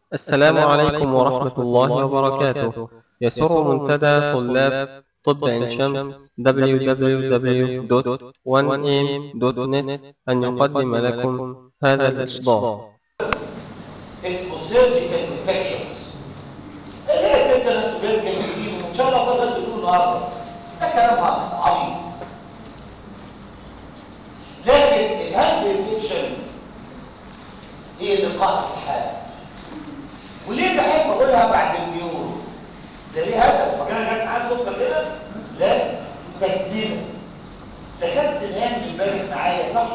السلام عليكم ورحمة الله وبركاته يسر منتدى طلاب طب عين شمس www.1am.net أن يقدم لكم هذا الإصدار اسمه سيرجيكال انفكشنز اللي هي تيتانس وبيز جديد وان شاء الله فضل تقولوا النهارده ده كلام هاكس عبيط لكن الهاند انفكشن هي لقاء السحاب وليه بحب اقولها بعد الميول ده ليه هدف فاكرها جت معاك صدفه كده لا تكبيره دخلت الهاند امبارح معايا صح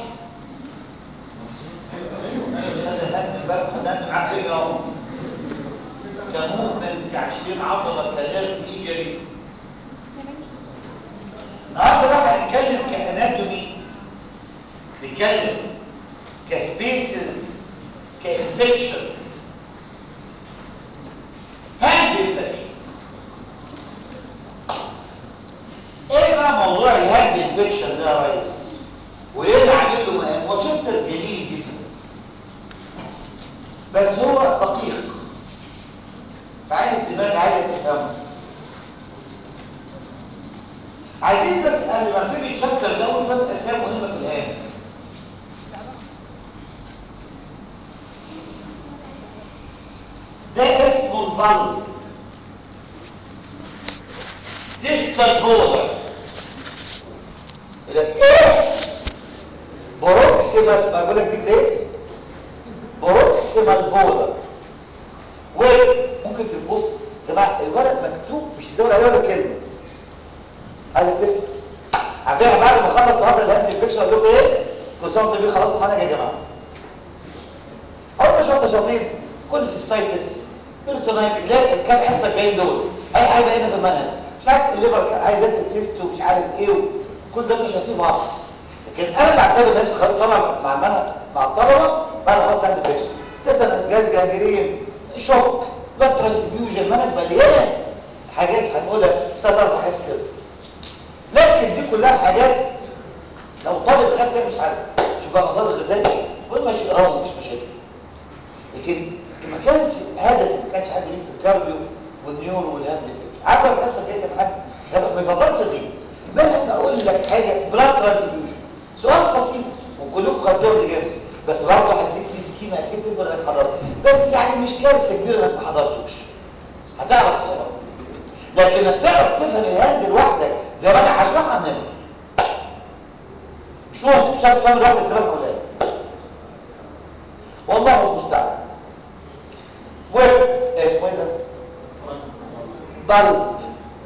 انا دخلت الهاند امبارح خدت معاك ايه يوم كمهمل كعشرين عضله كنيرف ايجري النهارده بقى هنتكلم كاناتومي نتكلم كسبيسز كانفكشن هاند انفكشن ايه بقى موضوع الهاند انفكشن ده يا ريس وليه اللي عامل له مقام هو شابتر جميل جدا بس هو دقيق فعايز دماغ عايزه تفهمه عايزين بس قبل ما نبتدي الشابتر ده اقول شويه اسامي مهمه في الهاند ده اسمه البلد ديجيتال فوزر الاس بروكسيمال ما بقول لك دي بايه بروكسيمال فوزر وممكن تبص يا جماعه الورق مكتوب مش زي عليه ولا كلمه عايز تفهم عارفين بعد ما خلص هذا الهاند انفكشن اقول لكم ايه كل سنه وانتم خلاص معانا يا جماعه اول شويه شاطين كل سيستايتس بيرتونايت لا كام حصه الجايين دول اي حاجه هنا في المنهج مش عارف الليفر عايز داتا سيست ومش عارف ايه كل ده شاطين بعض لكن انا بعتبر نفسي خلاص طبعا مع المنهج مع الطلبه بعد خلاص عندي فيكشن تيتانس جاز جانجرين شوك بلاد ترانسفيوجن منهج مليان حاجات هنقولها ثلاث اربع حصص كده لكن دي كلها حاجات لو طالب خد كده مش عارف شوف بقى مصادر غذائيه قول ماشي اه مفيش مشاكل لكن ما كانش هدف ما كانش حد ليه في الكارديو والنيورو والهاند عارف في نفسك ايه كان حد هدف ما يفضلش غير لازم اقول لك حاجه بلاد ترانسفيوجن سؤال بسيط وكلكم خدوه قبل كده بس برضه هديك في سكيما اكيد تفرق انك حضرت بس يعني مش كارثه كبيره انك ما حضرتوش هتعرف تقرا لكن انك تعرف تفهم الهاند لوحدك زي ما انا هشرحها النبي مش مهم مش هتعرف تفهم لوحدك زي ما انا هقولها والله المستعان و اسمه ايه ده بلب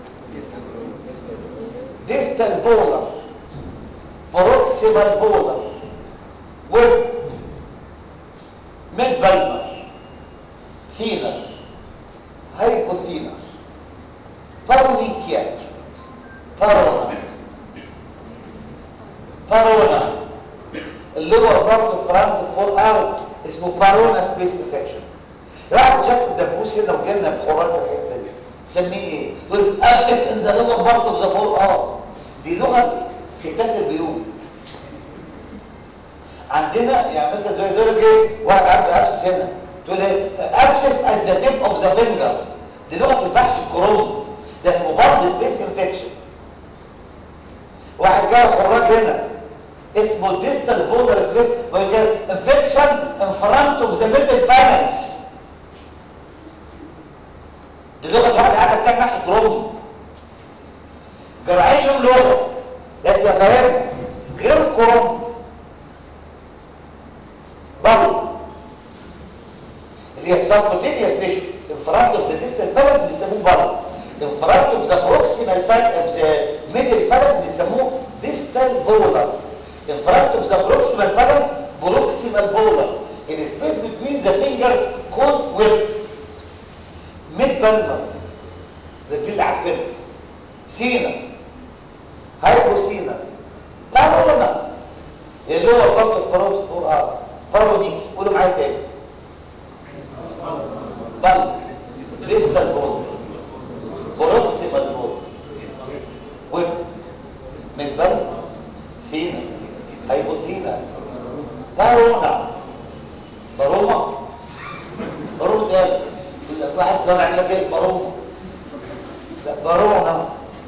ديستال بولر بروكسيمال بولر ويب ميد بلمر ثينر هايبوثينر بارونيكيا بارونا بارونا اللور بارت فرونت فور اوت اسمه بارونا سبيس انفكشن واحد شاف الدبوس هنا وجالنا بحرات في الحته دي تسميه ايه يقول ابسس ان ذا لور بارت اوف ذا فور اه دي لغه ستات البيوت عندنا يعني مثلا دول دول ايه واحد عنده ابسس هنا تقول ايه ابسس ات ذا تيب اوف ذا فينجر دي لغه البحث الكروم ده اسمه بارد سبيس انفكشن واحد جاي خراج هنا اسمه ديستال فولر سبيس ويجي انفكشن ان فرونت اوف ذا ميدل فالانكس دي لغه واحد قاعد كام ناحيه كروم جراحين لهم لغه لازم افهمها غير الكروم بل اللي هي السبكوتينيوس تيشو انفرانت اوف ذا ديستال فالانكس بيسموه بلد انفرانت اوف ذا بروكسيمال فالانكس اوف ذا ميدل فالانكس بيسموه ديستال فولر in front of the proximal phalanx proximal volar in space between the fingers called whip mid palmar ده دي اللي عارفينها سينا هايبوسينا بارونا اللي هو برضه الفروت فور ار بارونيك قولوا معايا تاني بل ديستال فولر بروكسيمال فولر whip mid palmar سينا هايبوسينا بارونا باروما باروما يا ابني يقول لك في واحد زمان عامل لك ايه بارون لا بارون اهو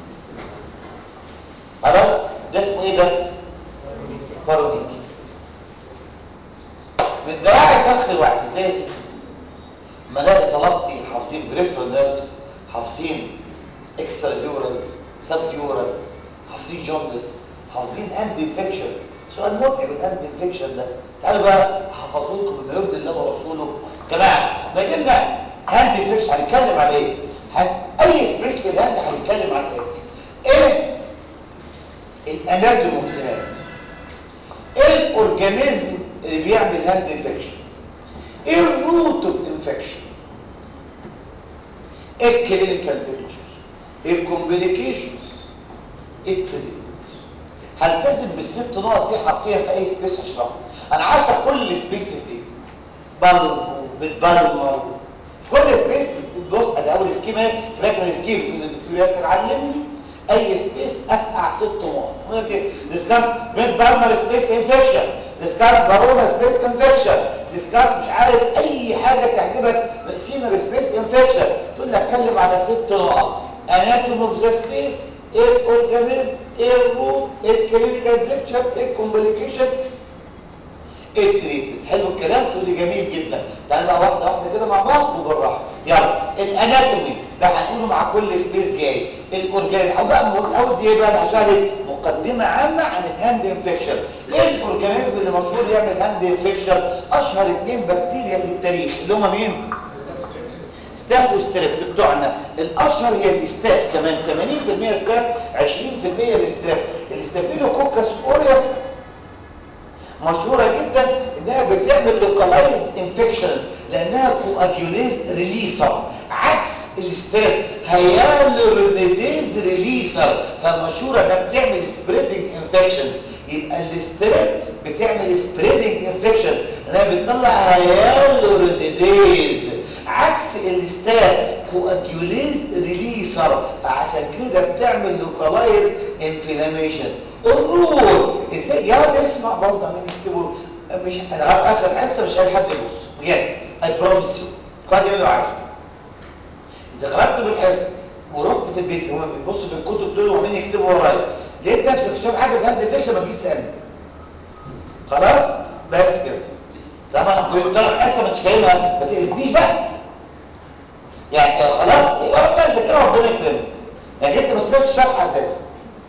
خلاص ده اسمه ايه ده بارونيك من دراعي فخ الواحد ازاي يا ستي ما الاقي طلبتي حافظين بريفرال نيرفز حافظين اكسترا ديورال سب ديورال حافظين جوندس حافظين اند انفكشن سؤال متعب الاند انفكشن ده تعالوا بقى حفظوا لكم بما يرضي الله ورسوله جماعه ما جبنا هاند انفكشن هنتكلم على ايه هن- اي سبريس في الهاند هنتكلم عن ايه ايه الاناتوم اوف ذا هاند ايه الاورجانيزم اللي بيعمل هاند انفكشن ايه الروت اوف انفكشن ايه الكلينيكال بيكتشر ايه الكومبليكيشنز ايه التريتمنت هلتزم بالست نقط دي حرفيا في اي سبيس هشرحها انا عاشق كل السبيس دي بلب بالبلمر في كل سبيس بص ادي اول سكيما فاكر السكيم يقول الدكتور ياسر علمني اي سبيس افقع ست نقط يقول لك ديسكاس بين بالمر سبيس انفكشن ديسكاس بارونا سبيس انفكشن ديسكاس مش عارف اي حاجه تعجبك سينر سبيس انفكشن تقول لك اتكلم على ست نقط اناتوم اوف ذا سبيس ايه الاورجانيزم ايه الروت ايه الكلينيكال بيكتشر ايه الكومبليكيشن ايه التريتمنت حلو الكلام تقول لي جميل جدا تعال بقى واحده واحده كده مع بعض وبالراحه يلا الاناتومي ده هنقوله مع كل سبيس جاي الاورجانيزم او بقى نقول اول دي إيه بقى عشان إيه؟ مقدمه عامه عن الهاند انفكشن ايه الاورجانيزم اللي مشهور يعمل هاند انفكشن اشهر اثنين بكتيريا في التاريخ اللي هم مين ستاف وستريبت بتوعنا الاشهر هي الاستاف كمان 80% ستاف 20% الاستاف الاستافيلوكوكس اوريوس مشهورة جدا انها بتعمل لوكالايز انفكشنز لانها كواجيوليز ريليسر عكس الستريب هيالورينيديز ريليسر فمشهورة انها بتعمل سبريدنج انفكشنز يبقى الستريب بتعمل سبريدنج انفكشنز انها بتطلع هيالورينيديز عكس الستاف كواجيوليز ريليسر عشان كده بتعمل لوكالايز انفلاميشنز الرول ازاي يا ده اسمع برضه مين يكتبوا مش انا على اخر حصه مش هلاقي حد يبص بجد اي بروميس يو خد اللي عايزه اذا خرجت من الحصه ورحت في البيت هما بيبصوا في الكتب دول وعمالين يكتبوا ورايا لقيت نفسك شايف حاجه في هاند فيكشن ما تجيش تسالني خلاص بس كده طبعا انت طالع الحصه ما انتش فاهمها ما تقرفنيش بقى يعني خلاص يبقى ربنا يذكرها ربنا يكرمك يعني انت ما سمعتش الشرح اساسا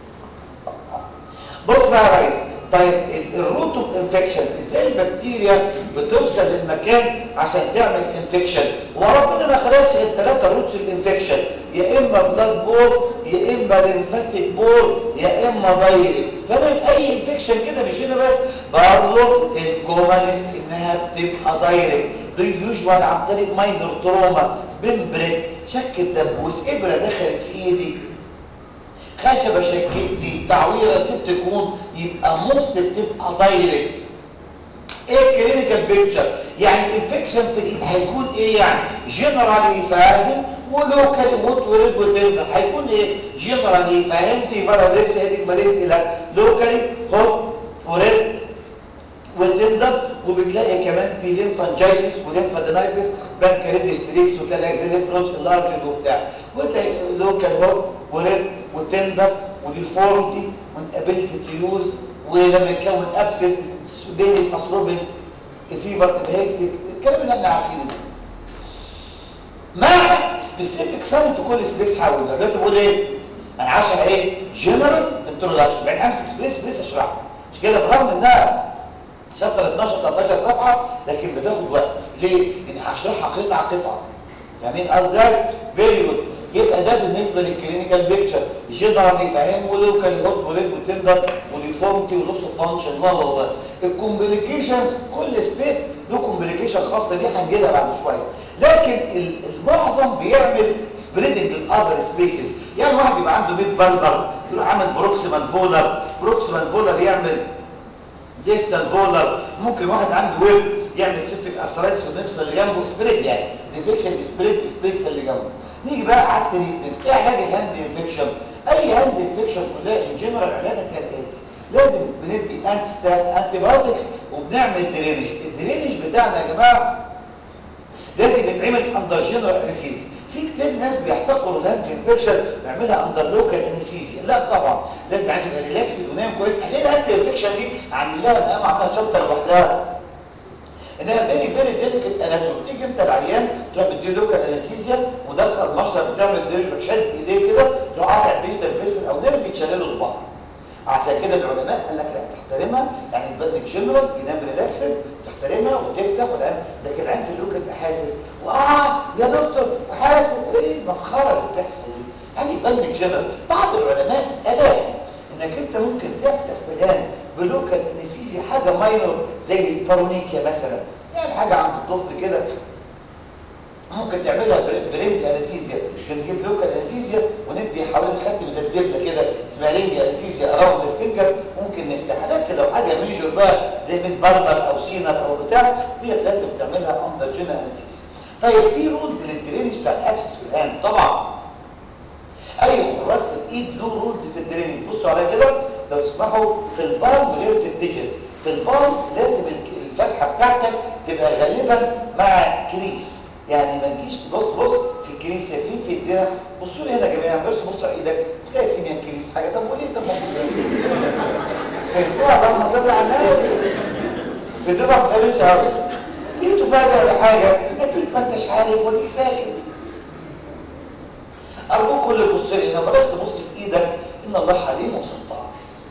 بص بقى يا ريس طيب الروت اوف انفكشن ازاي البكتيريا بتوصل للمكان عشان تعمل انفكشن وربنا ما خلقش غير ثلاثه روتس الانفكشن يا اما بلاد بول يا اما ليمفاتيك بول يا اما دايركت تمام اي انفكشن كده مش هنا بس برضه الكومنست انها بتبقى دايركت دي يوجوال عن طريق ماينر تروما بمبريك شك الدبوس ابره دخلت في ايدي خشبة شكتني تعويرة ست كون يبقى مصر بتبقى دايركت ايه الكلينيكال بيكتشر يعني انفكشن في الايد هيكون ايه يعني جنرالي فاهم ولوكال موت وريد وتندر هيكون ايه جنرالي فهمتي فرادكس هيديك ماليز الى لوكالي هوت وريد وتندر وبتلاقي كمان في ليمفانجايتس وليمفادينايتس بانكريدستريكس وتلاقي اكزيل ليمفنود اللارج وبتاع وتلاقي لوكال هوت وريد وتندر وديفورمتي والابيلتي تو يوز ولما يتكون ابسس بين الاسروبين الفيبر الهيكتيك الكلام اللي احنا عارفينه ده مع سبيسيفيك ساين في كل سبيس حاول ده بقول ايه انا عاشق ايه جنرال انتروداكشن بعدين امسك سبيس سبيس اشرحها مش كده برغم انها شابتر 12 13 صفحه لكن بتاخد وقت ليه ان هشرحها قطعه قطعه فاهمين قصدي فيري جود يبقى ده بالنسبه للكلينيكال بيكتشر جنرال يفهم ولوكال هوت وليد وتندر وديفورمتي ولوس اوف فانكشن و و الكومبليكيشنز كل سبيس له كومبليكيشن خاصه بيه هنجي لها بعد شويه لكن المعظم بيعمل سبريدنج للاذر سبيسز يعني واحد يبقى عنده بيت بلبر يروح عامل بروكسيمال فولر بروكسيمال فولر يعمل ديستال فولر ممكن واحد عنده ويب يعمل سيبتك اسرايتس ونفس اللي جنبه سبريد يعني انفكشن سبريد سبيس اللي جنبه نيجي بقى على التريتمنت ايه علاج الهاند انفكشن اي هاند انفكشن كلها ان جنرال علاجها كالاتي لازم بندي انت ستات انتي بايوتكس وبنعمل درينج الدرينج بتاعنا يا جماعه لازم يتعمل اندر جنرال انستيزيا في كتير ناس بيحتقروا الهاند انفكشن ويعملها اندر لوكال انستيزيا لا طبعا لازم يعني يبقى ريلاكسد ونايم كويس ليه الهاند انفكشن دي عامل لها مقام عاملها شابتر لوحدها انها فيري فيري ديليكت اناتومي تيجي انت العيان تروح مديه لوكال انستيزيا ودخل مشرب بتعمل دريل بتشد ايديه كده تروح قاطع بيستر فيسل او نيرف يتشال له صباعه عشان كده العلماء قال لك لا تحترمها يعني تبدك جنرال ينام ريلاكسد تحترمها وتفتح والعين لكن العين في اللوكال يبقى حاسس واه يا دكتور حاسس وايه المسخره اللي بتحصل دي يعني يبدك جنرال بعض العلماء اباحوا انك انت ممكن تفتح في الان بلوكال انستيزيا حاجه ماينور زي البارونيكيا مثلا يعني حاجه عند الطفل كده ممكن تعملها برينج انستيزيا بنجيب لوكال انستيزيا وندي حوالين الخد زي الدبله كده اسمها رينج انستيزيا اراوند الفينجر ممكن نفتحها لكن لو حاجه ميجور بقى زي ميد برنر او سينر او بتاع ديت لازم تعملها اندر جينا انستيزيا طيب في رولز للدرينج بتاع الابسس في الهاند طبعا اي خراج في الايد له رولز في الدرينج بصوا عليا كده لو تسمحوا في البالم غير في الديجيتس في البالم لازم الفتحه بتاعتك تبقى غالبا مع كريس يعني ما تجيش تبص بص في الكريس يا في في ايدينا بصوا لي هنا يا جماعه بص بص على ايدك تلاقي سيميا كريس حاجه طب وليه طب ما فهمتوها اللهم صل على النبي في دول ما بتفهمش قوي ليه تفاجئ ولا حاجه اكيد ما انتش عارف وديك ساكت ارجوك كل يبص لي هنا بلاش تبص في ايدك ان الله حليم وستار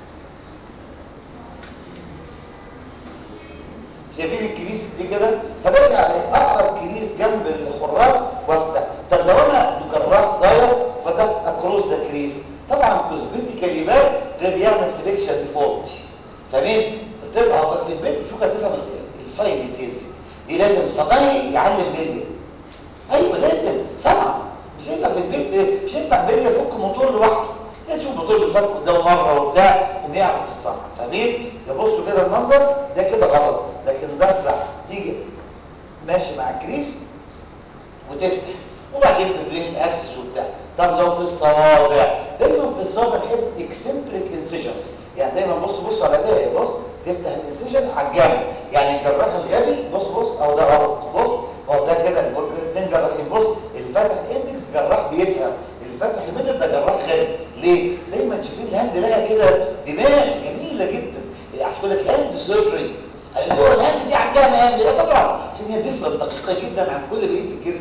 شايفين الكريس دي كده فبرجع اقرب كريس جنب الخراج وافتح طب لو انا جراح ضايع فتحت اكروس ذا كريس طبعا كوزمتيكال يبان غير يعمل سليكشن ديفولت فاهمين تبقى في البيت مش ممكن تفهم الفاين ديتيلز دي لازم صنايعي يعلم بيليا ايوه لازم صنعه مش هينفع في البيت مش هينفع بيليا يفك موتور لوحده لازم الموتور بيفك قدامه مره وبتاع وبيعرف الصنعه فاهمين يبصوا كده المنظر ده كده غلط لكن ده صح تيجي ماشي مع الكريس وتفتح وبعدين تدرين الابسس وبتاع طب لو في الصوابع دايما في الصوابع نحب اكسنتريك انسيجنز يعني دايما بص بص على ده بص تفتح الانسيجن على الجنب يعني الجراح الغبي بص بص او ده غلط بص هو ده كده الاثنين جراحين بص الفتح اندكس جراح بيفهم الفتح الميدل ده جراح غبي ليه دايما تشوفين الهاند لها كده دماغ جميله جدا عشان كده الهاند سيرجري هو الهاند دي عندها مهام لا طبعا عشان هي ديفرنت دقيقه جدا عن كل بقيه الجسم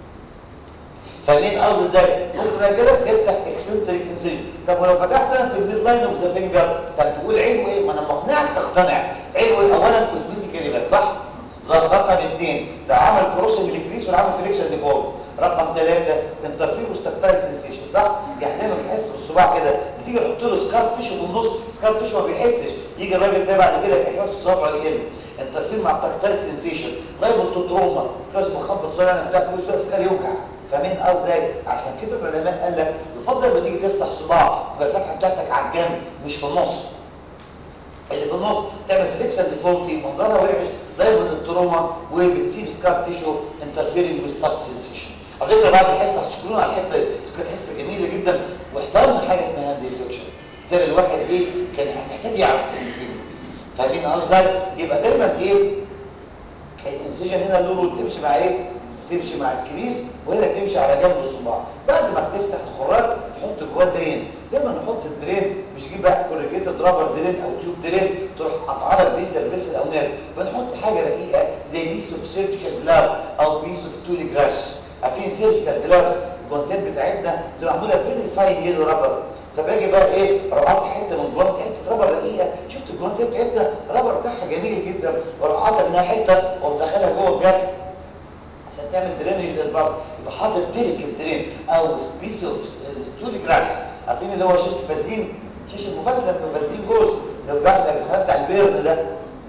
فاهمين قصدي ازاي بص بقى كده تفتح اكسنتريك انسيجن طب ولو فتحت في الميد لاين اوف ذا فينجر طب تقول عيبه ايه ما انا مقنعك تقتنع عيبه ايه اولا كوزمتيك كلمات صح رقم اثنين ده عمل كروسنج للكريس والعمل فليكشن ديفولت رقم ثلاثة انترفير وستكتايل سنسيشن صح؟ يعني دايما بيحس بالصباع كده بتيجي تحط له سكار تيشو في النص سكار تيشو ما بيحسش يجي الراجل ده بعد كده الاحساس الصبع يقل انترفير مع التكتايل سنسيشن رايبوتوتروما كاس مخبط صغير بتاع كل شويه سكار يوجع فاهمين ازاي؟ عشان كده العلماء قال لك يفضل لما تيجي تفتح صباع تبقى الفتحه بتاعتك على الجنب مش في النص اللي في النص تعمل فليكشن ديفولتي منظرها وحش دايما التروما وبتسيب سكار تيشو انترفيرنج ويز تاتش سنسيشن على فكره بعد الحصه هتشكرون على الحصه دي كانت حصه جميله جدا واحترمنا حاجه اسمها هاند انفكشن ترى الواحد ايه كان محتاج يعرف كلمتين فاهمين قصدي يبقى دايما ايه الانسجن هنا اللورو تمشي مع ايه تمشي مع الكريس وهنا تمشي على جنب الصباع بعد ما بتفتح الخراج تحط جواه درين دايما نحط الدرين مش تجيب بقى كوريجيتد رابر درين او تيوب درين تروح قطعها لك ديجيتال فيسل او نيرف بنحط حاجه رقيقه زي بيس اوف سيرجيكال جلاف او بيس اوف تولي جراس عارفين سيرجيكال جلافز الجوانتات بتاعتنا بتبقى معموله فيري فاين يلو رابر فباجي بقى ايه اروح حته من الجوانت حته رابر رقيقه شفت الجوانتات بتاعتنا الرابر بتاعها جميل جدا واروح قاطع منها حته ومدخلها جوه الجرح عشان تعمل درينج للبطن يبقى حاطط ديليكت درين او بيس اوف تولي جراس عارفين اللي هو شيشه فازلين شيشه المفازله بتبقى فازلين جوز لو جاف الاجزاء بتاع البيرن ده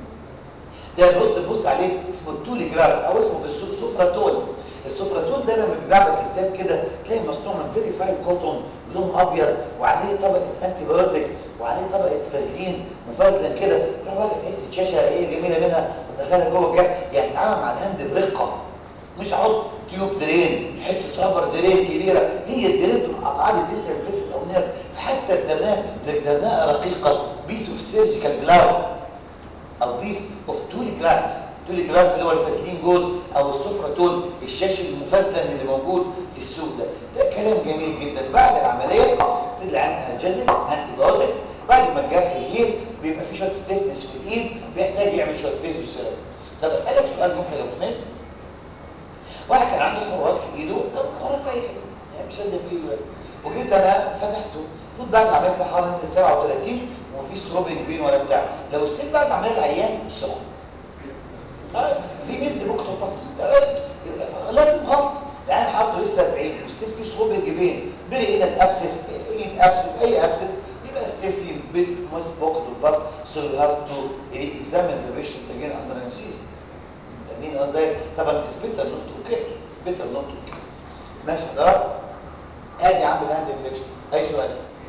ده بص بص عليه اسمه التولي جراس او اسمه في السوق سفراتول السفراتول ده لما بيتباع في الكتاب كده تلاقي مصنوع من فيري فاين كوتون لون ابيض وعليه طبقه انتي بايوتيك وعليه طبقه فازلين مفازلن كده راح واخد حته شاشه رقيقه جميله منها ودخلها جوه الجرح يعني اتعامل مع الهاند برقه مش احط تيوب درين حته رابر درين كبيره هي الدرين دول اقعاد الديجيتال فيس او نيرف فحتى الدرناه درناه رقيقه بيس اوف سيرجيكال جلاف او بيس اوف تولي جلاس تولي جلاس اللي هو الفاسلين جوز او السفرتون الشاش المفزلن اللي موجود في السوق ده ده كلام جميل جدا بعد العمليه تدلع عن انالجيزكس انتي بايوتكس بعد ما الجرح يهيل بيبقى في شويه ستيفنس في الايد بيحتاج يعمل شويه فيزيوثيرابي طب اسالك سؤال محرج يا مؤمن واحد كان عنده حراك في ايده حراك في اي حته يعني مش لازم في ايده وجيت انا فتحته المفروض بعد ما عملت حوالي 37 ومفيش سروب كبير ولا بتاع لو السن بعد ما عملت العيان سخن آه، في مثل ممكن تبص لازم غلط العيان حاطه لسه 40 وستيل في سروب الجبين بري هنا الابسس ايه ابسس اي ابسس يبقى ستيل سين بيست موست بوكت والباس so you have to examine the patient again under anesthesia مين قصدي طبعا it's better not to care better not to care ماشي حضرتك ادي عم الهاند انفكشن اي سؤال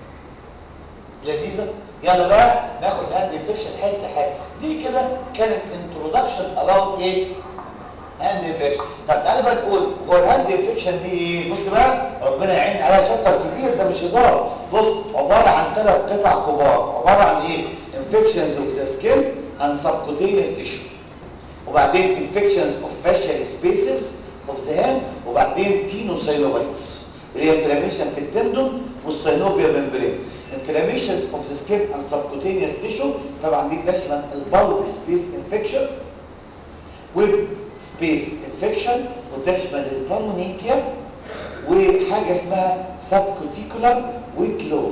لذيذه يلا بقى ناخد الهاند انفكشن حته حته دي كده كانت انترودكشن اباوت ايه هاند انفكشن طب تعالى بقى نقول هو الهاند انفكشن دي ايه بص بقى ربنا يعين عليها شابتر كبير ده مش هزار بص عباره عن ثلاث قطع كبار عباره عن ايه انفكشنز اوف ذا سكين اند سبكوتينيوس تيشو وبعدين infections of facial spaces of the hand وبعدين تينوساينوفايتس اللي هي inflammation في التندون والساينوفيا ممبرين inflammations of the skin and subcutaneous tissue طبعا دي تشمل البلب سبيس انفكشن ويب سبيس انفكشن وتشمل البالمونيكيا وحاجه اسمها سبكوتيكولار ويتلو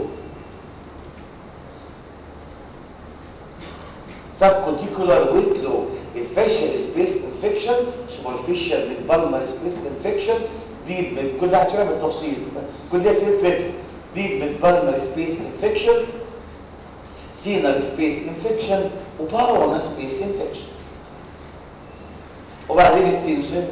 subcuticular weight low facial space infection superficial بالبالمر space infection دي من كل واحد شويه بالتفصيل كل دي اسئله ثلاثه دي بالبالمر space infection سينر space infection وبارونر space infection وبعدين التنشن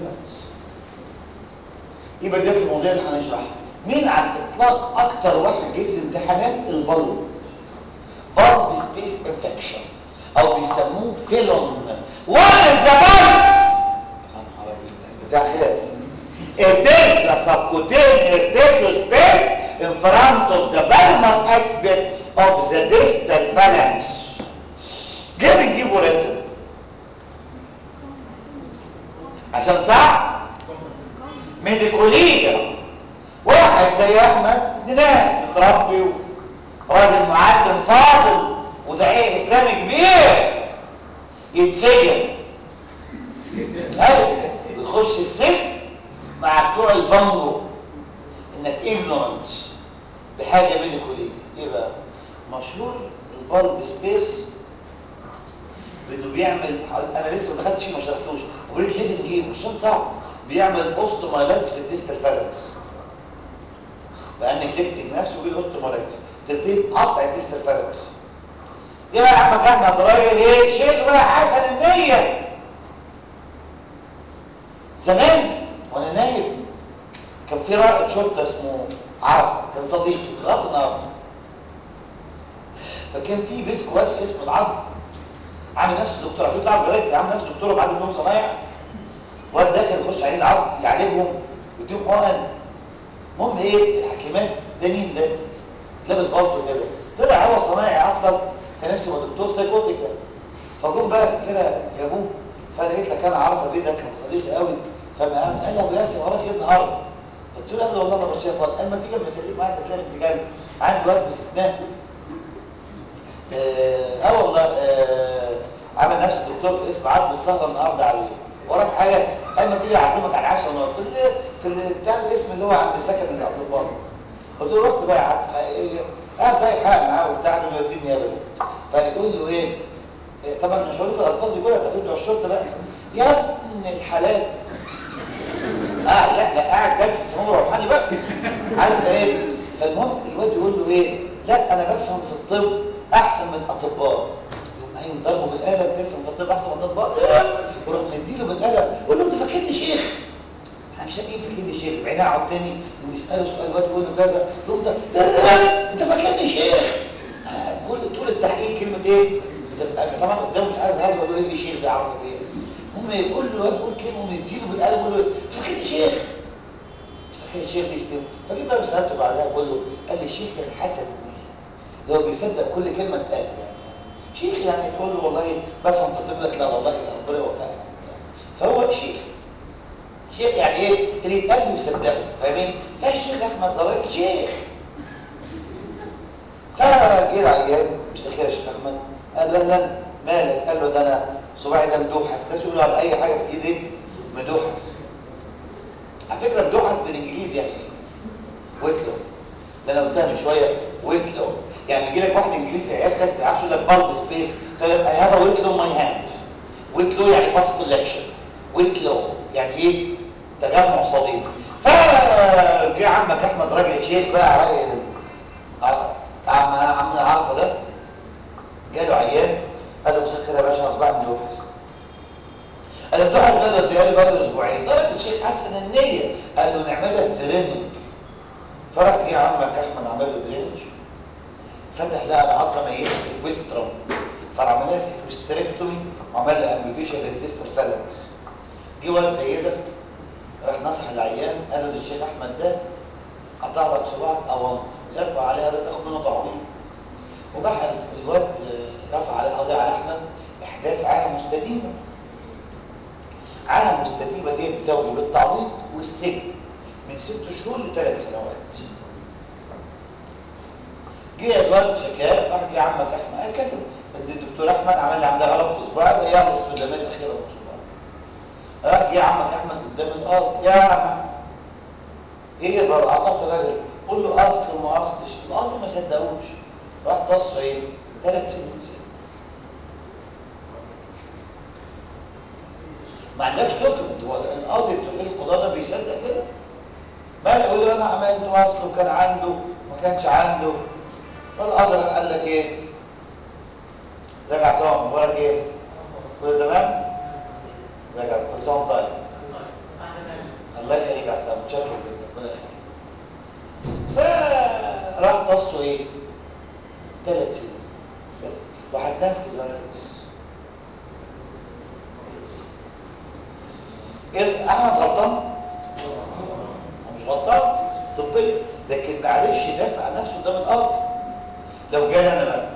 يبقى دي المواضيع اللي هنشرحها مين على الاطلاق اكتر واحد جه في الامتحانات البلب بلب سبيس انفكشن او بيسموه فيلون ولا الزبال بتاع خير It is the subcutaneous tissue space in front of the palmar aspect of the distal phalanx. ليه بنجيبه ريتم؟ عشان صح؟ ميديكولية واحد زي احمد دي ناس متربي وراجل معلم فاضل وداعية اسلامي كبير يتسجن ايوه يخش السجن مع بتوع البانجو انك ignorant بحاجه ميديكوليه ايه بقى مشهور البالب سبيس انه بيعمل انا لسه ما دخلتش ما شرحتوش وبريد ليه بنجيبه عشان صعب بيعمل اوست مايلانس في الديستال فالانس لان الكليكتنج نفسه بيقول اوست مايلانس ترتيب قطع الديستال فالانس يا عم احمد راجل ايه شيخ بقى حسن النيه زمان وانا نايم كان في رائد شرطه اسمه عرفه كان صديقي لغايه النهارده فكان في بيسك واد في اسم العرض عامل نفسه دكتور عشان يطلع جرايد عامل نفسه دكتور وبعد منهم صنايع واد داخل يخش عليه العرض يعالجهم يديهم حقن المهم ايه الحكيمات ده مين ده لابس بلطو كده طلع هو صنايعي اصلا كان اسمه دكتور سايكوتيك ده فجم بقى كده جابوه فلقيت لك انا عارفه بيه ده كان صديقي قوي فما قام قال لي ابو ياسر وراك ايه النهارده؟ قلت له قبل والله ما مش شايف قال ما تيجي اما اسليك معايا تسليم التجاري عندي واد بسكناه اه, آه والله آه عامل نفسه دكتور في اسم عرض السهره النهارده عليه وراك حاجه قال ما تيجي اعزمك على العشاء النهارده في ال في ال بتاع الاسم اللي هو عند سكن الاطباء قلت له رحت بقى قعدت قاعد بقى يحقق معاه وبتاع ده يوديني ابدا فيقول له ايه طبعا مش هقول لك الالفاظ دي كلها ده بتوع الشرطه بقى يا ابن الحلال اه لا لا قاعد جالس السماء روحاني بقى عارف ايه فالمهم الواد يقول له ايه لا انا بفهم في الطب احسن من الاطباء يقوم قايم ضربه بالقلم تفهم في الطب احسن من الاطباء ويروح مديله بالقلم يقول له انت فاكرني شيخ عشان ايه فاكرني شيخ بعدين اقعد تاني ويساله سؤال الواد يقول له كذا يقول ده انت فاكرني شيخ كل طول التحقيق كلمه ايه طبعا قدامه مش عايز هذا ولا ايه شيخ بيعرف ايه هم كل واد يقول كلمه ويديله بالقلم يقول له انت فاكرني شيخ فاكر الشيخ يشتم فجيت بقى سالته بعدها بقول له قال لي الشيخ الحسن اللي هو بيصدق كل كلمه تتقال يعني شيخ يعني تقول له والله بفهم في الطب لك لا والله ربنا يوفقك فهو شيخ شيخ يعني ايه اللي يتقال له يصدقه فاهمين فالشيخ احمد ضروري شيخ فجه العيان مستخير الشيخ احمد قال له اهلا مالك قال له ده انا صباعي ده مدوحس لازم يقولوا على اي حاجه في ايدي مدوحس على فكره مدوحس بالانجليزي يعني ايه ويتلو ده انا قلتها من شويه ويتلو يعني يجي لك واحد انجليزي عيادتك ما بيعرفش يقول لك بالب سبيس تقول لك اي هاف ويتلو ماي هاند ويتلو يعني باس كولكشن ويتلو يعني ايه تجمع صديق فجه عمك احمد راجل شيخ بقى راجل عم عم عارفه ده جاله عيان قال له مسكر يا باشا اصبع ملوحس قال له ملوحس ده اديها لي بقى اسبوعين طلب الشيخ حسن النيه قال له نعمل لك درينج فرح جه عمك احمد عمل له درينج فتح لها العظمه ميته سيكويسترم فعمل لها سيكويستريكتومي وعمل لها امبيوتيشن للديستر فالانكس جه واد زي ده راح نصح العيان قال له للشيخ احمد ده قطع لك صباعك اونط يرفع عليها ده تاخد منه تعويض وبحث الواد رفع عليه قضيه على احمد احداث عاهه مستديمه عاهه مستديمه دي بتزوج بالتعويض والسجن من ست شهور لثلاث سنوات جه الواد شكاه راح جه عمك احمد قال كتب الدكتور احمد عمل لي عمليه غلط في صباعي ده يخلص في الجمال الاخيره من صباعي راح جه عمك احمد قدام القاضي يا عم ايه بقى عطفت الراجل قول له اصل وما اصلش القاضي ما صدقوش راح تصفى ايه ثلاث سنين سنين ما عندكش دوكيمنت هو القاضي في القضاه ده بيصدق كده ما يقول له انا عملت واصل وكان عنده ما كانش عنده فالقاضي قال لك ايه رجع سوا مبارك ايه كل تمام رجع كل سنه طيب الله يخليك يا حسام متشكر جدا ربنا يخليك فراح تصوا ايه ثلاث سنين بس وهتنفذ الرئيس ايه احمد غلطان مش غلطان طبيا لكن معلش يدافع عن نفسه قدام القاضي لو جالي انا بقى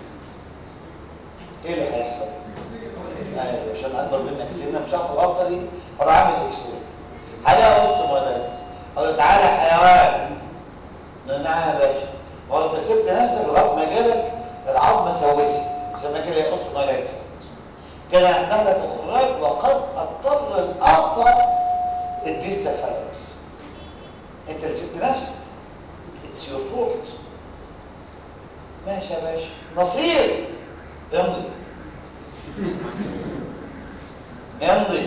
ايه اللي هيحصل ايوه عشان اكبر منك سنه مش عارف الغلطه دي اروح اعمل اكس هلاقي وسط مولات اقول له تعالى يا حيوان نعم يا باشا هو انت سبت نفسك لغايه ما جالك العظمه سوست زي ما كده يقص مولات كان يحتاج لك الخراج وقد اضطر القطع الديستا فالكس انت اللي سبت نفسك اتس يور فولت ماشي يا باشا نصير امضي امضي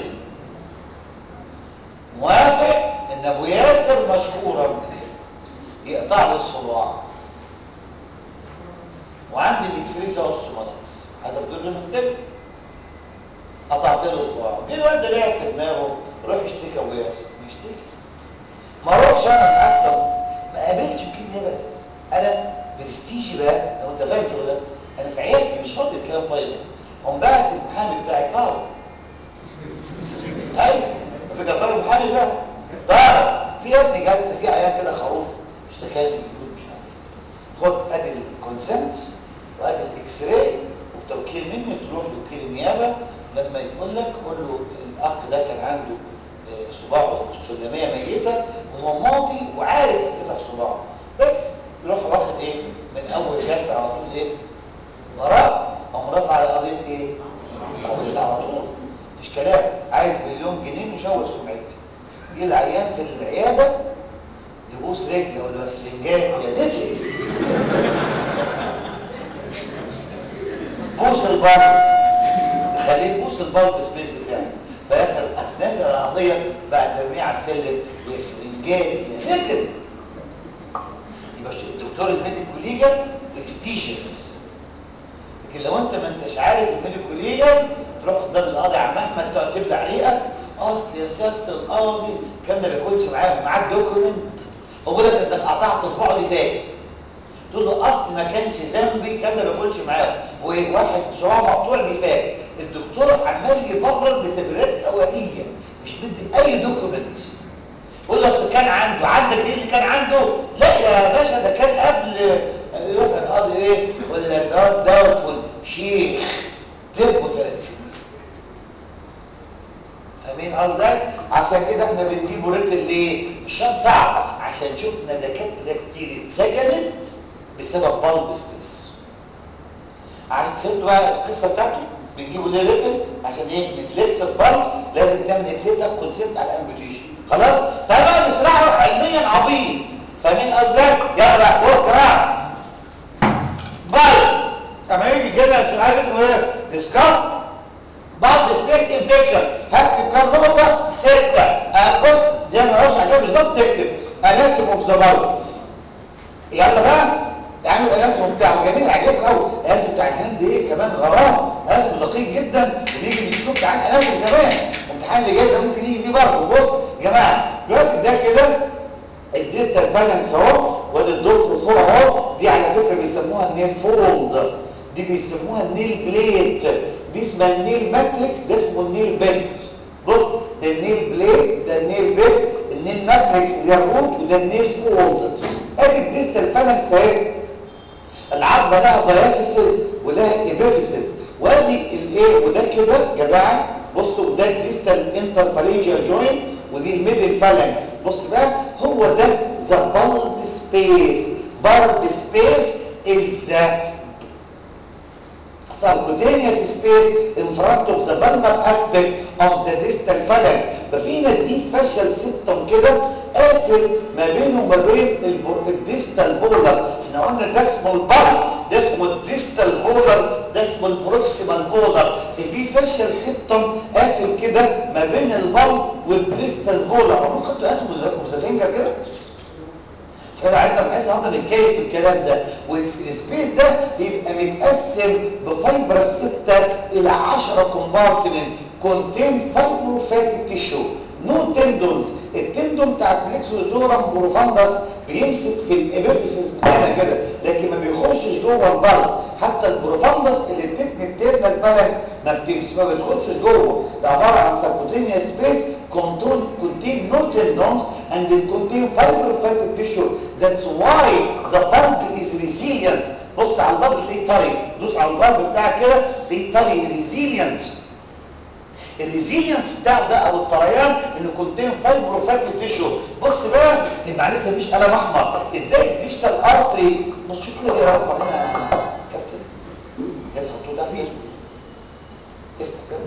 موافق ان ابو ياسر مشكورا يقطع لي الصباع وعندي الاكس راي فيها اوستوماتكس هذا بدون له مكتب قطعت له صباعه جه الواد ده لعب في دماغه روح اشتكي ابو ياسر يشتكي ما اروحش انا اصلا ما قابلتش يمكن ايه بس انا برستيجي بقى لو انت فاهم شغلك انا في عيادتي مش فاضي الكلام فايض هم بعت المحامي بتاعي طارق ايوه فكره طارق المحامي بقى طارق في يا ابني جلسه في عيان كده خروف اشتكاني بيقول مش عارف خد ادي الكونسنت وادي الاكس راي وبتوكيل مني تروح لوكيل النيابه لما يقول لك قول له الاخ ده كان عنده صباعه سلميه ميته وهو ماضي وعارف يقطع صباعه بس يروح واخد ايه من اول جلسه على طول ايه وراه قام رافع على قضيه ايه قضيه على طول مفيش كلام عايز مليون جنيه مشوه سمعتي جه العيان في العياده يبوس رجلي اقول له سفنجات يا نتي بوس البلب خليه يبوس البلب سبيس بتاعي في اخر اتنازل القضيه بعد ترميه على السلم يا سفنجات يا نتي يبقى الدكتور الميديكو ليجل برستيجيوس لكن لو انت ما انتش عارف الميديكو ليجل تروح قدام القاضي عم احمد تقعد تبلع ريقك اصل يا سياده القاضي الكلام ده ما بيكونش معاك معاك دوكيومنت وبقول لك انك قطعت صباعه اللي فات تقول له اصل ما كانش ذنبي الكلام ده ما بيكونش معاه وواحد صباعه مقطوع اللي فات الدكتور عمال يبرر بتبريرات هوائيه مش بدي اي دوكيومنت يقول له اصل كان عنده عندك ايه اللي كان عنده لا يا باشا ده كان قبل يروح القاضي ايه ولا ده داوتفول شيخ تبقوا ثلاث سنين فاهمين فاهمين قصدي عشان كده احنا بنجيبه ريتل ليه عشان صعب عشان شفنا دكاتره كتير اتسجنت بسبب بالب سبيس عارف فهمت بقى القصه بتاعته بنجيبه ليه ريتل عشان ايه نجلكت البالب لازم تعمل اكسيت كونسيبت على الامبيوتيشن خلاص تعالى بقى نشرحه علميا عبيط فاهمين قصدي يلا بقى فوق يا جماعه بالب اما يجي كده سؤال اسمه ايه ديسكاس بعض سبيس انفكشن هكتب كام نقطة؟ ستة أه بص زي ما قلت عليها بالظبط تكتب أناتوم اوف ذا بالب يلا بقى تعمل الاناتوم بتاعه جميل عجبك قوي الاناتوم بتاع الهند ايه كمان غرام اناتوم دقيق جدا وبيجي بيسلوك بتاع الاناتوم كمان امتحان اللي جاي ده ممكن يجي فيه برضه بص يا جماعه دلوقتي ده كده الديستال بالانس اهو وادي الضفر فوق اهو دي على فكره بيسموها النيل فولد دي بيسموها النيل بليت دي اسمها النيل ماتريكس ده اسمه النيل بنت بص ده النيل بليت ده النيل بنت النيل ماتريكس اللي هي الروت وده النيل فولد ادي الديستال بالانس اهي العظمه لها دايافيسز ولها ايبيفيسز وادي الايه وده كده يا جماعه بصوا ده الديستال انترفالينجيال جوينت ودي الميدل فالانكس بص بقى هو ده ذا بالب سبيس بالب سبيس از subcutaneous space in front of the bulbar aspect of the distal phalanx ففينا دي فشل سبتم كده قافل ما بينه وما بين الديستال فولر احنا قلنا ده اسمه البلب ده اسمه الديستال فولر ده اسمه البروكسيمال فولر في فشل سبتم قافل كده ما بين البلب والديستال فولر عمركم خدتوا انتوا مزافينكر كده فانا عايزنا بحيث النهارده نتكيف بالكلام ده والسبيس ده بيبقى متقسم بفايبرس سته الى 10 كومبارتمنت كونتين فايبروفاتيك تيشو نو تندونز التندون بتاع الفليكسودورم بروفاندس بيمسك في الابيفيسز هنا كده لكن ما بيخشش جوه البلد حتى البروفاندس اللي بتبني التيرنال بالانس ما بتمشي ما بتخشش جوه ده عباره عن سبكوتينيا سبيس كونتون contain no tendons and it contain fibrofatted tissue that's why the bulb is resilient بص على البلب تلاقيه طري دوس على البلب بتاعك كده تلاقيه طري resilient الريزيلينس بتاعه ده او الطريان انه كونتين فايبروفاتيك تيشو بص بقى معلش مفيش قلم احمر ازاي الديجيتال ارتري بص شوف كده ايه رقم هنا يا كابتن لازم تحطوه ده مين افتح كده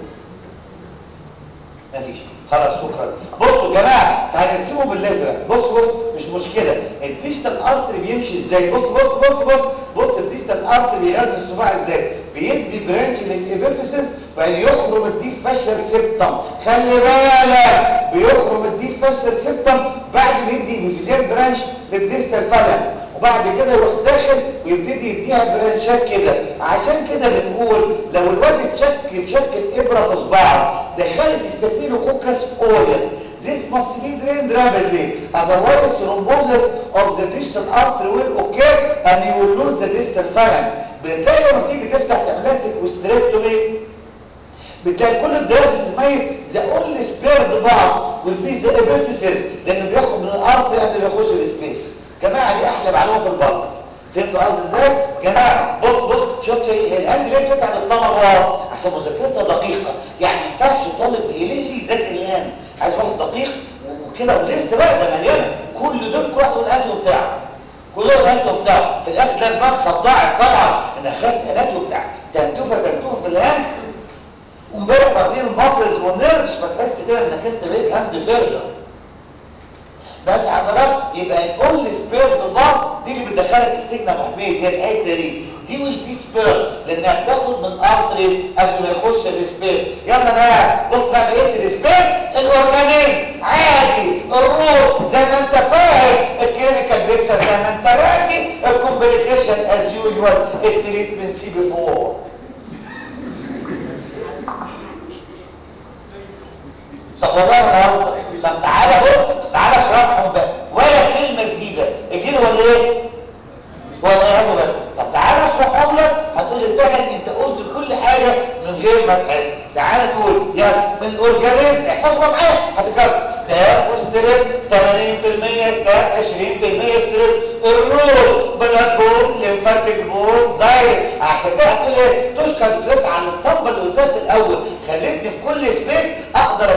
مفيش خلاص شكرا بصوا يا جماعه تعالوا نرسمه بالازرق بص بص مش مشكله الديجيتال ارتري بيمشي ازاي بص بص بص بص بص الديجيتال ارتري بيغذي الصباع ازاي بيدي برانش للابيفيسس وبعدين يخرم الديب فاشل سيبتم خلي بالك بيخرم الديب فاشل سيبتم بعد ما يدي ميفيزيال برانش للديستال فالانس وبعد كده يروح داخل ويبتدي يديها برانشات كده عشان كده بنقول لو الواد اتشك اتشكت ابره في صباعه دخلت ستافيلوكوكس اوريوس This must be drained rapidly. Otherwise, thrombosis of the distal artery will occur and you will lose the distal phalanx. بتلاقي لما تيجي تفتح تملاسك وستريبتومي بتلاقي كل الدرس الميت ذا اونلي سبيرد بعض والفي ذا ابيفيسز لانه بياخد من الارض قبل ما يخش السبيس جماعه دي احلى معلومه في البطن فهمتوا قصدي ازاي جماعه بص بص شفت القلب ليه بتتعب الطلبه ورا عشان مذاكرتها دقيقه يعني ما ينفعش طالب ليه يذاكر الان عايز واحد دقيق وكده ولسه بقى ده مليانه كل دول كل واحد القلب بتاعه كل واحد القلب بتاعه في الاخر تلاقي دماغك صدعت طبعا انا خدت القلب بتاع تنتوفه تنتوفه في الهند وامبارح بعدين الماسلز والنيرفز فتحس كده انك انت بقيت هاند سيرجن بس حضرتك يبقى الاول سبير بالبعض دي اللي بتدخلك السجن ابو حميد هي الحته دي دي والبي سبير لانها بتاخد من ارتري قبل ما يخش السبيس يلا بقى بص بقى بقيه السبيس الاورجانيزم عادي الروح زي ما انت فاهم الكلينيكال بيكسر زي ما انت راسي الكومبليكيشن از يوجوال التريتمنت سي بيفور طب والله انا بهزر طب تعالى بص تعالى اشرحهم بقى ولا كلمه جديده الجديد ولا ايه ولا ايه بس طب تعالى اشرحهم لك هتقول لي فعلا انت قلت كل حاجه من غير ما تحس تعالى نقول يلا الاورجانيزم احفظوا معايا هتكرر ستاف وستريب 80% ستاف 20% ستريب الرول بلاد بول ليمفاتيك بول دايركت عشان كده هتقول ايه تشكر بس على الاسطمبه اللي قلتها في الاول خلتني في كل سبيس اقدر اكتبه زي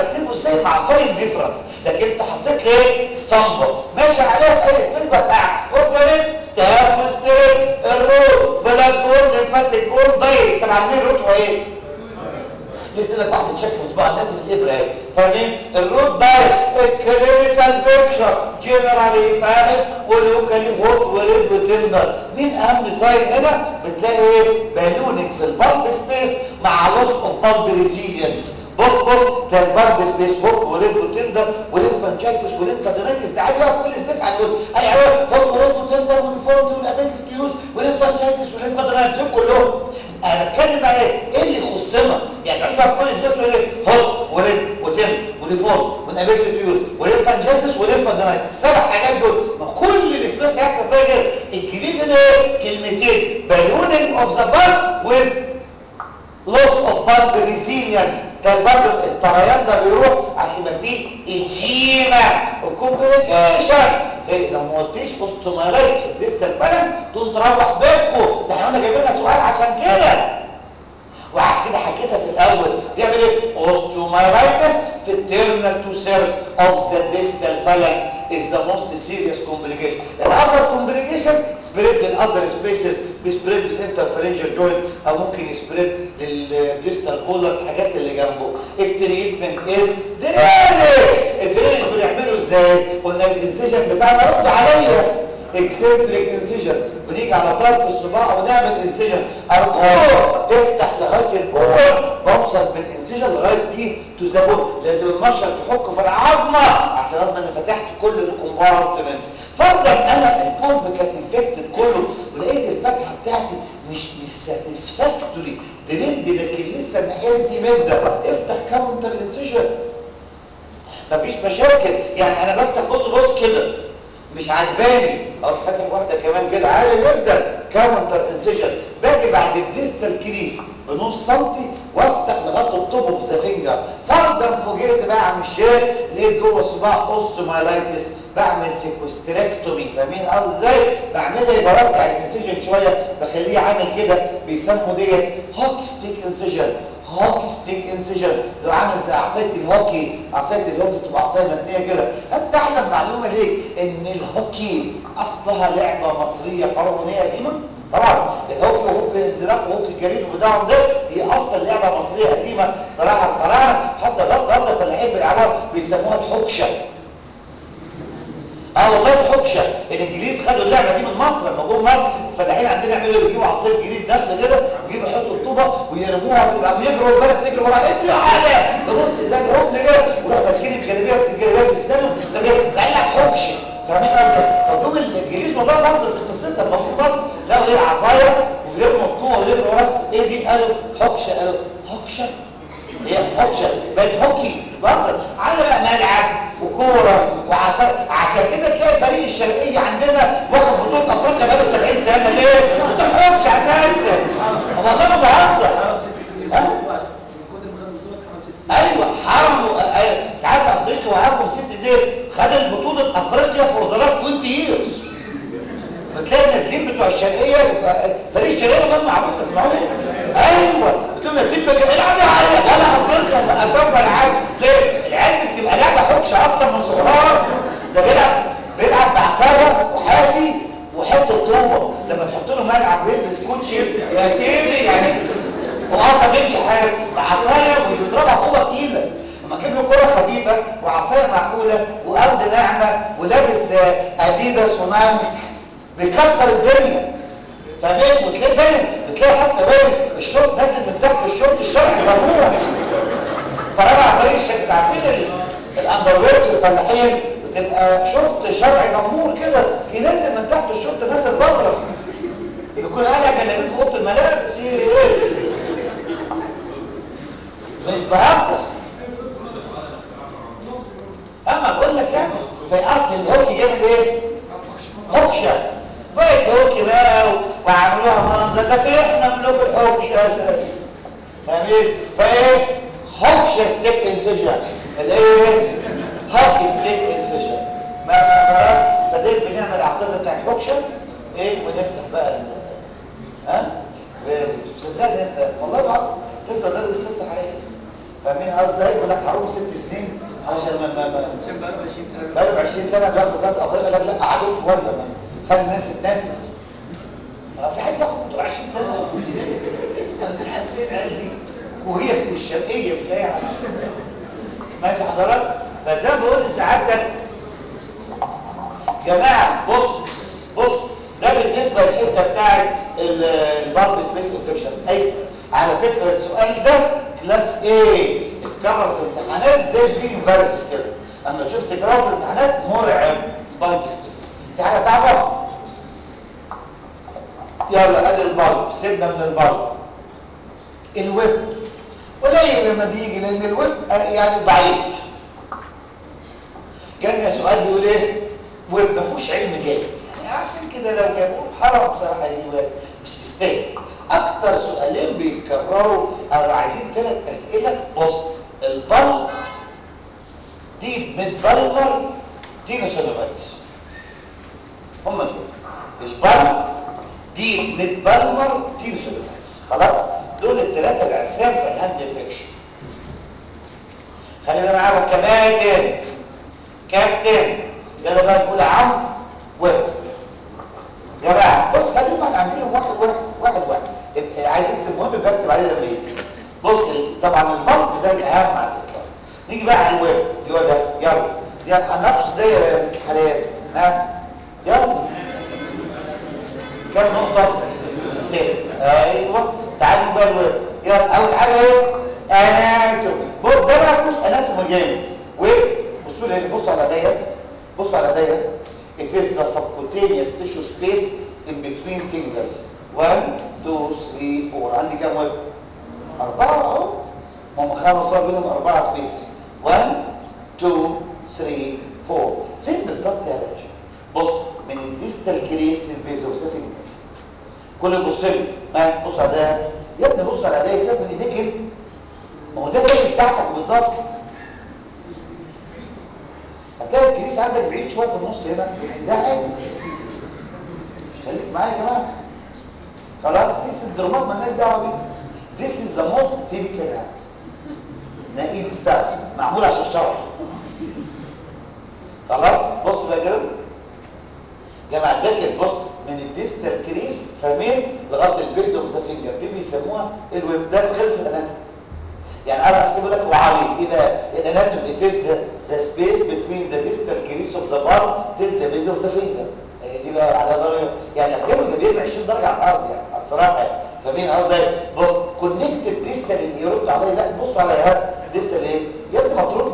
هتلاقي مع فاين ديفرنس لكن انت حطيت ليه ستامبر ماشي عليها في اي سبيس بتاع قدام ستاب وستيب الروت بلاد بول لمفاتيك بول دايركت طبعا مين الروت هو ايه لسه لك واحد تشيك في صباع الناس الابره اهي فاهمين الروت دايركت الكلينيكال بيكتشر جنرالي فاهم ولوكالي هوت وريد وتندر مين اهم ساين هنا بتلاقي ايه بالونك في البلب سبيس مع لوس اوف بلب ريسيلينس بص بص تلاقي البلب سبيس هوت وريد وتندر وليمفانجايتس وليمفادينايتس ده عادي بقى في كل سبيس هتقول اي عيال هوت وريد وتندر وديفورمتي والابيلتي تو يوز وليمفانجايتس وليمفادينايتس دول كلهم انا بتكلم على ايه ايه اللي يخصنا يعني عايز بقى في كل سبيس بيقول ايه هوت وريد وتم وديفورم ونابيلتي تو يوز وليمفانجايتس وليمفادينايتس سبع حاجات دول ما كل السبيس هيحصل فيها كده الجديد هنا ايه كلمتين بالونينج اوف ذا بلب ويز loss of bulb resilience ده البلب الطريان ده بيروح عشان يبقى فيه ايجيما وكومبليكيشن ايه لو ما قلتيش اوستومالايتس لسه البلد تقوم تروح بيتكم ده احنا قلنا جايبين لنا سؤال عشان كده وعشان كده حكيتها في الاول بيعمل ايه اوستومالايتس في التيرنال تو سيرز اوف ذا ديستال فالانكس is the most serious complication. The other complication spread in other spaces بيسبريد الانترفرنجر جوينت او ممكن يسبريد للديستال كولر الحاجات اللي جنبه التريتمنت از درينج الدرينج بنعمله ازاي قلنا الانسيجن بتاعنا رد عليا اكسنتريك انسيجن بنيجي على طرف الصباع ونعمل انسيجن ارجوك تفتح لغايه البول بوصل بالانسيجن لغايه دي تو ذا بول لازم المشرط تحك في العظمه عشان اضمن ان فتحت كل الكومبارتمنتس فرضا انا القلب كان انفكتد كله ولقيت الفتحه بتاعتي مش مش ساتسفاكتوري دريند لكن لسه الناحيه دي في مده افتح كاونتر انسيجن مفيش مشاكل يعني انا بفتح بص بص كده مش عجباني اروح فاتح واحده كمان كده عالي جدا كاونتر انسيجن باجي بعد الديستال كريس بنص سنتي وافتح لغايه الطوب اوف ذا فينجر فرضا فوجئت بقى عم الشيخ لقيت جوه الصباع اوستومايلايتس بعمل سيكوستريكتومي فاهمين قصدي ازاي بعملها يبقى وسع الانسيجن شويه بخليه عامل كده بيسموا ديت هوك ستيك انسيجن هوكي ستيك انسيجن لو عامل زي عصايه الهوكي عصايه الهوكي تبقى عصايه متنيه كده هل تعلم معلومه ليك ان الهوكي اصلها لعبه مصريه فرعونيه قديمه طبعا الهوكي وهوكي الانزلاق وهوكي الجريد وبتاعهم ده هي اصلا لعبه مصريه قديمه اخترعها الفراعنه حتى غلط غلط فلاحين بالعوام بيسموها الحكشه اه والله الحكشه الانجليز خدوا اللعبه دي من مصر لما جم مصر الفلاحين عندنا يعملوا يجيبوا عصير جديد داخل كده ويجيبوا يحطوا الطوبه ويرموها ويبقى يجروا البلد تجري ورا اجري حاجه تبص ازاي هم كده ويروحوا ماسكين الجلابيه الجلابيه في اسنانهم ده كده ده لك حكشه فاهمين قصدي فجم الانجليز والله مصر في قصتها لما جم مصر لقوا ايه عصايه ويرموا الطوبه ويجروا ورا ايه دي قالوا حكشه قالوا حكشه هي حكشه بقت هوكي بصر على بقى ملعب وكوره وعصا عشان كده تلاقي فريق الشرقيه عندنا واخد بطوله افريقيا بقاله 70 سنه ليه؟ ما حكش اساسا والله ما بهزر ها؟ ايوه حرموا انت عارف افريقيا وقفهم ست دقايق خد البطوله افريقيا فور ذا لاست 20 ييرز بتلاقي النازلين بتوع الشرقيه فريق الشرقيه ما معروف ما تسمعوش ايوه بتقول نازلين بقى العب يا عيال ولا افريقيا افريقيا العاب ليه العيال دي بتبقى لعبه حكشه اصلا من صغرها ده بيلعب بيلعب بعصايه وحافي وحته طوبه لما تحط له ملعب ويلبس كوتشي يا سيدي يعني هو اصلا بيمشي حاجه بعصايه وبيضربها طوبه تقيله لما اجيب له كره خفيفه وعصايه معقوله وارض ناعمه ولابس اديداس ونايك بيكسر الدنيا فاهمين وتلاقي باين بتلاقي حتى باين الشرط نازل من تحت الشرط الشرعي ممنوع فرابع فريق الشركة عارفين الاندرويرز الفلاحين بتبقى شرط شرعي ممنوع كده ينزل من تحت الشرط نازل بره يكون انا جلابيت في اوضه الملابس ايه مش بهزر اما بقول لك يعني في اصل الهوكي جامد ايه هوكشه بقت هوكي بقى وعملوها منظر لكن احنا ملوك الحوكشه اساسا فاهمين فايه هوكشه ستيك انسجن الايه هوكي ستيك انسجن ماشي حضرتك فديت بنعمل عصيده بتاع الحوكشه ايه ونفتح بقى ال ها صدقني انت والله العظيم قصه ده دي قصه حقيقيه فاهمين قصدي ازاي يقول لك حروب ست سنين عشان ما ما ما عشان بقى 20 سنه بقالهم 20 سنه بياخدوا كاس افريقيا لا لا قعدوا شويه ما خلي الناس تتنافس ما في حد ياخد بطوله 20 سنه وهي في الشرقيه بتلاقيها ماشي حضرتك فزي ما بقول لسعادتك جماعه بص بص ده بالنسبه للحته بتاعت البالب سبيس انفكشن اي على فكره السؤال ده كلاس ايه اتكرر في امتحانات زي البيليو فيروسز كده اما تشوف تكرار في الامتحانات مرعب بالب سبيس في حاجه صعبه يلا ادي البالب سيبنا من البالب الويب قليل لما بيجي لان الويب يعني ضعيف جالنا سؤال بيقول ايه ويب ما فيهوش علم جامد يعني عشان كده لو جابوه حرام بصراحه يجيبوا مش مستاهل اكتر سؤالين بيتكرروا او عايزين ثلاث اسئله بص البلب دي متبلمر دي نشانوفاتس هم دول البلب دي متبلمر دي نشانوفاتس خلاص دول الثلاثه العرسان في الهاند انفكشن خلي بالك معاهم كباتن كابتن يلا بقى نقول عم ويب يا جماعه بص خلينا عندنا واحد واحد واحد واحد عايزين المهم بكتب عليه لما يجي بص طبعا البلط ده الاهم على الاطلاق نيجي بقى على الويب اللي هو ده يلا يلا هنناقش زي الحالات ها يلا كم نقطه ست ايوه تعالوا بقى الويب يلا اول حاجه ايه اناتومي بص ده بقى بص اناتومي جامد ويب بصوا لي بصوا على ايديا بصوا على ايديا it is the subcutaneous tissue space in between fingers 1 2 3 4 عندي كام ويب أربعة أهو ما هم خمس صور بينهم أربعة سبيس 1 2 3 4 فين بالظبط يا باشا بص من الديستال كريس للبيز اوف ذا فينجر كل بص لي ها بص على ده يا ابني بص على ده يسيب من ايديك انت ما هو ده زي بتاعتك بالظبط هتلاقي الكريس عندك بعيد شويه في النص هنا ده عادي خليك معايا يا جماعه خلاص دي سندرومات مالناش دعوه بيها This is the most typical hand. نقيد ستاف معمول عشان الشرح خلاص بص بقى كده جماعه ده كده بص من الديستال كريس فاهمين لغايه البيرز اوف ذا فينجر دي بيسموها الويب بس خلص الاناتومي يعني انا عشان بقول لك هو عريض ايه بقى الاناتومي it is the, the space between the distal crease of the palm till the base of the finger دي بقى على درجه يعني الجبل بيبقى 20 درجه على الارض يعني الصراحه يعني فاهمين قصدي بص كونكتد ديستال اللي يرد عليا لا بص على يا ديستال ايه يا ابني ما ترده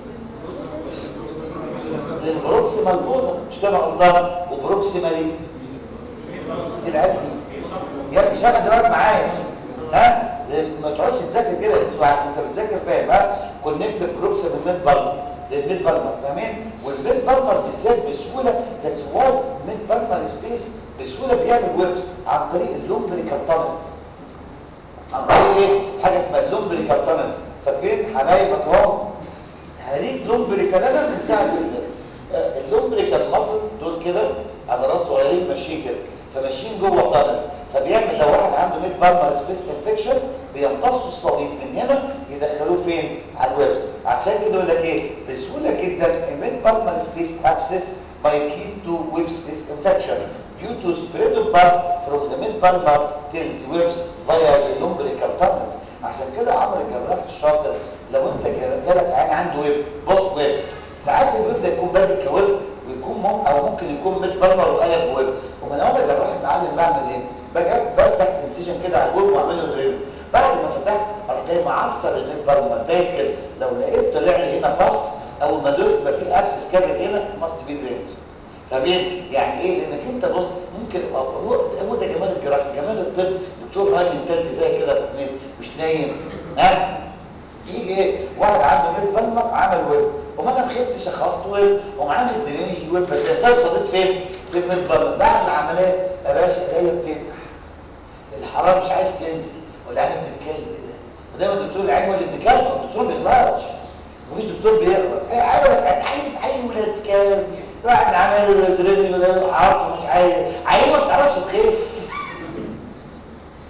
للبروكسيمال بوزا مش كده غلطان وبروكسيمالي العيال دي يا ابني شغل دماغك معايا ها ما تقعدش تذاكر كده اسمع انت بتذاكر فاهم ها كونكتد بروكسيمال ميد بالمر للميد بالمر فاهمين والميد بالمر بالذات بسهوله ذاتس واي ميد بالمر سبيس بسهوله بيعمل ويبس عن طريق اللومبريكال تانلز عن طريق ايه حاجه اسمها اللومبريكال تانلز فاكرين حبايبك اهو هريك لومبريكال انا من ساعه جدا اللومبريكال ماسل دول كده عضلات صغيرين ماشيين كده فماشيين جوه تانلز فبيعمل لو واحد عنده ميد بالمر سبيس انفكشن بيمتصوا الصليب من هنا يدخلوه فين على الويبس عشان كده يقول لك ايه بسهوله جدا الميد بالمر سبيس ابسس might lead to web space infection due to spread of pus from the mid-palmar till the webs via the lumbrical tunnel عشان كده عمرو الجراح الشاطر لو انت جالك عين عنده ويب بص ويب ساعات الويب ده يكون بادئ كويب ويكون ممكن او ممكن يكون ميد بالمر وقلب ويب ومن عمر الجراح المعلم بعمل ايه؟ باجي بفتح انسيشن كده على الويب واعمل له دريل بعد ما فتحت اروح جاي معصر الميد بالمر دايس كده لو لقيت طلع لي هنا باص اول ما دوست يبقى في ابسس كابل هنا ماست بي درينز فاهمين يعني ايه لانك انت بص ممكن هو هو ده جمال الجراحه جمال الطب دكتور راجل تالت زي كده فاهمين مش نايم ها يجي ايه واحد عنده ميل بالمر عمل ويب وما انا مخيبت شخصت ويب ومعامل درينج ويب بس يا سيد صديق فين في الميل بالمر بعد العمليه يا باشا ايديا بتفتح الحرام مش عايز تنزل ولا انا ابن الكلب ده ودايما الدكتور العين ولا ابن كلب الدكتور ما بيغلطش مفيش دكتور بيغلط ايه عملك هتعين عين ولاد كلب واحد عمل دريبل وده حاطه مش عايز عيان ما بتعرفش تخف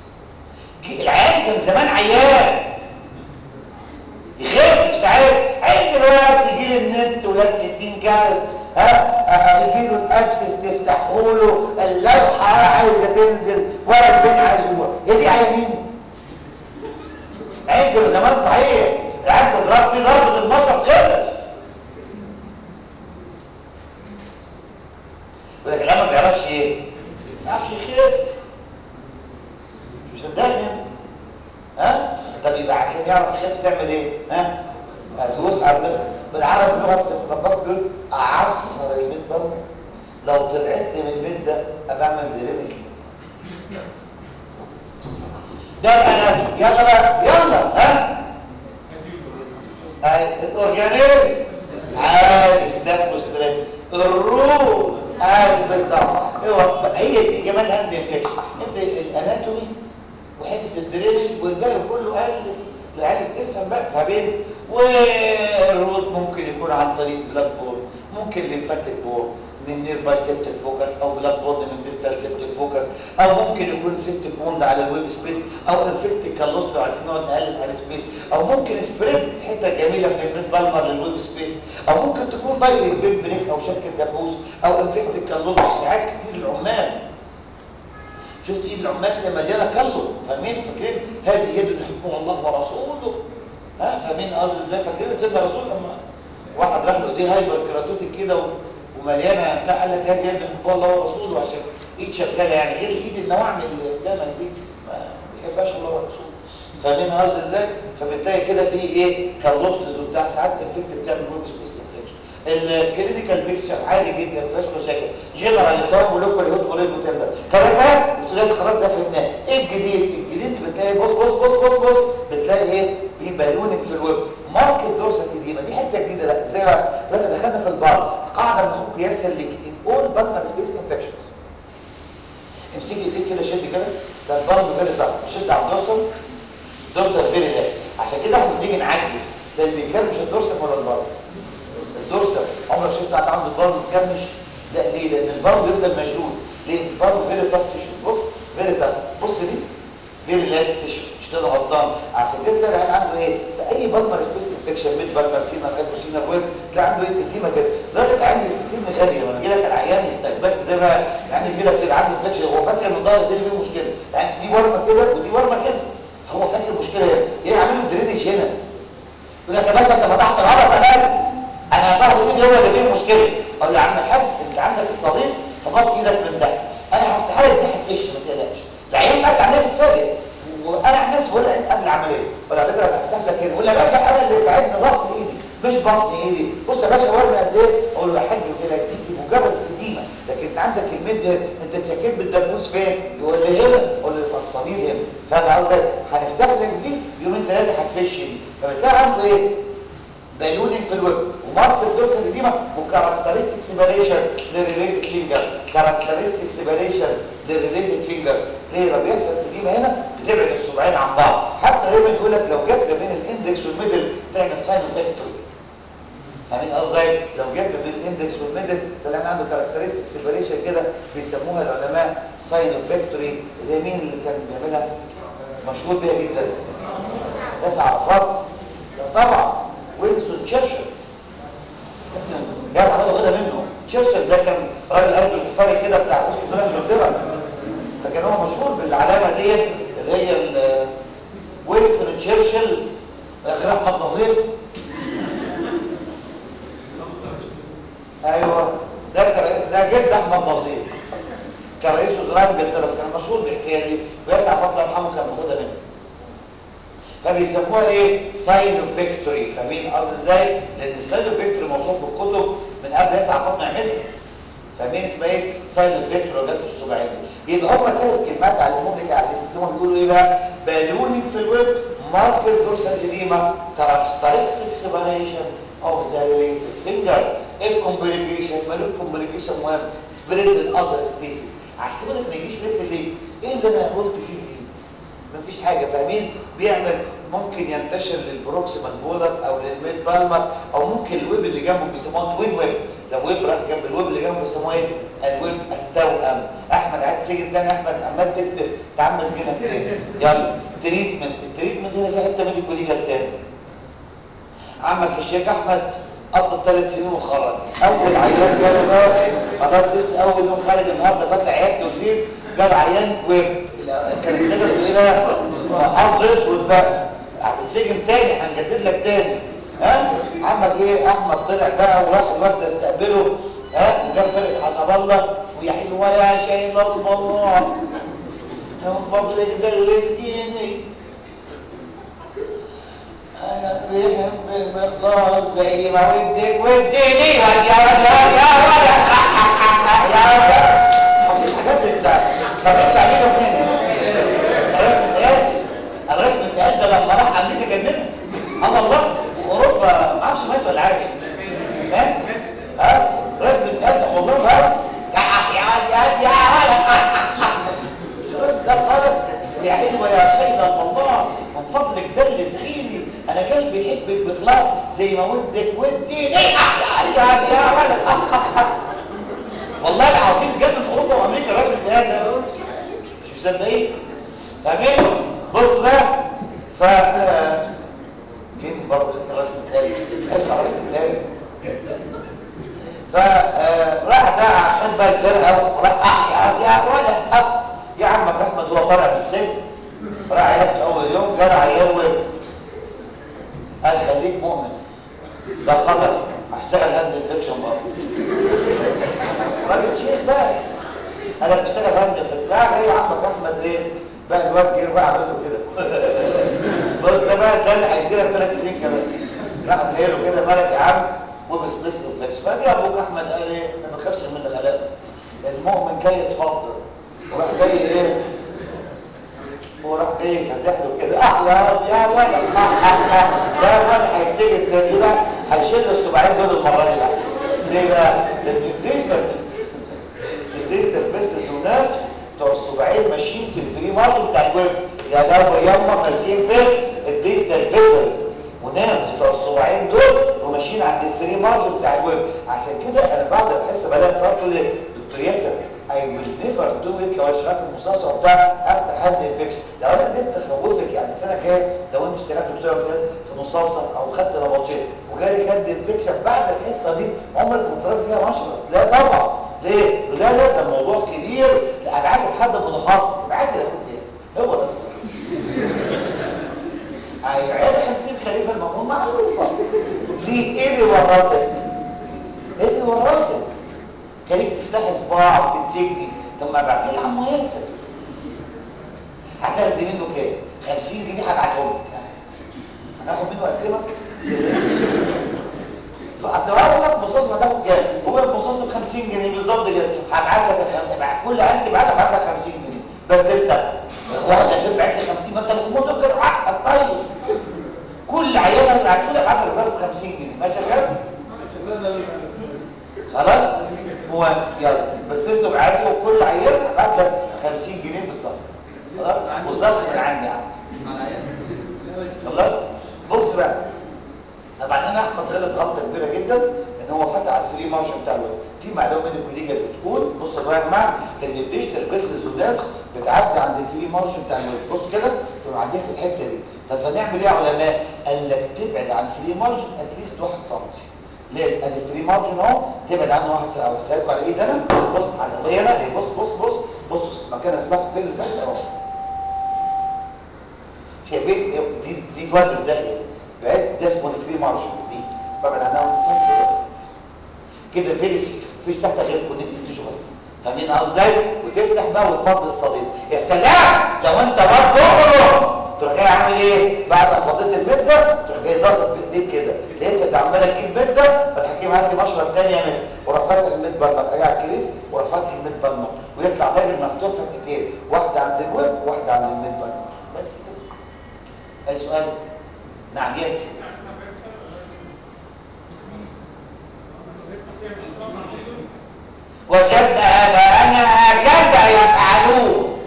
العيان كان زمان عيان يخف في ساعات عند بقى تجي لي النت ولاد 60 كلب ها يجي له الابسس تفتحه له اللوحه عايزه تنزل ولا البين عايز يروح هي دي عيانين عند زمان صحيح العيال تضرب في ضربه المشرق كده ولكن لما ما بيعرفش ايه ما يعرفش يخف مش مصدقني ها طب يبقى عشان يعرف يخف تعمل ايه ها هتدوس على بالعربي لغه ربك بيقول اعصر البيت برضه لو طلعت لي من البيت ده ابقى اعمل درينج ده انا يلا بقى يلا ها الاورجانيزم عادي ستاف ستريت الروح عادي بالظبط هي دي جمال هاند انفكشن انت الاناتومي وحته الدرينج والباقي كله قال العيال تفهم بقى فبين والروت ممكن يكون عن طريق بلاد بورن ممكن ليمفاتيك بورن من نير باي سيبتك فوكس او بلاد بورن من ديستال سيبتك فوكس او ممكن يكون سيبتك بوند على الويب سبيس او انفكتيك كالوس لو عايزين نقعد نقلب على السبيس او ممكن سبريد حته جميله من الميد بالمر للويب سبيس او ممكن تكون دايركت بين بريك او شكل دبوس او انفكتيك كالوس ساعات كتير العمال شفت ايد العمال دي مليانه كلو فاهمين فاكرين هذه يد يحبها الله ورسوله ها فاهمين قصدي ازاي فاكرين سيدنا الرسول لما واحد راح له ايديه هايبر كيراتوتيك كده ومليانه بتاع قال لك هذه يد يحبها الله ورسوله عشان ايد شغاله يعني غير الايد النواعم اللي قدامك دي ما بيحبهاش الله ورسوله فاهمين قصدي ازاي فبتلاقي كده في ايه كالوفتز وبتاع ساعات انفكت بتعمل ويب سبيس انفكشن الكلينيكال بيكتشر عادي جدا ما فيهاش مشاكل جنرال فاهم ولوكال هيد وريد وكده كلام بقى بتلاقي خلاص ده فهمناه ايه الجديد الجديد بتلاقي بص بص بص بص بص بتلاقي ايه في بالونك في الويب ماركت دورسال اديما دي حته جديده لا ازاي بقى دلوقتي دخلنا في البار قاعده بناخد قياسها لك ان اول بالمر سبيس انفكشنز امسكي ايديك كده شد كده ده البار فيري تحت شد على الدورسال الدورسال فيري لاكس عشان كده احنا بنيجي نعجز لان بيتكلم مش الدورسال ولا البار الدورسال عمرك شفت حد عنده البار متكمش لا ليه لان البار بيفضل مشدود ليه البار فيري تاف تيشو بص فيري تاف بص دي فيري لاكس تيشو مش كده غلطان عشان كده تلاقي العيال عنده ايه في اي بالمر سبيس انفكشن ميد بالمر سينر هايبوسينر ويب تلاقي عنده ايه اديمه كده لدرجه عيال يستكين غبي لما يجي لك العيان يستخباك زي ما يعني يجي لك كده عنده انفكشن هو فاكر ان ظهر دي فيه مشكله يعني دي ورمه كده ودي ورمه كده فهو فاكر المشكله هنا ايه عامل له درينج هنا يقول لك يا باشا انت فتحت غلط يا غالي انا ظهر ايدي هو اللي فيه المشكله اقول له يا عم الحاج انت عندك الصليب فغط ايدك من تحت انا هفتح لك تحت فيش ما تقلقش العيان بقى عمال يتفاجئ وانا عن نفسي بقول له قبل العمليه ولا على فكره انا هفتح لك كده ولا يا باشا انا اللي تعبني ضغط ايدي مش بطن ايدي بص يا باشا ورمي قد ايه اقول له يا حاج كده دي مجرد اديمه لكن انت عندك المد انت اتشكيت بالدبوس فين يقول لي هنا اقول له يبقى الصليب هنا فانا عاوزك هنفتح لك دي يومين ثلاثه هتفش دي فبتلاقي عنده ايه بالونينج في الويب ومارك الدوسه القديمه وكاركترستيك سيبريشن للريليتد فينجر كاركترستيك سيبريشن للريليتد فينجرز ليه لو بيحصل القديمه هنا بتبعد الصباعين عن بعض حتى دايما يقول لك لو جت ما بين الاندكس والميدل تعمل ساين فاكتوري فاهمين قصدي لو جت ما بين الاندكس والميدل تلاقي عنده كاركترستيك سيبريشن كده بيسموها العلماء ساين فاكتوري اللي هي مين اللي كان بيعملها مشهور بيها جدا ناس عرفات طبعا وينستون تشرشل جاز عمال واخدها منه تشرشل ده كان راجل قلب الكفاري كده بتاع روسيا فلان انجلترا فكان هو مشهور بالعلامه دي اللي هي وينستون تشرشل اخر احمد نظيف ايوه ده كرئيس ده جد احمد نظيف كرئيس وزراء انجلترا فكان مشهور بالحكايه دي ويسعى فضل يرحمه كان واخدها منه فبيسموها ايه ساين اوف فيكتوري فاهمين قصدي ازاي لان الساين اوف فيكتوري موصوف في الكتب من قبل يسعى فاطمه يعملها فاهمين اسمها ايه ساين اوف فيكتوري جت في السبعين يبقى هم ثلاث كلمات علمهم لك يا عزيزي هم بيقولوا ايه بقى بالونيك في الويب ماركت دورسال اديما كاركترستيك سيبريشن اوف ذا ريليتد فينجرز الكومبليكيشن مالو الكومبليكيشن مهم سبريد الاذر سبيسيز عشان كده ما يجيش ليه ليه ايه اللي انا قلت فيه جديد مفيش حاجه فاهمين بيعمل ممكن ينتشر للبروكسيمال بولر او للميد بالمر او ممكن الويب اللي جنبه بيسموها توين ويب لو ويب راح جنب الويب اللي جنبه بيسموها ايه الويب التوأم احمد عايز تسجل تاني احمد عمال تكتب تعال مسجلها تاني يلا تريتمنت التريتمنت هنا في حته ميديكو ليجال تاني عمك الشيخ احمد قضى ثلاث سنين وخرج اول عيان جاله بقى خلاص لسه اول يوم خارج النهارده فتح عيادته جديد جاب عيان ويب كانت سجنت ايه بقى حظ اسود بقى هتتسجن تاني هنجدد لك تاني ها عمك ايه احمد طلع بقى وراح الواد ده استقبله ها وجاب فرقه حسب الله ويا حلوه يا شايل البلاص من فضلك دلسكيني انا بحبك بخلاص زي ما ودك وديني واد يا واد يا واد يا واد يا واد حافظين الحاجات دي بتاعت طب انت علينا فين الرسم اتقال الرسم اتقال ده لما راح امريكا جننها اه والله واوروبا ما اعرفش مات ولا عايش مات ها رسم اتقال والله بقى يا واد يا واد يا واد ده خالص يا حلوة يا سيدة البلاص من فضلك دلس خيلي انا قلبي يحبك بخلاص زي ما ودك وديني يا يا يا ولد والله العظيم جاب من اوروبا وامريكا الراجل ده ده مش مصدقين فاهمين بص بقى ف فين برضه الراجل الثاني بحس على الراجل الثاني فراح ده عشان بقى الفرقه وراح يا يا ولد يا عمك احمد هو طالع في السجن راح عيادته اول يوم جرى عيال وين قال خليك مؤمن ده قدر هشتغل هاند انفكشن برضه راجل شيخ بقى انا بشتغل هاند انفكشن لا جاي عمك احمد ايه بقى الواد جه بقى عمل له كده بص ده بقى ده اللي هيشتغل ثلاث سنين كمان راح جاي له كده مالك يا عم وبس بس انفكشن فجاء ابوك احمد قال ايه انا ما بخافش من اللي خلقني المؤمن كيس فضل وراح جاي ايه وراح جاي فتح له كده اه يا يا ولد يا ولد هيتسجن تاني بقى هيشيل الصباعين دول المره دي بقى ليه بقى؟ لان الديجيتال الديجيتال بيزنس ونفس بتوع الصباعين ماشيين في الفري ماركت بتاع الويب يا ده ياما ماشيين في الديجيتال بيزنس ونفس بتوع الصباعين دول وماشيين عند الفري ماركت بتاع الويب عشان كده انا بعد الحصه بدات تقول لي دكتور ياسر I will never do it لو اشتغلت المستشفى وبتاع افتح هاند انفكشن لو انا اديت تخوفك يعني سنه كام لو انت اشتغلت دكتور امتياز في مستوصف او خدت نبطشين وجالك هاند انفكشن بعد الحصه دي عمرك ما تضرب فيها مشرط لا طبعا ليه؟ لا لا ده الموضوع كبير لا انا عارف حد متخصص ابعت لي الامتياز هو ده الصح عيال 50 خليفه المأمون معروفه ليه ايه اللي ورطك؟ ايه اللي ورطك؟ كانك تفتحي صباع وتتسجني طب ما ابعتي لي عمو ياسر هتاخدي منه كام 50 جنيه هبعتهم لك هناخد منه 2000 اصلا فاصل هو لك مصاص ما تاخد كام هو المصاص ب 50 جنيه بالظبط كده هبعت لك خم... كل انت بعت هبعت لك 50 جنيه بس انت واحد عشان بعت لي 50 ما انت ممكن ممكن طيب كل عيال هبعته لك هبعت لك 50 جنيه ماشي يا شباب خلاص موافق يلا بس انتوا بعتي وكل عيال هبعت لك 50 جنيه بالظبط خلاص بالظبط من عندي يا عم خلاص بص بقى بعدين احمد غلط غلطه كبيره جدا ان هو فتح على الفري مارش بتاع الويب في معلومه من الكوليجا بتقول بص بقى يا جماعه ان الديجيتال بيزنس ولاد بتعدي عند الفري مارش بتاع الويب بص كده تبقى معديه في الحته دي طب فنعمل ايه يا علماء قال لك تبعد عن الفري مارجن اتليست 1 سم ليه ادي الفري مارجن اهو تبعد عنه 1 سم بسالكم على ايه ده انا بص على القضيه هنا اهي بص بص بص بص مكان الصف فين اللي تحت اهو شايفين دي دي تودي في داهيه بعد ده اسمه الفري مارجن دي ببعد عنها كده فيري مفيش تحت غير كونكتيف تيشو بس فاهمين ازاي وتفتح بقى وتفضي الصديق يا سلام لو انت برضه اخرج تروح جاي عامل ايه بعد ما فضيت المده تروح جاي ضغط في ايديك كده لقيت انت عمال تجيب مده فتحكيم عندي مشرب ثاني يا مس وراح فاتح الميد بالمك اجي على الكريس وراح فاتح الميد بالمك ويطلع راجل مفتوح فتحتين واحده عند الويب وواحده عند الميد بالمك بس كده اي سؤال نعم يس وجدنا اباءنا هكذا يفعلون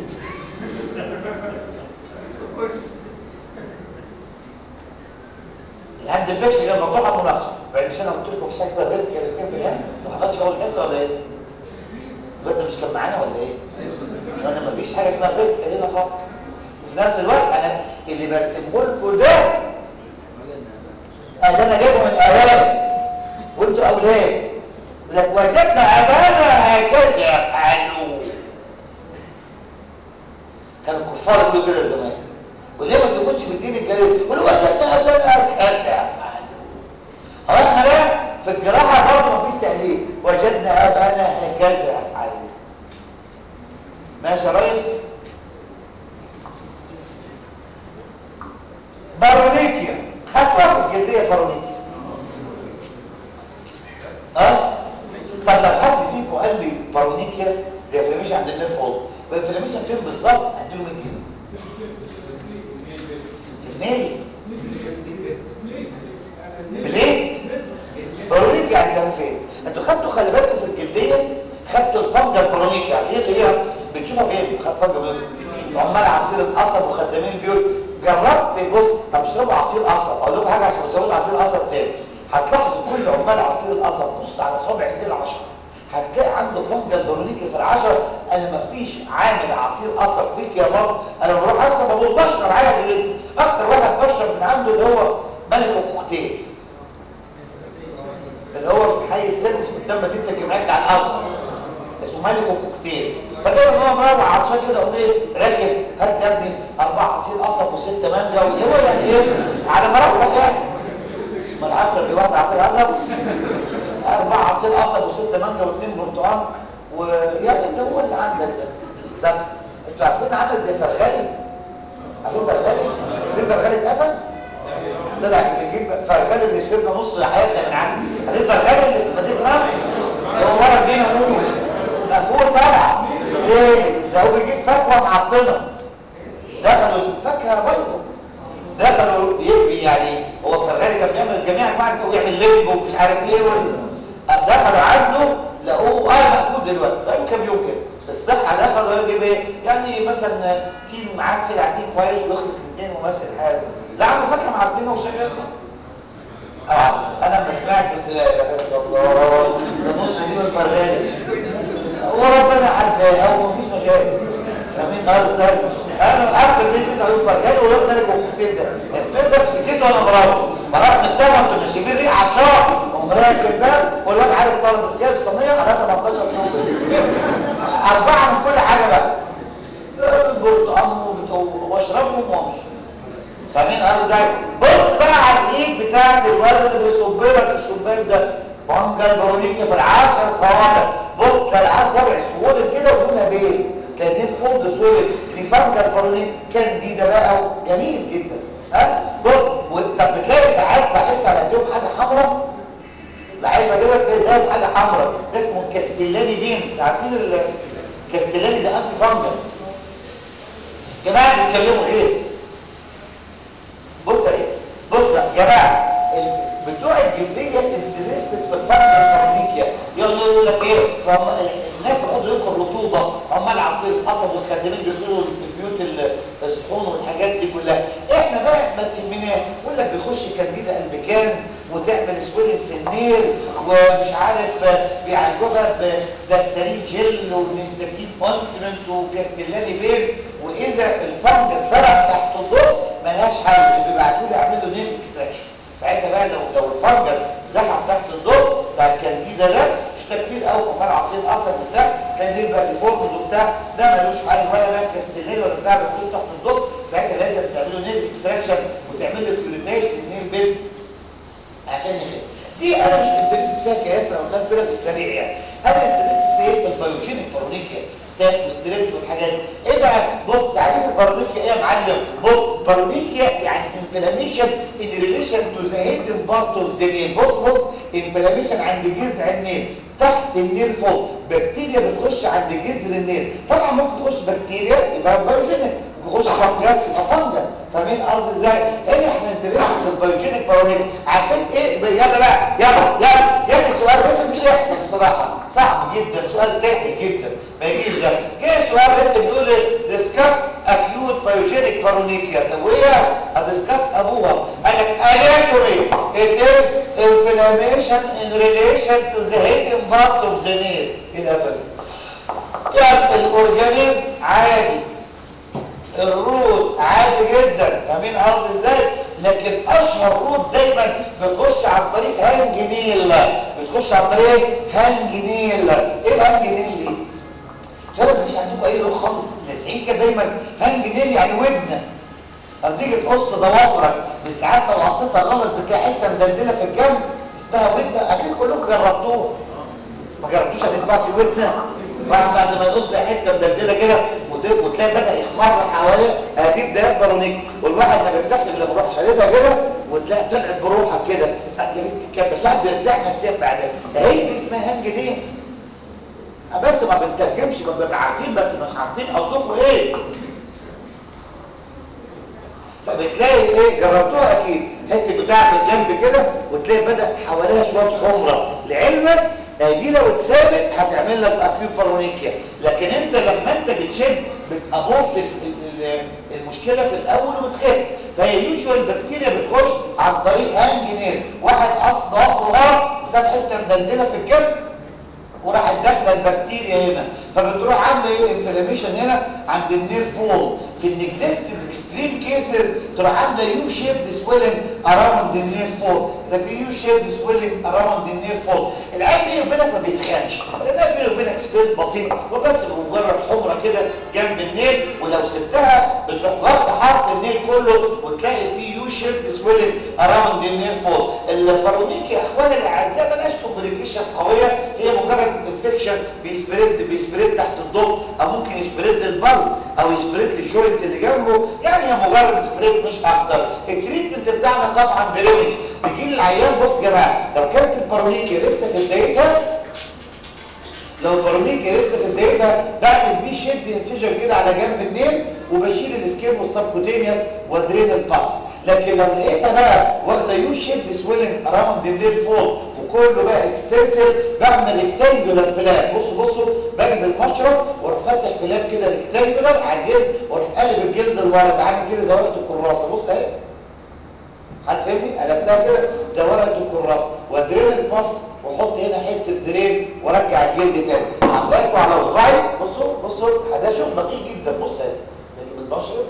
الهاند فيكس غير مفتوحه مناقشه بعد مش انا قلت لكم في حاجه اسمها فيرتيكاليزيشن في الهاند ما حضرتش اول حصه ولا ايه؟ الواد مش كان معانا ولا ايه؟ انا ما فيش حاجه اسمها فيرتيكال هنا خالص وفي نفس الوقت انا اللي برسمه لكم ده قال انا جايبه من اولاد وانتوا اولاد لك وجدنا ابانا هكذا يفعلون كان الكفار يقولوا كده زمان وليه ما تكونش في الدين الجديد يقولوا وجدنا ابانا هكذا يفعلون هو احنا بقى في الجراحه برضه مفيش تقليد وجدنا ابانا هكذا يفعلون ماشي يا ريس بارونيكيا خدتها في الجلديه بارونيكيا ها طب لو حد فيكم قال لي بارونيكيا دي انفلاميشن عند النيرف فوق الانفلاميشن فين بالظبط اديله 100 جنيه في النيل بليه بارونيكيا يعني كانوا فين انتوا خدتوا خلي بالكم في الجلديه خدتوا الفنجل بارونيكيا عارفين اللي هي بتشوفها فين خد فنجل عمال عصير القصب وخدامين البيوت جربت بص طب اشربوا عصير قصب اقول لكم حاجه عشان تشربوا عصير قصب تاني هتلاحظوا كل عمال عصير القصب بص على صابع ايديه العشره هتلاقي عنده فنجل برونيكي في العشر انا ما فيش عامل عصير قصب فيك يا مصر انا بروح اشرب بقول بشرب عادي جدا اكتر واحد بشرب من عنده اللي هو ملك الكوكتيل اللي هو في حي السادس قدام مدينه الجامعيه بتاع الازهر اسمه ملك الكوكتيل فكده هو مروح عطشان كده قوم ايه راكب هات يا ابني اربع عصير قصب وست مانجا هو يعني ايه على ما اروح يعني ما العصر اللي واحد عصير قصب اربع عصير قصب وست مانجا واثنين برتقال ويعني اللي هو اللي عندك ده ده انتوا عارفين عامل زي فرغلي عارفين فرغلي عارفين فرغلي اتقفل طلع يجيب فرغلي اللي شربنا نص حياتنا من عنده عارفين فرغلي اللي في مدينه نصر اللي هو ورا بينا نور مقفول طبعا ليه؟ ده هو بيجيب فاكهه معطله دخلوا الفاكهه بايظه دخلوا يبقي يعني هو فرغالي كان بيعمل جميع انواع ويعمل لب ومش عارف ايه دخلوا عنده لقوه اه مقفول دلوقتي بقى كام يوم كده الصحه دخلوا يجيب ايه؟ يعني مثلا تين معاك كده عتين كويس ويخلص الاثنين وماشي الحال لا عنده فاكهه معطله وشغال اه انا لما سمعت قلت لا اله الا الله ده نص مليون فرغالي وربنا عداها ومفيش مشاكل فمين قال ازاي انا اكتر من كده هيقول فرغالي ولاد ملك وكفين ده البيت ده في سكته وانا مروح مروح من التمر انتوا ماشيين ريح عطشان قوم راكب ده والواد عارف طلب جايب صينيه على 18 كيلو اربعه من كل حاجه بقى برتقال واشربهم وامشي فمين قال ازاي بص بقى على الايد بتاعت الولد اللي بيصب لك الشباك ده فانجل برونيكا في العشر صوابع بص تلاقي العصابع سودت كده ولونها بيل تلاقي فولد سودت دي فانجل برونيكا كانديدا بقى جميل جدا ها بص طب بتلاقي ساعات لاحظت على ايديهم حاجه حمراء لاحظها كده تلاقي ده حاجه حمراء ده اسمه الكاستيلاني بين عارفين الكاستيلاني ده انتي فانجل جماعه بيتكلموا غيظ بص ايه بص يا جماعه بتوع الجلديه انترستد في الفرق الفرنيكيا يقول لك ايه فهم الناس يقعدوا يدخل رطوبه عمال عصير القصب والخدامين بيغسلوا في البيوت الصحون والحاجات دي كلها احنا بقى ما تهمناش يقول لك بيخش كانديدا البيكانز وتعمل سويلنج في النيل ومش عارف بيعالجوها بدكتورين جل ونستاتين اونتمنت وكاستيلاني بيل واذا الفنج زرع تحت الضغط ملهاش حل بيبعتوا لي اعمل له نيل اكستراكشن ساعتها بقى لو لو الفنجس زحف تحت الضغط بتاع الكانديدا ده اشتى كتير قوي كمان عصير قصب وبتاع كان دي بقى ديفورمز وبتاع ده ملوش حل ولا بقى كاستيلاني ولا بتاع بيخش تحت الضغط ساعتها لازم تعمل له نيل اكستراكشن وتعمل له كيوريتايز للنيل بيل عشان يخف دي انا مش انترست فيها كياس لو قدام كده في السريع يعني انا انترست في ايه في البيوجينيك بارونيكيا ستاف وستريبت والحاجات دي ايه بقى بص تعريف البارونيكيا ايه يا معلم بص بارونيكيا يعني انفلاميشن ان ريليشن تو ذا هيدن بارت اوف ذا نيل بص بص انفلاميشن عند جذع النيل تحت النيل فوق بكتيريا بتخش عند جذر النيل طبعا ممكن تخش بكتيريا يبقى بيوجينيك بيخش شخصيات تبقى فنجل فاهمين قصدي ازاي هنا احنا ندرس في البيوجينيك بارونيك عارفين ايه يلا بقى يلا يلا يلا سؤال ريتم مش هيحصل بصراحه صعب جدا سؤال تافه جدا ما يجيش ده جه سؤال ريتم بيقول لي ديسكاس اكيوت بيوجينيك بارونيكيا طب وايه هديسكاس ابوها قال لك اناتومي it is inflammation in relation to the hidden part of the nail ايه ده يعني الاورجانيزم عادي الروت عادي جدا فاهمين قصدي ازاي لكن اشهر روت دايما بتخش عن طريق هانج نيل بتخش عن طريق هانج نيل ايه الهانج نيل دي ترى مفيش عندكم اي روح خالص لاسعين كده دايما هانج نيل يعني ودن لما تيجي تقص ضوافرك بس ساعات لو قصيتها غلط بتلاقي حته مدلدله في الجنب اسمها ودن اكيد كلكم جربتوها ما جربتوش هتسمعوا في ودن واحد بعد ما يقص حته مدلدله كده وتلاقي بدا يحمر حواليه هتجيب ده برونيك والواحد ما بيرتاحش الا لما يروح شالتها كده وتلاقي طلعت بروحك كده يا بنت الكلب بس الواحد بيرتاح نفسيا بعدها هي دي اسمها هنج دي بس ما بنترجمش ما بنبقى عارفين بس مش عارفين قصدكم ايه فبتلاقي ايه جربتوها اكيد حته بتاعه الجنب كده وتلاقي بدا حواليها شويه حمره لعلمك دي لو اتثابت هتعمل لك اكيوت بارونيكيا لكن انت لما انت بتشد بتابورت المشكله في الاول وبتخف فهي يوجوال بكتيريا بتخش عن طريق هانج نيل واحد قص ضفره غلط وساب حته مدلدله في الجنب وراحت داخله البكتيريا هنا فبتروح عامله ايه انفلاميشن هنا عند النير فول في النجلكتد اكستريم كيسز تروح عامله يو شيب سويلنج اراوند النير فول اذا في يو شيب سويلنج اراوند النير فول العين بيني وبينك ما بيسخنش لانها بيني وبينك سبيس بسيط وبس بمجرد حمره كده جنب النيل ولو سبتها بتروح واخده حرف النيل كله وتلاقي في يو شيب سويلنج اراوند النير فول البارونيك يا اخواني الاعزاء بلاش كومبليكيشن قويه هي مجرد انفكشن بيسبريد بيسبريد تحت الضغط او ممكن يسبريد البلد او يسبريد الجوينت اللي جنبه يعني هي مجرد سبريد مش اكتر التريتمنت بتاعنا طبعا درينج بيجي العيان بص يا جماعه لو كانت البارونيكيا لسه في بدايتها لو البارونيكيا لسه في بدايتها بعمل في شيب انسيجن كده على جنب النيل وبشيل السكين والسبكوتينيوس وادرين الباس لكن لو لقيتها بقى واخده يو شيب سويلنج اراوند النيل فوق وكله بقى اكستنسيف بعمل ريكتانجولار فلاب بصوا بصوا باجي بالمشرط واروح فاتح فلاب كده ريكتانجولار على الجلد واروح قلب الجلد لورا عامل كده زي ورقه الكراسه بص اهي هتفهمني قلبتها كده زي ورقه الكراسه وادرين الباس واحط هنا حته درين وارجع الجلد تاني عاملها لكم على اصبعي بصوا بصوا ده شغل دقيق جدا بص اهي باجي بالمشرط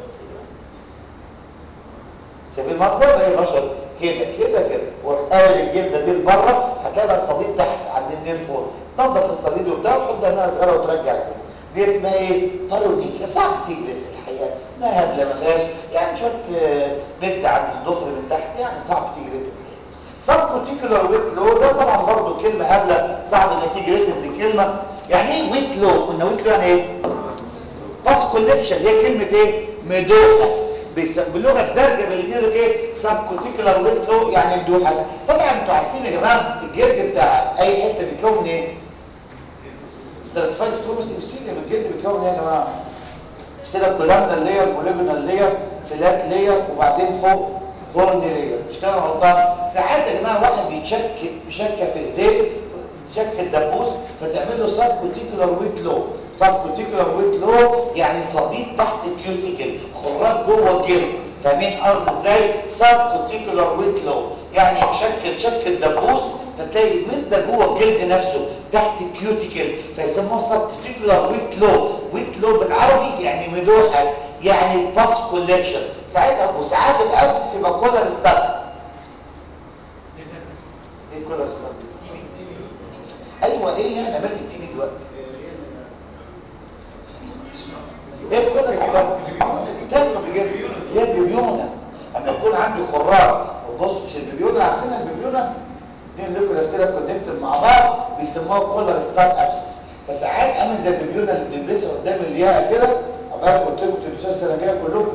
شايفين المنظر باجي المشرط كده كده كده وتقلب الجلده دي لبره هتلاقي بقى الصديد تحت عند النيل فوق تنظف الصديد وبتاع وتحط انها صغيره وترجع كده دي اسمها ايه بارونيكيا صعب تجري في الحقيقه ما هبله ما فيهاش يعني شويه مد عند الضفر من تحت يعني صعب تجري سب كوتيكولار ويت لو ده طبعا برضه كلمه هبله صعب انك تيجي ريتد بكلمه يعني ايه ويت لو قلنا ويت لو يعني ايه باس كولكشن هي كلمه ايه مدوحس باللغه الدارجه بالانجليزي لك ايه سب كوتيكولار ويت لو يعني مدوحس طبعا انتوا عارفين يا جماعه الجلد بتاع اي حته بيكون ايه ستراتيفايد سترومس ابسيليوم الجلد بيكون ايه يا جماعه مش كده كولامنا اللير بوليجونال لير فلات لير وبعدين فوق هورن لير مش كده غلطان ساعات يا جماعه واحد بيتشك بشكه في ايديه شك الدبوس فتعمل له سب كوتيكولار ويت لو سب كوتيكولار ويت لو يعني صديد تحت الكيوتيكل خراج جوه الجلد فاهمين قصدي ازاي سب كوتيكولار ويت لو يعني شك شك الدبوس فتلاقي مده جوه الجلد نفسه تحت الكيوتيكل فيسموها سب كوتيكولار ويت لو ويت لو بالعربي يعني مدوحس يعني باس كولكشن ساعتها وساعات الابسس يبقى كولر ستات ايه كولر ستات ايوه ايه يعني مالك التي بي دلوقتي ايه كولر ستات كلمه بجد هي البيبيونه اما يكون عندي خراج وبص مش البيبيونه عارفينها البيبيونه اثنين ليكولاس كده كونكتد مع بعض بيسموها كولر ستات ابسس فساعات عامل زي البيبيونه اللي بنلبسها قدام الياقه كده عمال قلت لكم تلبسوها السنه الجايه كلكم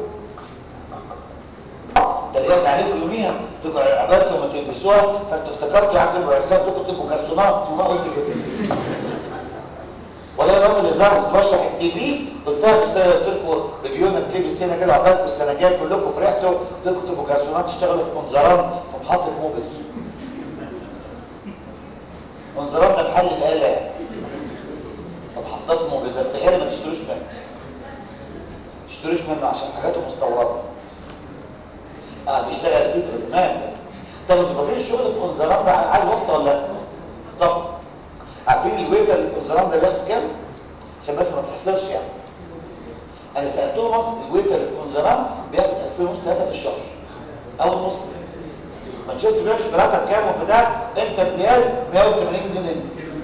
تريقت عليكم يوميها تقول عبالكم ما تلبسوها فانتوا افتكرتوا يا عبد المعرسات تقول تبقوا كرسونات ما قلت كده ولا انا اول هزار كنت بشرح التي في قلت لها ازاي قلت لكم بيبيونه بتلبس هنا كده عبالكم السنه الجايه كلكم فرحتوا قلت لكم تبقوا كرسونات تشتغلوا في منظران في محطه موبل منظران ده محل بقاله يعني في محطات موبل بس غالبا ما تشتروش منه تشتروش منه عشان حاجاته مستورده اه بيشتغل فيه تمام طب انتوا فاكرين الشغل في انزرام ده عايز واسطه ولا لا طب عارفين الويتر اللي في انزرام ده بياخد كام عشان بس ما تحصلش يعني انا سالتهم اصلا الويتر اللي في انزرام بياخد 2000 ونص 3 في الشهر اول نص ما انت شفت بيع شوكولاته بكام وبتاع انت امتياز 180 جنيه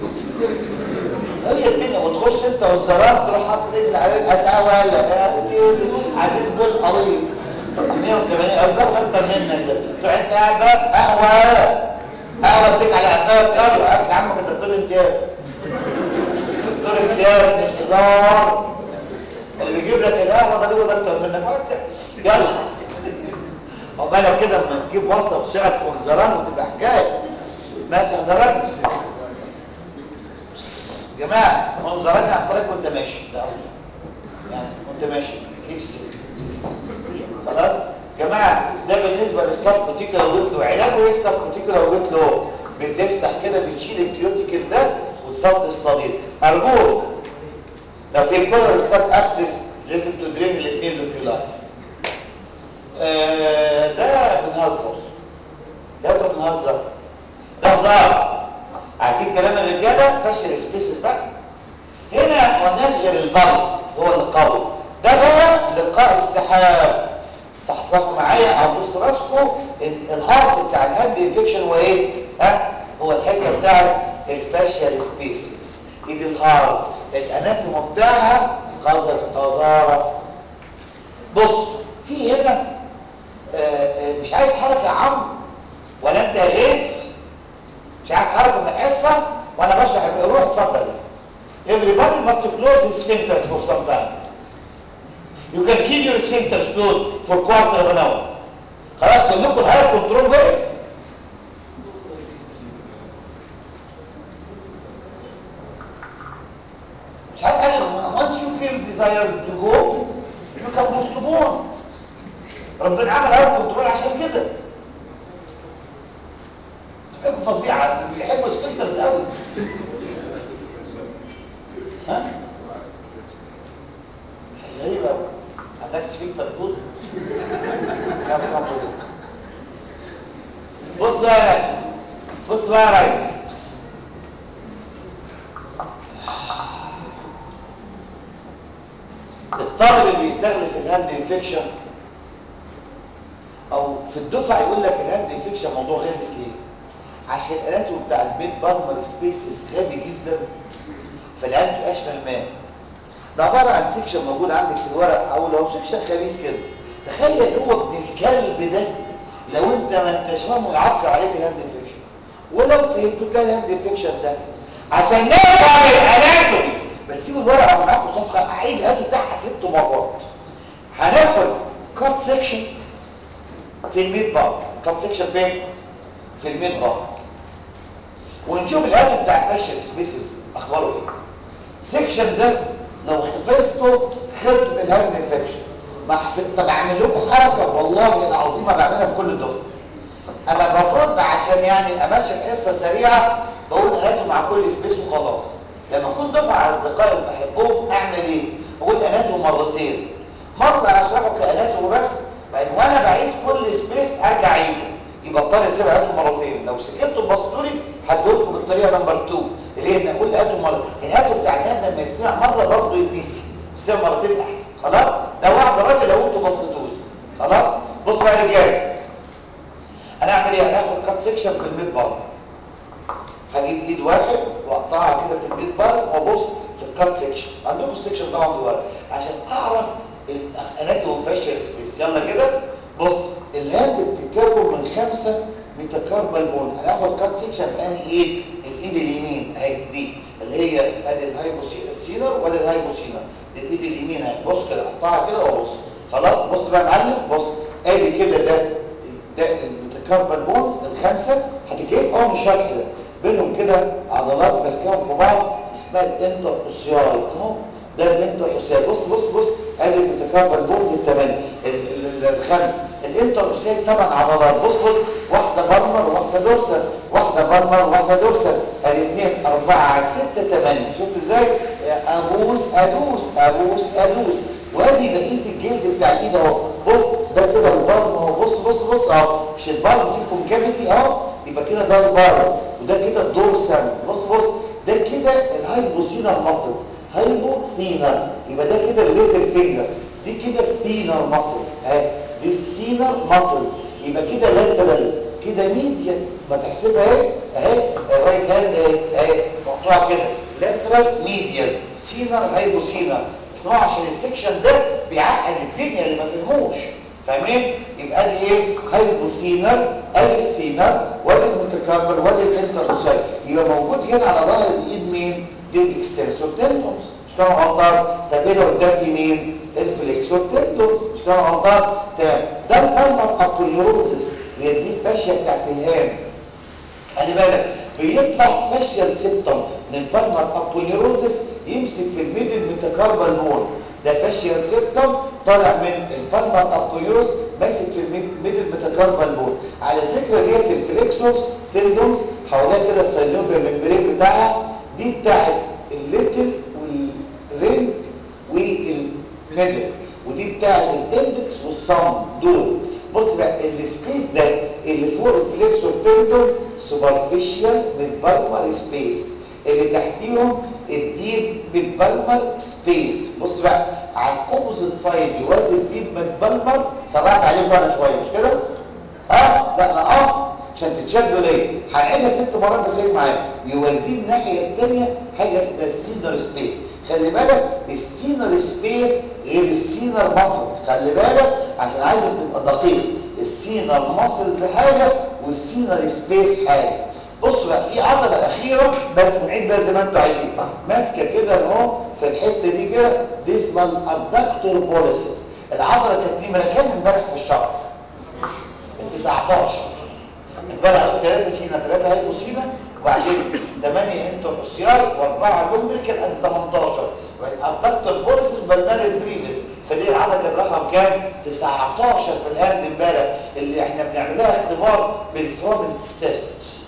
هي الدنيا وتخش انت وانصراف تروح حاطط رجل على رجل هتلاقي ولا عزيز بن قريب 180 او باخد اكتر منك ده تروح انت قاعد بقى قهوه قهوه اديك على قفاك يلا اكل عمك انت دكتور امتياز دكتور امتياز مش هزار اللي بيجيب لك القهوه ده بيقعد اكتر منك يلا عقبالك كده لما تجيب واسطه وتشتغل في انزران وتبقى حكايه ماشي حضرتك يا جماعه منظراني على الطريق وانت ماشي ده قصدي يعني وانت ماشي كيف السكه خلاص جماعه ده بالنسبه للسبكوتيكولا وجيت له علاجه ايه السبكوتيكولا وجيت له بتفتح كده بتشيل الكيوتيكل ده وتفضي الصديد ارجوك لو في كولر ستات ابسس لازم تدرين الاثنين لوكيولاي آه ده بنهزر ده بنهزر ده هزار عايزين كلام الرجاله فشل سبيسز بقى هنا ما قلناش غير البر هو اللي قوي ده بقى لقاء السحاب صحصحوا معايا ابص راسكم الهارت بتاع الهاند انفكشن هو ايه ها هو الحته بتاعت الفاشيال سبيسز ايد الهارت الاناتوم بتاعها قذر قذاره بص في هنا آآ آآ مش عايز حركه يا عم ولا انت غيث مش عايز حركه من الحصه وانا بشرح روح اتفضل everybody must close his sphincters for some time you can keep your sphincters closed for quarter of an hour خلاص كلكم الهاير كنترول وقف مش عارف حاجه once you feel desire to go you can postpone ربنا عمل هاير كنترول عشان كده حاجه فظيعه بيحبوا سبيكترز قوي ها غريبه قوي عندك سبيكتر طول كام كام بص بقى يا ريس بص بقى يا ريس الطالب اللي بيستغلس الهاند انفكشن او في الدفعه يقول لك الهاند انفكشن موضوع غلس ليه عشان الاناتوم بتاع البيت بالمر سبيسز غبي جدا فالعيال ما تبقاش فاهماه ده عباره عن سيكشن موجود عندك في الورق او لو سيكشن خبيث كده تخيل هو ابن الكلب ده لو انت ما انتش فاهمه يعكر عليك الهاند انفكشن ولو فهمته تلاقي الهاند انفكشن سهل عشان نفهم الاناتومي بس سيبوا الورقه اللي معاكم صفحه اعيد الهاتو بتاعها ست مرات هناخد كات سيكشن في الميد بار كات سيكشن فين في الميد بار ونشوف الهاتو بتاع الفاشل سبيسز اخباره ايه سيكشن ده لو حفظته خلصت الهاند انفكشن ما حفظت طب اعمل لكم حركه والله العظيم ما بعملها في كل الدفعه انا بفرض عشان يعني امشي الحصه سريعه بقول اناتوم مع كل سبيس وخلاص لما اكون دفعه اصدقائي بحبهم اعمل ايه اقول اناتوم مرتين مره اشرحه كاناتوم بس بعد وانا بعيد كل سبيس ارجع اعيده يبقى اضطر اسيب اناتوم مرتين لو سكتوا بصيتوا لي هديلكم بالطريقه نمبر 2 اللي هي ان اقول اناتوم مره الاناتوم بتاع الهند لما يتسمع مره برضه يتنسي يسمع مرتين احسن خلاص ده وعد راجل لو انتوا بصيتوا لي خلاص بصوا بقى يا رجاله هنعمل ايه هناخد كات سيكشن في الميد بار هجيب ايد واحد واقطعها كده في الميد بار وابص في الكات سيكشن عندكم السيكشن طبعا في الورق عشان اعرف الاناتوم فاشل سبيس يلا كده بص الهاند بتتكون من خمسه ميتاكاربال بون هناخد كات سيكشن في انهي ايد الايد اليمين اهي دي اللي هي ادي الهايبوسينر ولا الهايبوسينر الايد اليمين اهي بص كده اقطعها كده وابص خلاص بص بقى يا معلم بص ادي كده ده ده الميتاكاربال بونز الخمسه هتكيف اه مش شرح كده بينهم كده عضلات ماسكاهم في بعض اسمها الانتر اوسياي اهو ده الانتر اوسياي بص بص بص ادي الميتاكاربال بونز الثمانيه الخمس الانتر اوسياي ثمان عضلات بص بص واحده بالمر وواحده دورسال واحده بالمر وواحده دورسال الاثنين اربعه على سته ثمانيه شفت ازاي ابوس ادوس ابوس ادوس وادي بقيه الجلد بتاع الايد اهو بص ده كده البالم اهو بص بص بص اهو مش البالم فيه كونكافيتي اهو يبقى كده ده البالم وده كده الدورسال بص بص ده كده الهايبوسينر ماسلز هايبوسينر يبقى ده كده الليتل فينجر دي كده ستينر ماسلز اهي دي السينر ماسلز يبقى كده لاترال كده ميديال ما تحسبها اهي اهي الرايت هاند اهي اهي مقطوعه كده لاترال ميديال سينر هايبوسينر اسمعوا عشان السكشن ده بيعقد الدنيا اللي ما فهموش فاهمين يبقى دي ايه هايبوثينر الثينر وادي المتكرر وادي الانترسال يبقى موجود هنا على ظهر الايد مين دي الاكستنسور تندومز مش كده غلطان طب هنا قدام في مين الفليكسور تندومز مش كده غلطان تمام ده البالمر ابوليوزس هي دي الفاشيه بتاعت الهام خلي بالك بيطلع فاشيال سيبتم من البالمر ابوليوزس يمسك في الميدل ميتاكاربال بون ده فاشيال سيبتم طالع من البالمر ابوليوز ماسك في الميدل ميتاكاربال بون على فكره ديت الفليكسورز تندومز حواليها كده السيلوفيا ممبرين بتاعها دي بتاعت الليتل والرينج والميدل ودي بتاعت الاندكس والصم دول بص بقى السبيس ده اللي فوق الفليكسور تندوم سوبرفيشال بالبالمر سبيس اللي تحتيهم الديب بالبالمر سبيس بص بقى على الاوبوزيت سايد يوازي الديب بالبالمر سرعت عليه بقى شويه مش كده؟ اه لا انا قاصد عشان تتشدوا ليه هنعيدها ست مرات بس خليك معايا يوازيه الناحيه الثانيه حاجه اسمها السينر سبيس خلي بالك السينر سبيس غير السينر ماسلز خلي بالك عشان عايزك تبقى دقيق السينر ماسلز حاجه والسينر سبيس حاجه بص بقى في عضله اخيره بس بنعيد بقى زي ما انتوا عايزين ماسكه كده اهو في الحته دي كده دي اسمها الادكتور بوليسس العضله كانت نمره كام امبارح في الشهر ال 19 امبارح 3 سينا 3 هيبقوا سينا وبعدين 8 انتر اوسيار و4 لومبريكال ادي 18 الادكتور بوليسس بالماريس بريفيس فدي العدد كان رقم كام 19 في الهاند امبارح اللي احنا بنعملها اختبار بالفرومنتس تيست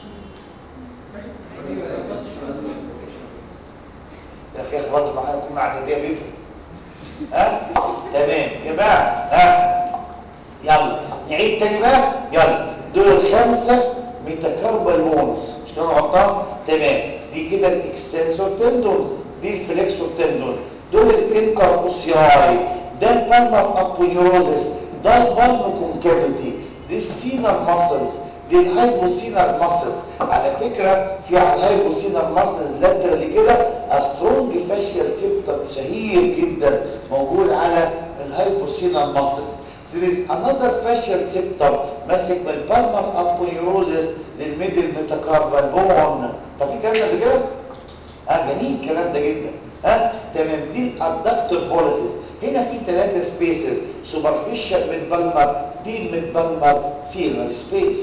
يا اخي اخبطوا معايا كل معدديه بيفرق ها تمام يا جماعه ها يلا نعيد تاني بقى يلا دول الخمسه ميتاكاربال بونز مش كده غلطان تمام دي كده الاكستنسور تندونز دي الفليكسور تندونز دول الانتر اوسياي ده البالمر ابوليوزس ده البالم كونكافيتي دي السينر ماسلز دي الهايبوسينر ماسلز على فكره في على الهايبوسينر ماسلز لاترالي كده سترونج فاشيال سيبتم شهير جدا موجود على الهايبوسينر ماسلز there is another fascial septum ماسك بالبالمر ابوليوزس للميدل ميتاكاربال بون طب في كلام قبل كده اه جميل الكلام ده جدا ها تمام دي الادكتور بوليسز هنا في ثلاثه سبيسز سوبرفيشال ميد بالمر دي ميد بالمر سيلر سبيس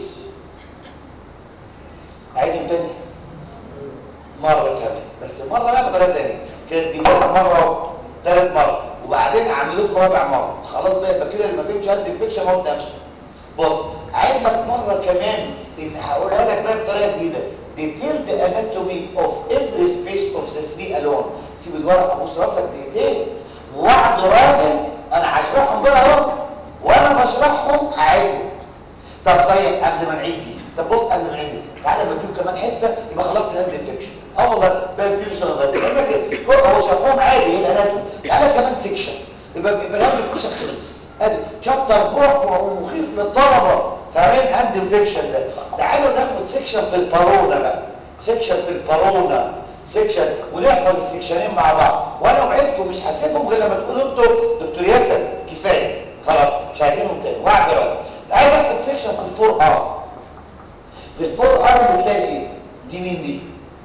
عيدهم تاني مره كمان بس مره بقى بطريقه تانيه كانت دي ثالث مره ثالث مره وبعدين اعمل لكم رابع مره خلاص بقى يبقى كده اللي ما فهمش قد الفكشه موت نفسه بص عيد لك مره كمان ان هقولها لك بقى بطريقه جديده detailed anatomy of every space of the three alone سيب الورقه ابص راسك دقيقتين وعد راجل انا هشرحهم دول اهو وانا بشرحهم هعيدهم طب صحيح قبل ما نعيد دي طب بص قبل ما نعيد دي تعالى بديك كمان حته يبقى خلصت الهاند انفكشن اه والله بديله شغل ده هو شرحهم عادي هنا اناتومي تعالى كمان سيكشن يبقى يبقى الهاند انفكشن خلص ادي شابتر بوح ومخيف للطلبه فاهمين هاند انفكشن ده تعالوا ناخد سيكشن في البارونا بقى سيكشن في البارونا سيكشن ونحفظ السيكشنين مع بعض وانا وعدكم مش هسيبهم غير لما تقولوا انتوا دكتور ياسر كفايه خلاص مش عايزينهم تاني وعد راجل تعالوا ناخد سيكشن في الفور ار في الفور ار بتلاقي ايه دي مين دي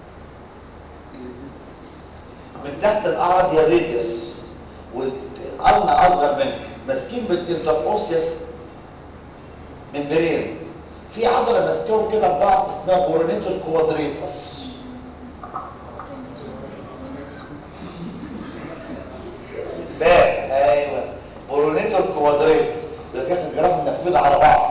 من تحت الاعراض هي الريديوس والقرن اصغر منه ماسكين بالانتروسيس ممبرين في عضله ماسكاهم كده ببعض اسمها بورنيتوس كوادريتس باء ايوه بورنيتوس كوادريتس يبقى كده الجراحه منفذه على بعض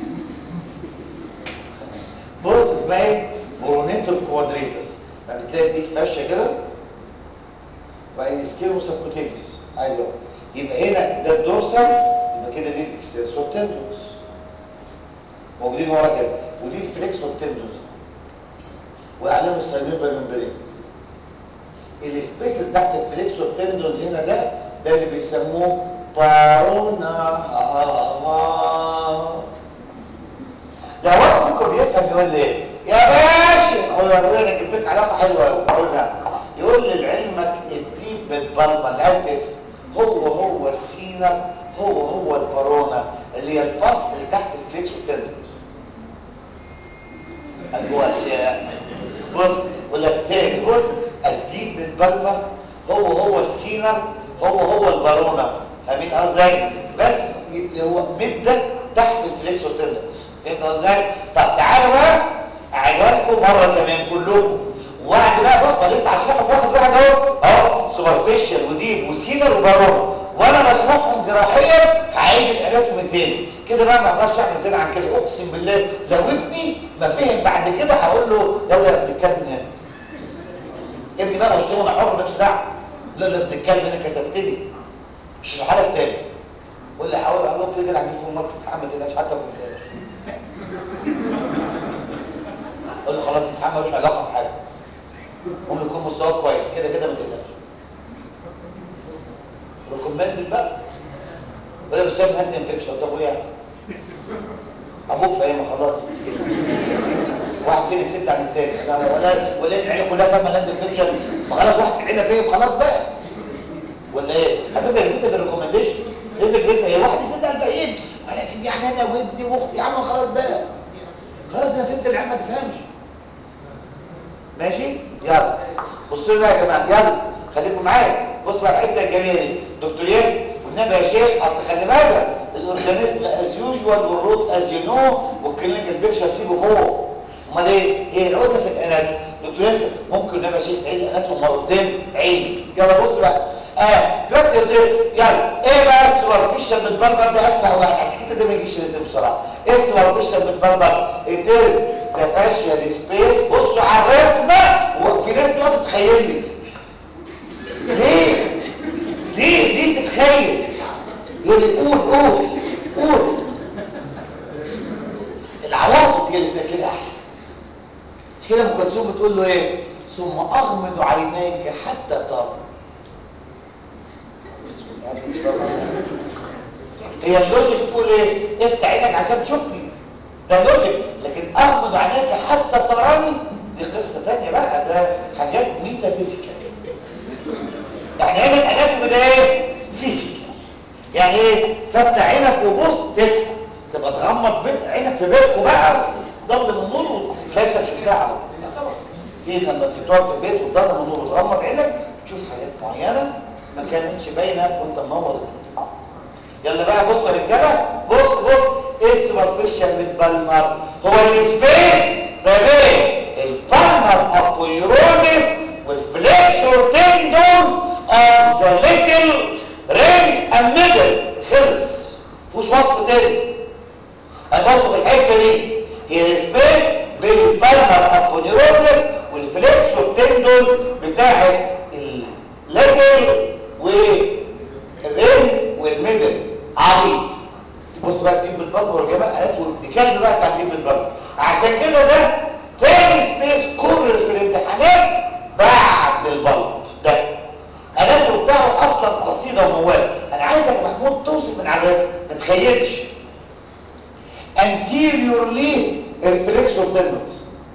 بص اسمها ايه بورنيتوس كوادريتس بتلاقي دي فشه كده وبعدين سكيرو سبكوتينيوس ايوه يبقى هنا ده الدورسال يبقى كده دي الاكستنسور تندوس موجودين ورا كده ودي الفليكسور تندوس وعليهم الساينوفا ممبرين السبيس اللي تحت الفليكسور تندوس هنا ده ده اللي بيسموه بارونا يقول لي ايه يا باشا اقول له يا ابويا انا جبت لك علاقه حلوه قوي اقول له نعم. يقول لي لعلمك الديب بالبلبه الهدف هو هو السينر هو هو البارونا اللي هي الباص اللي تحت الفليكس والتندرز الجواشاء بص ولا تاني بص الديب بالبلبه هو هو السينر هو هو البارونا فاهمين ازاي بس اللي هو مده تحت الفليكس والتندرز فهمت ازاي طب تعالوا بقى اعجبكم مره كمان كلكم وبعد بقى بص ما لسه هشرحهم واحد واحد اهو اهو سوبرفيشال وديب وسينر وبارونا وانا بشرحهم جراحيا هعيد الالاتهم تاني كده بقى ما اقدرش اعمل زيادة عن كده اقسم بالله لو ابني ما فهم بعد كده هقول له يلا يا ابن الكلب نام ابني بقى واشتمه انا حر مالكش دعوه لا لا ابن الكلب انا كسبتني مش هشرحها لك تاني قول لي حاول اقول لك كده عن في مره تتحمل تلاش حتى في الداش قول له خلاص الامتحان ملوش علاقه بحاجه هم يكون مستواك كويس كده كده ما تقلقش ريكومندد بقى ولا بس سبب هاند انفكشن طب وايه يعني؟ ابوك فاهمها خلاص واحد فينا يسد عن التاني لا ولا ولا العيله كلها فاهمه الهاند انفكشن ما خلاص واحد في العيله فاهم خلاص بقى ولا ايه؟ على فكره اللي في الريكومنديشن ايه فكرتها هي واحد يسد على الباقيين ولا سيب يعني انا وابني واختي يا عم خلاص بقى خلاص يا فهمت العيال ما تفهمش ماشي يلا بصوا لي بقى يا جماعه يلا خليكم معايا بص بقى الحته الجميله دي دكتور ياسر والنبي يا شيخ اصل خلي بالك الاورجانيزم از يوجوال والروت از يو نو والكلينيكال بيكشر سيبه فوق امال ايه ايه العقده في الاناتوم دكتور ياسر ممكن النبي يا شيخ عيد الاناتوم مرتين عيد يلا بص بقى اه دكتور ده يلا ايه بقى السوبرفيشال بالبلبر ده ادفع واحد عشان كده ده ما يجيش الريتم بصراحه ايه السوبرفيشال بالبلبر اتز ذا فاشيال سبيس بصوا على الرسمه وفي ناس تقعد تتخيل لي ليه ليه ليه تتخيل يقول لي قول قول قول العواطف هي اللي بتبقى كده احلى مش كده ام كلثوم بتقول له ايه ثم اغمض عينيك حتى ترى بسم الله الرحمن الرحيم. هي اللوجيك تقول ايه افتح عينك عشان تشوفني ده لوجيك لكن اغمض عينيك حتى تراني دي قصه ثانيه بقى ده حاجات ميتافيزيكال يعني هنا الاناتومي ده ايه فيزيكال يعني ايه فتح عينك وبص تفهم تبقى تغمض بيت عينك في بيتكم بقى ضل من النور تلاقي نفسك شفتها على طول طبعا في لما في تقعد في البيت وتضل من النور وتغمض عينك تشوف حاجات معينه ما كانتش باينه وانت منور الدنيا يلا بقى بص يا رجاله بص بص ايه السوبرفيشال ميتبالمر هو السبيس ما بين البالمر ابويرودس والفليكسور تندونز اوف ذا ليتل رينج اند ميدل خلص مفيش وصف تاني انا بص في الحته دي هي السبيس بين البالمر ابويرودس والفليكسور تندونز بتاعت الليتل والرينج والميدل عبيط بص بقى تجيب بالبلبر يا جماعه قالت والكلب بقى بتاع تجيب بالبلبر عشان كده ده تاني سبيس كرر في الامتحانات بعد البلب ده قالته بتاعه اصلا قصيده وموال انا عايزك يا محمود توصف من على الرسم ما تخيلش anteriorly الفليكسور تندنس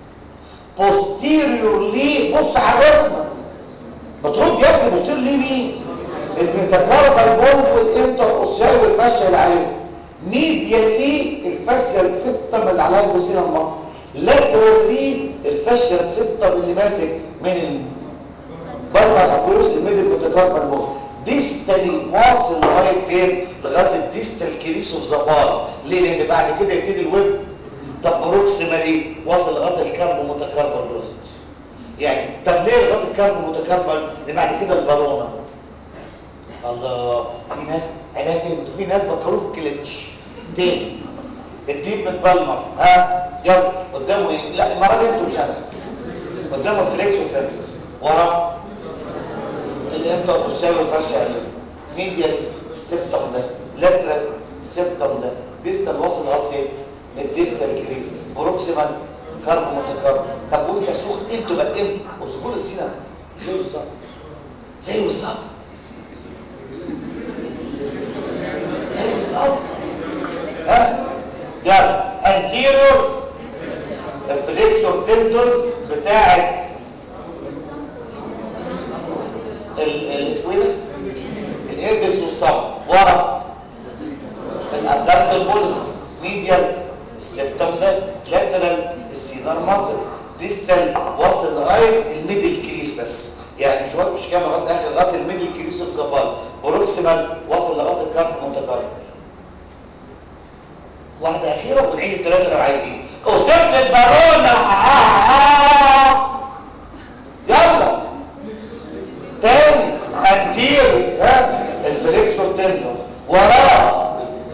posteriorly بص على الرسمه بترد يا ابني posteriorly مين الميتاكاربال بونز والانتر اوسيال والماشيه اللي عليهم ميديالي الفاشيال سيبتم اللي عليها الجزيره المصري لاترالي الفاشيال سيبتم اللي ماسك من بره الابولوس لميد الميتاكاربال بونز ديستالي واصل لغايه فين لغايه الديستال كريس اوف زبار ليه لان بعد كده يبتدي الويب طب بروكسيمالي واصل لغايه الكاربو متكربل جروزس يعني طب ليه لغايه الكاربو متكربل اللي بعد كده البارونه الله في ناس عينيها فهمت وفي ناس بطلوه في الكليتش تاني الديب متبلمر ها يلا قدامه ايه لا المره دي انتوا مش انا قدامه الفليكس والتنفيذ ورا الامتى تساوي الفرشه عليه ميديا السبتم ده لاترال السبتم ده ديستال واصل لغايه فين الديستال كريس بروكسيمال كاربو متكرر طب وانت سخن انتوا بقى امتى وسخون السينما زي بالظبط زي بالظبط زي بالظبط ها يلا anterior التندونز بتاعه ال ال- اسمه ايه ده؟ الايربكس والصبر ورا الادابتال بولس ميديال السبتم لاترال السينار ماسل ديستال واصل لغايه الميدل كريس بس يعني مش واقف مش كام لغايه الاخر لغايه الميدل كريس اوف ذا بال بروكسيمال واصل لغايه الكارب متكرر واحده اخيره ونعيد الثلاثه لو عايزين اصبت البالونه يلا تاني انتيري ها الفليكسور تندون وراه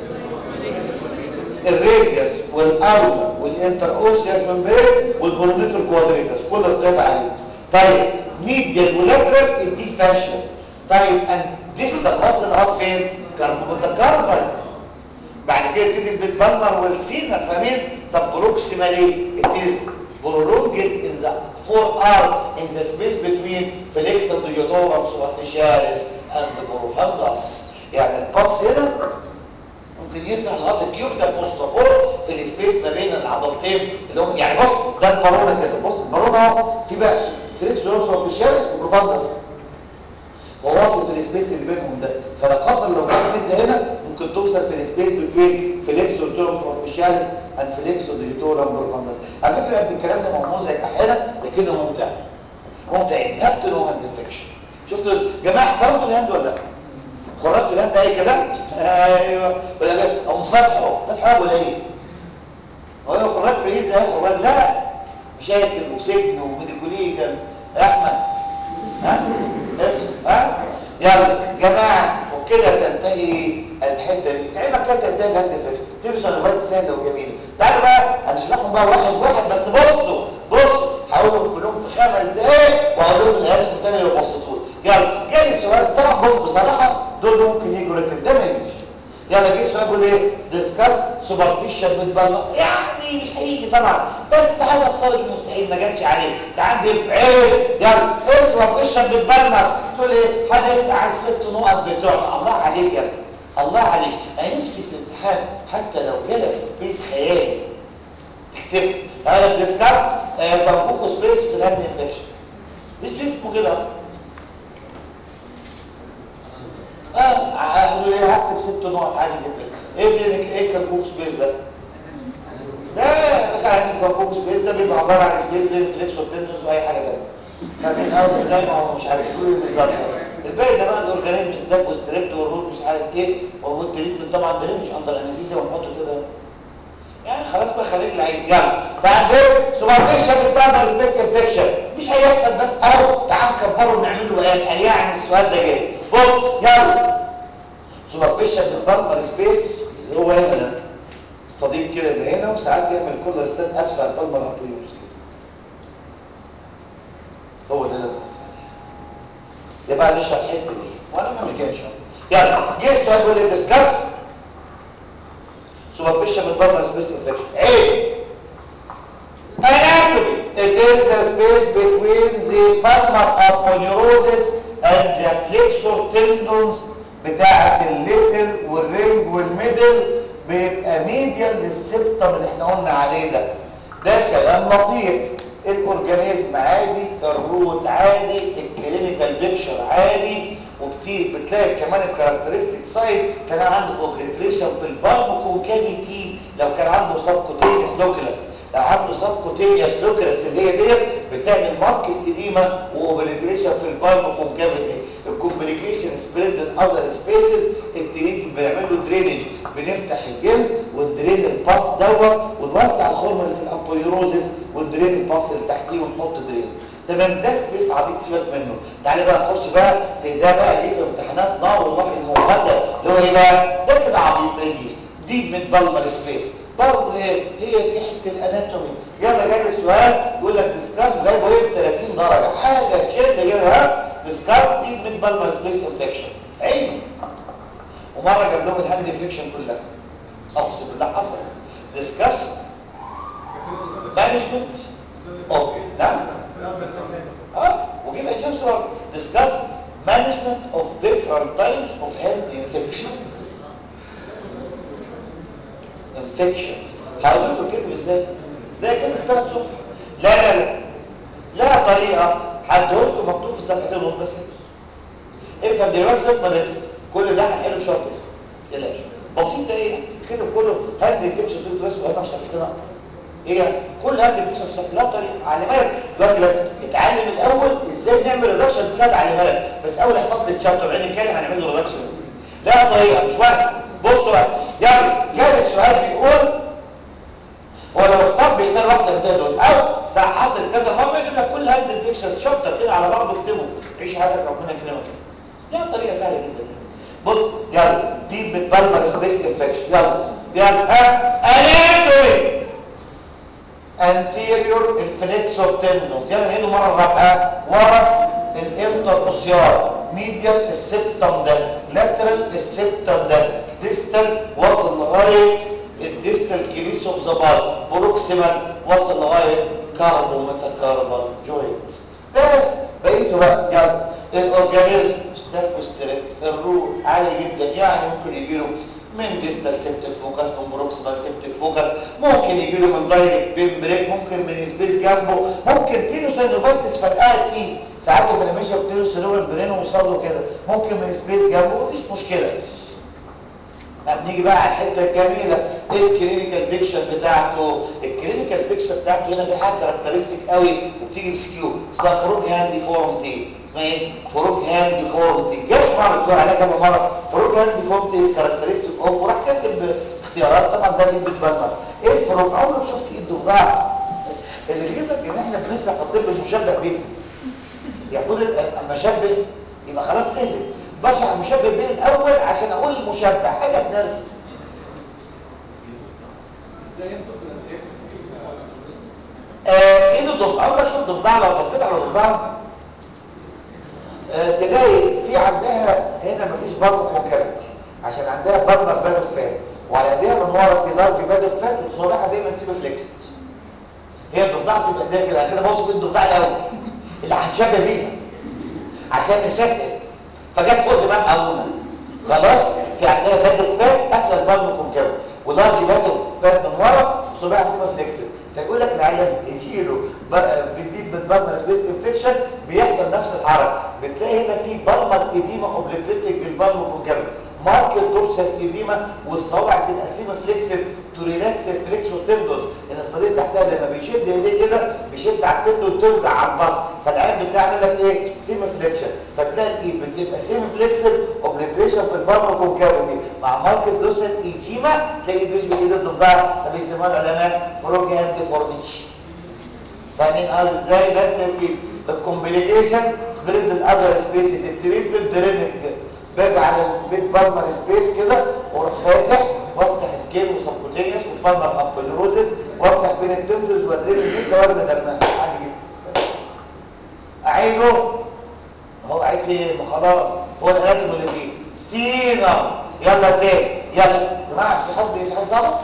الراديوس والاولا والانتر اوسياس ممبرين والبرونيتور كوادريتس كل القطع عليه طيب ميديال ولاترال الدي فاشل طيب انت ديستال واصل لغايه فين كاربومتكربل بعد كده تيجي البيت بالمر والسينا فاهمين طب بروكسيمال ايه it is prolonged in the forearm in the space between flexor digitorum superficialis and profundus يعني الباص هنا ممكن يسمح لغايه الكيوبيتال فوسفور في السبيس ما بين العضلتين اللي هم يعني بص ده البارونه كده بص البارونه اهو في بقى فليكسور سوبرفيشاليس وبروفاندس هو واصل في السبيس اللي بينهم ده فلا قدر لو جت مده هنا ممكن توصل في السبيس بين فليكسور تورم سوبرفيشاليس اند فليكسور ديجيتورم بروفاندس على فكره قد الكلام ده ما هو مزعج احيانا لكنه ممتع ممتع هافت نو هاند انفكشن شفتوا يا جماعه احترمتوا الهند ولا لا؟ خرجت في الهند اي كلام ايوه ولا جاي او فتحه فتحه ولا ايه هو خرجت في ايه زي خرج لا مشاكل وسجن وميديكوليجن يا احمد ها اسم ها يلا جماعه وكده تنتهي الحته دي تعالى كده تنتهي الهند فكره تمشي لغايه سهله وجميله تعالوا بقى هنشرحهم بقى واحد واحد بس بصوا بصوا هقولهم كلهم في خمس دقايق وهقول لهم الهدف الثاني لو بصيتوا يلا جالي السؤال طبعا بص بصراحه دول ممكن يجوا لكن ده ما يجيش يلا جه السؤال بيقول ايه ديسكاس سوبرفيشال بالبلمه يعني مش هيجي طبعا بس تعالى افترض المستحيل ما جاتش عليه ده عندي عيب يلا ايه سوبرفيشال بالبلمه تقول ايه هنفتح على الست نقط بتوعنا الله عليك يا ابني الله عليك انا نفسي في الامتحان حتى لو جالك سبيس خيالي تكتبه قال لك ديسكاس كاربوكو سبيس في الهاند انفكشن مش اسمه كده اصلا اه هقول ايه هكتب ست نقط عادي جدا ايه زي ايه كاربوكو سبيس ده ده كان كاربوكو سبيس ده بيبقى عباره عن سبيس بين فليكس وتندس واي حاجه ثانيه فاهمين قصدي زي ما هو مش عارف يقول ايه بالظبط الباقي ده بقى الاورجانيزم ستاف وستريبت والروت مش عارف ايه والتريتمنت طبعا ده مش اندر انستيزيا ونحطه كده يعني خلاص بقى خليك لعيب يلا بعدين سوبرفيشن بتاع سبيس انفكشن مش هيحصل بس اهو تعال نكبره ونعمل له ايه قال يعني السؤال ده جاي بص يلا سوبرفيشن بالبلمر سبيس اللي هو هنا ده الصديق كده يبقى هنا وساعات يعمل كل ستات ابسع البلمر ابريوس هو ده اللي ده بقى نشرح الحته دي وانا ما مش جاي اشرح يلا جه السؤال بيقول لي ديسكاس superficial بالبلمر سبيس انفكشن ايه anatomy it is the space between the palmar aponeurosis and the flexor tendons بتاعة الليتل والرينج والميدل بيبقى ميديال للسبتم اللي احنا قلنا عليه ده ده كلام لطيف الاورجانيزم عادي الروت عادي الكلينيكال بيكشر عادي وكتير بتلاقي كمان الكاركترستيك سايت كان عنده اوبليتريشن في البالمو كافيتي لو كان عنده سبكوتينيوس لوكلاس لو عنده سبكوتينيوس لوكلاس اللي هي ديت بتعمل ماركت اديما واوبليتريشن في البالمو كافيتي الكومبليكيشن سبريد ان اذر سبيسز التريت بنعمل له درينج بنفتح الجلد وندرين الباس دوت ونوسع الخرم اللي في الامبوليروزس وندرين الباس اللي تحتيه ونحط درين تمام ده سبيس عبيط سيبك منه تعالى بقى نخش بقى في ده بقى دي في امتحانات نار والله الموحده اللي هو ايه بقى ده كده عبيط ما يجيش دي من بالمر سبيس برضه ايه هي في حته الاناتومي يلا جاي السؤال يقول لك ديسكاس وجايبه ايه ب 30 درجه حاجه تشد كده ها ديسكاس دي من بالمر سبيس انفكشن عيني ومره جاب لهم الهاند انفكشن كلها اقسم بالله حصل ديسكاس مانجمنت اوف نعم اه وجيب اجابه سؤال ديسكاس مانجمنت اوف ديفرنت تايبس اوف هاند انفكشنز انفكشنز هقول لكم كده ازاي ده كده في ثلاث صفحات لا لا لا لا طريقه هديهولكم مكتوب في صفحتين ونص بس افهم دلوقتي صوت مريض كل ده هنحله في شهر تسعه ما تقلقش بسيط ده ايه كده كله هدي الفكره دول بس وهنا في صفحتين اكتر هي كل هدي الفكره في صفحتين لا طريقه على بالك دلوقتي بس اتعلم الاول ازاي نعمل ريدكشن تساعد على بالك بس اول احفظ لي الشابتر بعدين نتكلم هنعمل له ريدكشن ازاي لا طريقه مش وقت بصوا بقى يلا جاي السؤال بيقول هو لو اختار بيختار واحده من دول او ساعه حصل كذا مره يجيب لك كل هاند الفيكشن شابتر كده على بعضه اكتبه عيش حياتك ربنا يكرمك لا طريقه سهله جدا بص يلا ديب بالبر سبيس انفكشن يلا يلا ها اناتومي anterior الفليكس اوف تندوس يلا نعيده مره رابعه ورا الانتربوسيار ميديال السبتم ده لاترال السبتم ده ديستال وصل لغايه الديستال كريس اوف ذا بار بروكسيمال وصل لغايه كاربو ميتاكاربال جوينت بس بقيته بقى يلا الاورجانيزم ستاف وستريب الروح عالي جدا يعني ممكن يجي له من ديستال سيبتك فوكس من بروكسيمال سيبتك فوكس ممكن يجي له من دايركت بين بريك ممكن من سبيس جنبه ممكن تينوسينوفايتس فتقعد فيه ساعات في ماشيه بتينوسينوفال برين وصل له كده ممكن من سبيس جنبه مفيش مشكله طب نيجي بقى على الحته الجميله ايه الكلينيكال بيكشر بتاعته الكلينيكال بيكشر بتاعته هنا في حاجه كاركترستيك قوي وبتيجي بسكيو اسمها فروج هاند ديفورمتي اسمها ايه فروج هاند ديفورمتي جاش مره الدكتور عليها كام مره فروج هاند ديفورمتي از كاركترستيك اوف وراح كاتب اختيارات طبعا ده اللي بتبلغ ايه الفروج عمرك شفت ايد ضفدع اللي بيظهر ان احنا بنسرح في الطب المشبه بيه المفروض اما اشبه يبقى خلاص سهل بشرح المشبه بين الاول عشان اقول المشبه حاجه تنرفز آه ايه الضفدع اول شوف ضفدع لو بصيت على ضفدع آه تلاقي في عندها هنا مفيش برضه كونكافيتي عشان عندها برنر باد اوف فات وعلى ايديها من ورا في لارج باد اوف فات وصابعها دايما سيبه فليكس هي الضفدعه بتبقى ايديها كده كده بص في الضفدع الاول اللي هنشبه بيها عشان نسهل فجت فوق دماغ ابونا خلاص في عندها باد اوف فات قافله البلم كونكافيتي ولارج باد اوف فات من ورا وصابعها سيبه فليكس فيقول لك العيان يجي له جديد بالبلمر سبيس انفكشن بيحصل نفس الحركه بتلاقي هنا في بلمر ايديما اوبليتريتك بالبلم كونكافيتي ماركت دورسال ايديما والصوابع تبقى سيما فليكسد تو ريلاكس الفليكس والتندوس ان الصديق تحتها لما بيشد ايديه كده بيشد على التندون توجع على البطن فالعين بتعمل لك ايه سيما فليكشن فتلاقي الايد بتبقى سيما فليكسد اوبليتريشن في البلمر كونكافيتي مع ماركت دورسال ايديما تلاقي ايده بايد الضفدع ده بيسموها العلماء فروج هاند ديفورميشن فاهمين قصدي ازاي بس يا سيدي الكومبليكيشن سبريد الاذر سبيسز التريتمنت درينج باجي على البيت بالمر سبيس كده واروح فاتح وافتح سكين وسبكوتينيوس وبالمر ابلوروزس وافتح بين التندز وادريب الجيل وارد دمها عادي جدا اعيده هو عايز ايه ما خلاص هو الاناتوم اللي فيه سينا يلا تاني يلا يا جماعه في حد في حاجه صعبه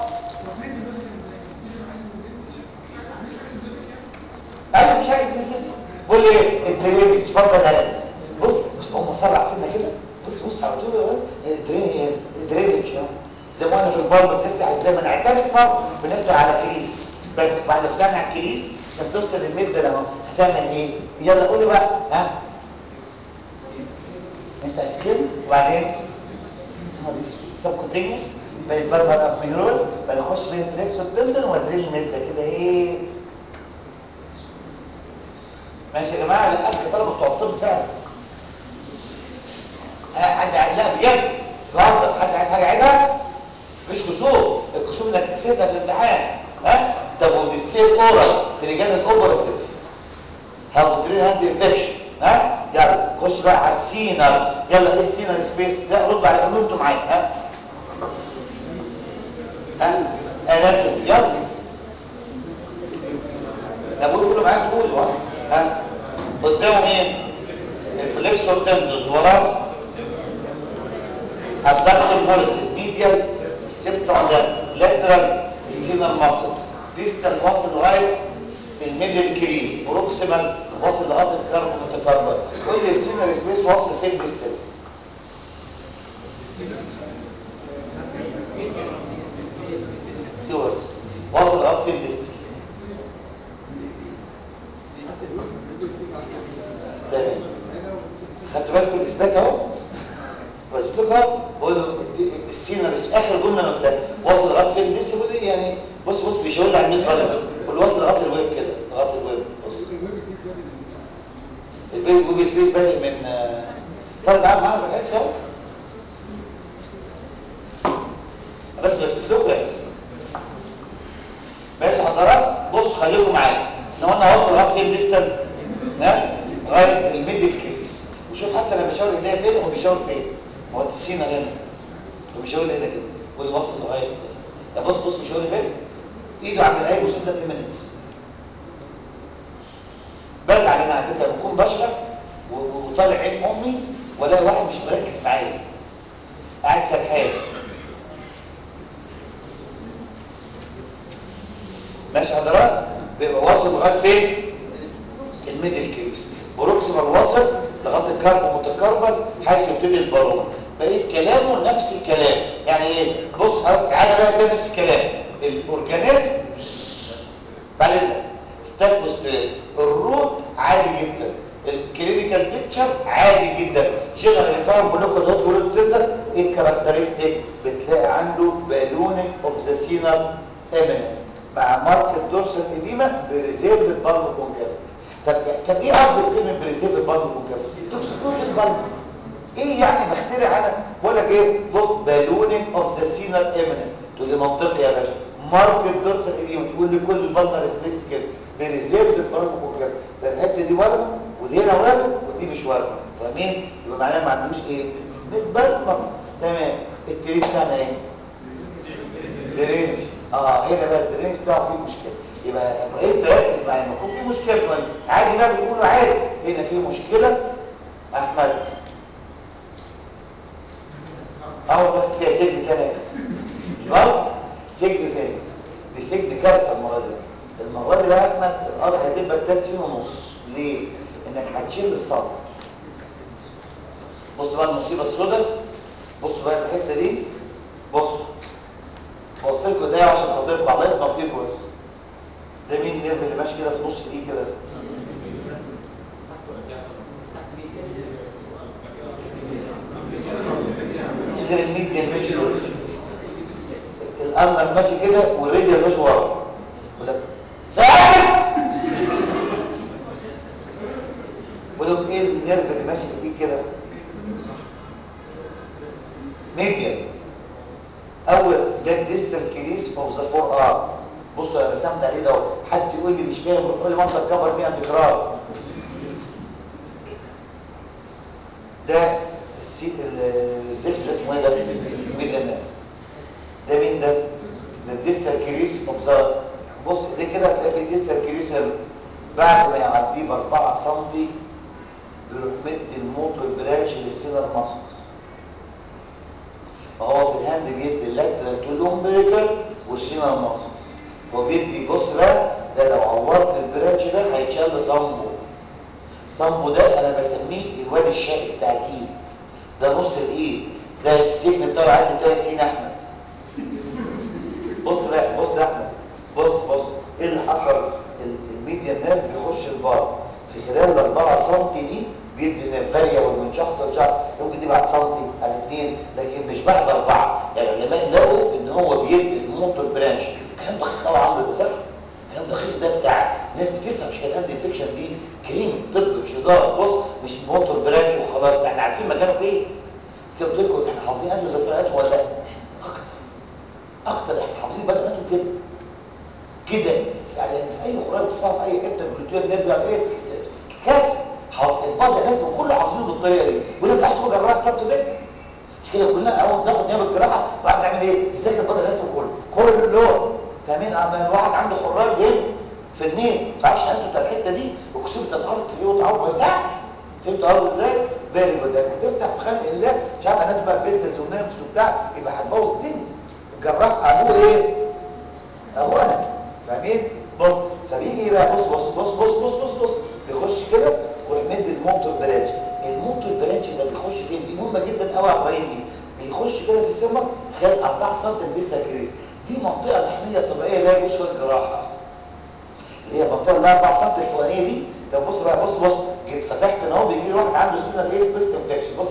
ايوه مش عايز مسافه بقول لي ايه الدرينج اتفضل يا بص بص هم سرع سنه كده بص بص على طول الدرينج الدرينج زي ما انا في البار بتفتح ازاي ما نعتمد فرق بنفتح على كريس بس بعد ما فتحنا على الكريس عشان توصل للمده ده اهو هتعمل ايه يلا قولي بقى ها نفتح سكين وبعدين سبكوتينيوس بقى البربر ابيروز بقى نخش بين فليكس والتندن وادريل المده كده ايه ماشي يا جماعه للاسف طلبه بتوع الطب فعلا حد عايز لا بجد بهزر حد عايز حاجه عايزها مفيش كسوف الكسوف انك تكسبها في الامتحان ها طب وبتسيب اورال في لجان الاوبراتيف هاو ترين هاند انفكشن ها يلا خش بقى على السينر يلا ايه السينر سبيس لا رد على قولوا انتوا معايا ها ها اناتومي يلا ده بقول كله معايا تقولوا ها ها قدامه مين الفليكس والتندوز وراه الدكتور موريسيس ميديال السبتم ده لاترال السينال ماسلز ديستال واصل لغايه الميدل كريس بروكسيمال واصل لغايه الكاربو متكرر كل السينال سبيس واصل فين ديستال سيوس واصل لغايه فين ديستال لكم بقول له السينا بس اخر جمله انا قلتها واصل لغايه فين لسه بقول ايه يعني بص بص بيشاور لي على الميد بالانس بقول واصل لغايه الويب كده لغايه الويب بص الويب سبيس بادئ من آه، طيب معانا معانا في الحصه اهو بس بس لكم يعني ماشي حضرات بص خليكم معايا احنا قلنا واصل لغايه فين ديستال ها لغايه الميدل كيس وشوف حتى انا بشاور ايديا فين هو بيشاور فين هو السينا هنا هو بيشاور لي هنا كده واللي واصل لغايه ده بص بص بيشاور لي فين ايده عند الاي وسيله ايمنتس بزعل انا على فكره بكون بشرح و- و- وطالع عين امي والاقي واحد مش مركز معايا قاعد سرحان ماشي حضرات بيبقى واصل لغايه فين الميدل كريس بروكسيمال واصل لغايه الكرب متكربل حيث يبتدي البالون بقيت كلامه نفس الكلام يعني ايه بص حضرتك تعالى بقى كده نفس الكلام الاورجانيزم بعد اذنك ستاف وستريت الروت عادي جدا الكلينيكال بيكتشر عادي جدا جنرال ريتاير بلوكال دوت ورود تقدر ايه الكاركترستيك بتلاقي عنده بالونينج اوف ذا سينال ايميننس مع ماركت دورسال اديما بريزيرف بالب كونكافيتي طب طب ايه قصدي بكلمه بريزيرف بالب كونكافيتي توكسيكوز البالب ايه يعني بخترع انا بقول لك ايه بص بالونينج اوف ذا سينال ايميننس تقول لي منطقي يا باشا ماركت دورسال اديما تقول لي كل البالمر سبيس كده بريزيرف بالب كونكافيتي ده الحته دي ورمه ودي هنا ورمه ودي مش ورمه فاهمين يبقى معناها ما عندوش ايه متبلمر تمام التريد بتاعنا ايه درينج اه هنا بقى الدرينج بتاعه فيه مشكله يبقى ابراهيم تركز معايا لما يكون في مشكله طيب عادي بقى بيقولوا عادي هنا في مشكله احمد اهو ده فيها سجن تاني خلاص سجن تاني دي سجن كارثه المره دي المره دي بقى يا احمد القاضي هتبقى ثلاث سنين ونص ليه؟ انك هتشيل الصبر بص بقى المصيبه السوداء بص بقى الحته دي بص بص لكم ده عشان خاطركم الله يطمع فيكم بس ده مين النيرف اللي ماشي كده في نص الايد كده غير الميديا ماشي الامر ماشي كده والراديال ماشي ورا يقول لك ساعد ولو ايه النيرف اللي ماشي في الايد كده ميديا اول ده ديستال كريس اوف ذا فور ار بصوا انا رسمت عليه ده اهو. حد يقول لي مش فاهم يقول لي ما انت تكفر بيها تكرار ده السي... ال- الزفت ده اسمه ايه ده مين ده ده مين ده ده الديستال كريس اوف ذا بص ده كده هتلاقي في الديستال كريس هنا. بعد ما يعديه ب 4 سم بيروح مدي الموتور برانش للسيلر ماسلز فهو في الهاند بيدي اللاترال تو لومبريكال والسينال ماسل هو بيدي بص بقى ده لو عورت البرانش ده هيتشال صامبو صامبو ده انا بسميه الواد الشقي بتاع الايد ده نص الايد ده السجن بتاعه عندي 3 سنين احمد بص بقى بص يا احمد بص بص ايه اللي حصل ال- الميديا نيرف بيخش البار في خلال ال 4 سم دي بيدي نيرفاريا ومن شخص لشخص ممكن تبعت سم على اثنين لكن مش بعد اربعه يعني العلماء لقوا ان هو بيدي الموتور برانش كان دقيق قوي عمرو ده صح؟ كان دقيق ده بتاع ناس بتفهم مش كده انفكشن دي كريم طب مش هزار بص مش موتور برانش وخلاص ده احنا عارفين مكانه فين كده قلت لكم احنا حافظين انتوا ذكريات ولا لا؟ اكتر اكتر احنا حافظين بقى انتوا كده كده يعني في اي قرآن تفتح في اي حته بلوتوث نرجع ايه كارثه حاط البعض الناس كله حافظينه بالطريقه دي ولا ينفعش تبقى جراح تقعد تبكي مش كده كلنا اول ناخد نيابه الجراحه بعد نعمل ايه نذاكر البعض الناس كله كله فاهمين اما الواحد عنده خراج هنا في اثنين ما ينفعش انتوا بتاع الحته دي وكسبت الارض ايه وتعوض ما ينفعش فهمت قصدي ازاي؟ فيري جود هتفتح في خلق الله مش عارف الناس بقى فيزنس ونفس وبتاع يبقى هتبوظ الدنيا الجراح ابوه ايه؟ اولا فاهمين بص فبيجي ايه بقى بص بص بص بص بص بص بص بيخش كده ويمد الموتور برانش الموتور برانش ده بيخش فين دي مهمه جدا قوي يا ابراهيم دي بيخش كده في السمك في خلال 4 سم لسه كريس دي منطقه محميه طبيعيه لا يجوز فيها الجراحه اللي هي المنطقه اللي 4 سم الفوقانيه دي لو بص بقى بص بص جيت فتحت ان هو بيجي لي واحد عنده سينال ايه سبيست انفكشن بص بقى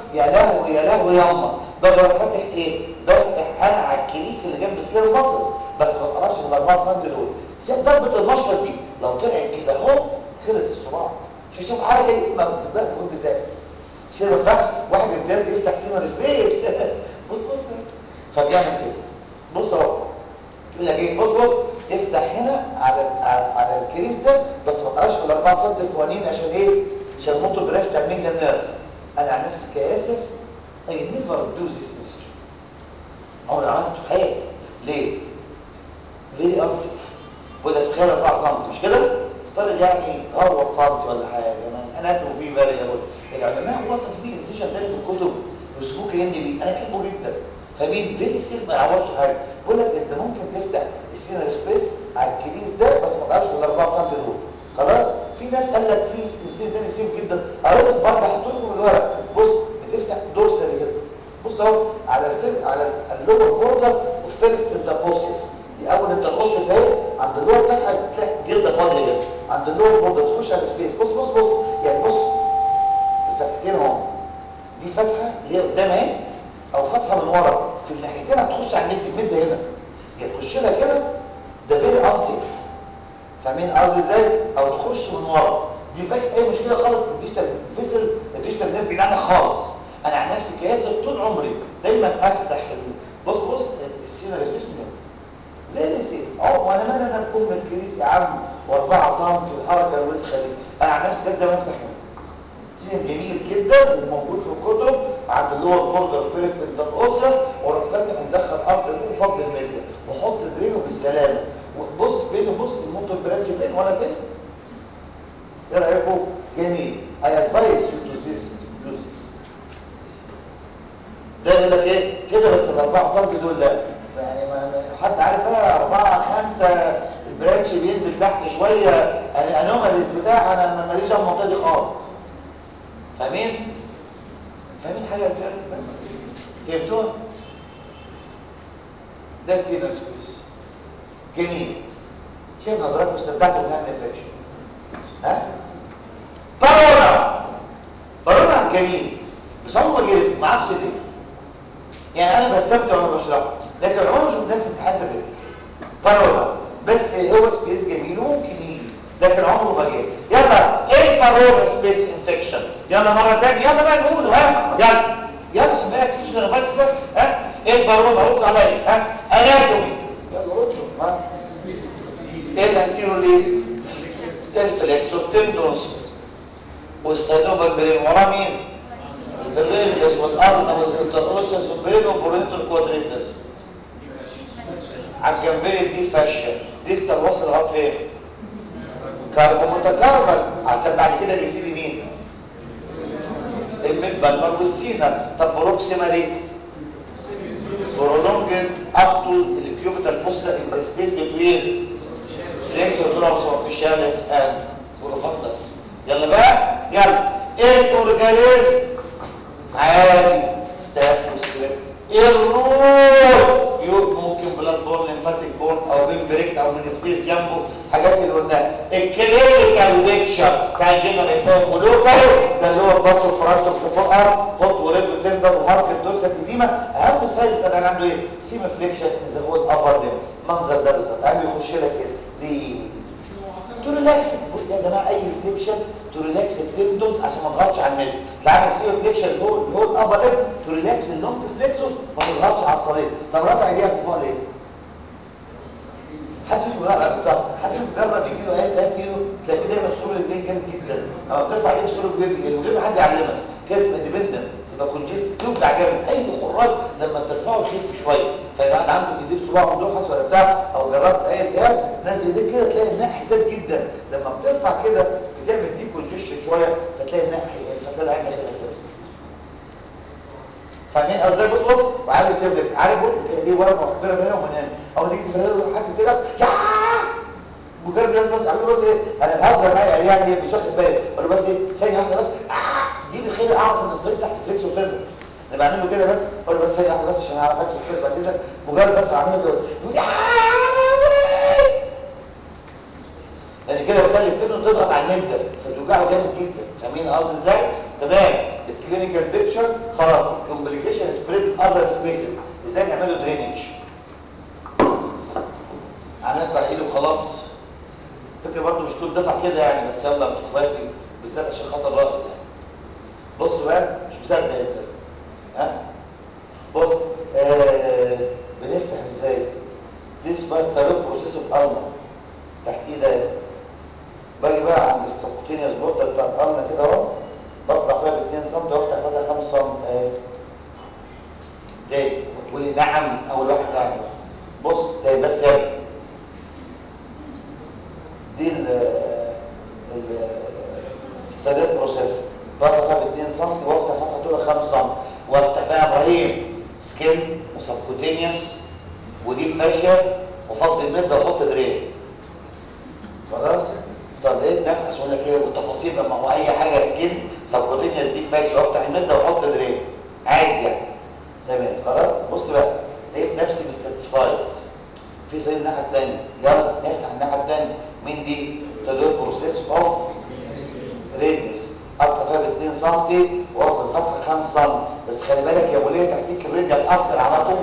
يا لهوي يا لهوي يا امه باجي اروح فاتح ايه بفتح انا على الكنيسه اللي جنب السير المصري بس ما اقراش ال 4 سم دول شوف ضربه المشرط دي لو طلعت كده اهو خلص الصباع شوف شوف حاجه دي ما بتبقى كنت ده كده ما ينفعش واحد امتياز يفتح سينما سبيس بص بص فبيعمل كده بص اهو يقول لك ايه بص بص تفتح هنا على على, على الكريس ده بس ما تقراش في الاربعه سم الفوانين عشان ايه عشان الموتور براش بتاع الميديا نيرف انا عن نفسي كياسر اي نيفر دو ذيس ميستري عمري ما عملته في حياتي ليه؟ فيري انسف وده في خلال 4 سم مش كده؟ افترض يعني هو سم ولا حاجه يعني انا ادعو فيه فاريبل العلماء وصفوا فيه انسيشن تاني في الكتب يوصفوه كاني بيه انا بحبه جدا فمين فيري سيف ما يعوضش حاجه بقول لك انت ممكن تفتح السينر سبيس على الكنيس ده بس ما تعرفش ال 4 سم دول خلاص في ناس قال لك في انسيشن تاني سيف جدا قريت برضه هحط لكم الورق بص بتفتح دورسال كده بص اهو على الفيل على اللور بوردر والفيرست انتربوسيس دي اول انتربوسيس اهي عند اللور بتاعها تلاقي جلده فاضيه كده عند اللور بوردر تخش على السبيس بص بص بص يعني بص الفتحتين اهو دي فتحه اللي هي قدام اهي او فتحه من ورا في الناحيتين هتخش على المد المد هنا يعني تخش لها كده ده فيري انسيف فاهمين قصدي ازاي او تخش من ورا دي فيهاش اي مشكله خالص الديجيتال فيزل الديجيتال نيرف بعيد عنها خالص انا عن نفسي كياسر طول عمري دايما افتح ال... بص بص السينا سبيس فيري سيف اه وانا مالي انا بكون من الكريس يا عم و4 سم في الحركه الوسخه دي انا عن نفسي دايما افتح هنا سين جميل جدا وموجود في الكتب عند اللور بوردر فيرست اندر واروح فاتح ومدخل ارض وفضل المده واحط درينه بالسلامه وبص بينه بص الموتور برانش فين وانا فين ايه رايكم جميل اي ادفايس يو تو ذيس ده يقول لك ايه كده بس الاربعه سم دول لا يعني ما حد عارف بقى اربعه خمسه البرانش بينزل تحت شويه انوماليز بتاع انا ماليش دعوه بالمنطقه دي خالص فاهمين فاهمين حاجه كده فهمتوها ده السينر سبيس جميل شايف نظرات مستمتعته بهذا الفاشن ها بارونا بارونا جميل بس هو ما جريت ما اعرفش ليه يعني انا بستمتع وانا بشرحه لكن عمري مش قدام في امتحان ده بارونا بس هو سبيس جميل وممكن يجي لكن عمره ما جه يلا ايه البارونا سبيس انفكشن يلا مره ثانيه يلا بقى نقول ها يلا يلا سمعت كيس بس ها ايه البارونا رد عليا ها اناتومي يلا رد ها ايه الانتيرو ليه الفليكس والتندونز والسينوبا برين ورا مين الريليس والارض والانتروسس والبرين والبرونيتور كوادريتس على الجنبين دي فاشيه دي استلوص لغايه فين كاربو متكربل عشان بعد كده بيبتدي مين الميد بالمر والسينا طب بروكسيمالي برولونجن up to the cubital fossa in the space between flexor dorsal officialis and profundus يلا بقى يلا ايه الاورجانيزم عادي ستاف وستريب ايه الرول ممكن بلاد بورن ليمفاتيك بورن او بين بريك او من سبيس جنبه حاجات اللي قلناها الكلينيكال بيكشر بتاع جنرال فاهم ولوكال ده اللي هو باسو فرانتو فوقر هوت وريد وتندر وهارك الدوسه القديمه اهم سايد طبعا عنده ايه سيما فليكشن اذا هو الابر ليمت المنظر ده بالظبط عم يخش لك كده ليه تو ريلاكس يا جماعه اي فليكشن تو ريلاكس التندونز عشان ما تضغطش على الميد تعمل سيما فليكشن اللي هو اللي هو الابر ليمت تو ريلاكس اللونج فليكسوس ما تضغطش على الصليب طب رفع ايديها اسمها ليه حد فيكم لا بالظبط حد فيكم جرب يجي له ايه ثلاث كيلو تلاقي دايما سرور البين جامد جدا لما بترفع ايدك سرور البين من غير ما حد يعلمك كده تبقى ديبندنت تبقى كونجست توجع جامد اي خراج لما ترفعه يخف شويه فاذا واحد عنده جديد صباعه ملوحس ولا بتاع او جربت اي التهاب نازل ايديك كده تلاقي الناحيه زاد جدا لما بترفع كده بتعمل دي كونجيشن شويه فتلاقي الناحيه فتلاقي العين داخله كده فاهمين قصدي بص بص وعامل يسيب لك عارف بص تلاقي دي ورقه مخبره من هنا ومن هنا او تيجي تفرده حاسس كده يا مجرد الناس بس عامل بص ايه انا بهزر معايا يعني مش واخد بالي اقول له بس ايه ثانيه واحده بس آه. جيب الخير اعرف ان الصليب تحت فليكس وتربو انا بعمل له كده بس اقول له بس ثانيه واحده بس عشان اعرف اكشف كده بعد كده مجرد بس اعمل له كده يقول يا لان كده بخلي التنو تضغط على المده فتوجعه جامد جدا فاهمين قصدي ازاي تمام الكلينيكال بيكتشر خلاص الكومبليكيشن سبريد اذر سبيسز ازاي نعمله درينج عملت على ايده وخلاص فكره برضه مش كل دفعه كده يعني بس يلا انتوا اخواتي بالذات عشان خاطر رائد يعني بص بقى مش مصدق انت ها بص آه بنفتح ازاي ديس باس تاريخ بروسيس اوف الما تحتيه ده باجي بقى عند السبكوتينيوس بورتال بتاع الالما كده اهو بطلع فيها ب 2 سم وافتح فيها 5 سم اهي تاني وتقولي نعم اول واحد قاعد بص تاني بس يا ابني دي ال ال التدريب بروسيس بفتح فيها ب 2 سم وافتح فتحه طولها 5 سم وافتح بقى ابراهيم سكين وسبكوتينيوس ودي فاشيه وفضي المده واحط درين خلاص طب ليه نفع عشان لك ايه والتفاصيل لما هو اي حاجه سكين سبكوتينيوس دي فاشيه وافتح المده واحط درين عادي يعني تمام خلاص بص بقى لقيت نفسي مش ساتسفايد في زي الناحيه الثانيه يلا نفتح الناحيه الثانيه مين دي ستاديوت بروسيس اوف ريديوس اقطع فيها ب 2 سم وافضل الفتحه 5 سم بس خلي بالك يا ابو ليه تكتيك الريديال اكتر على طول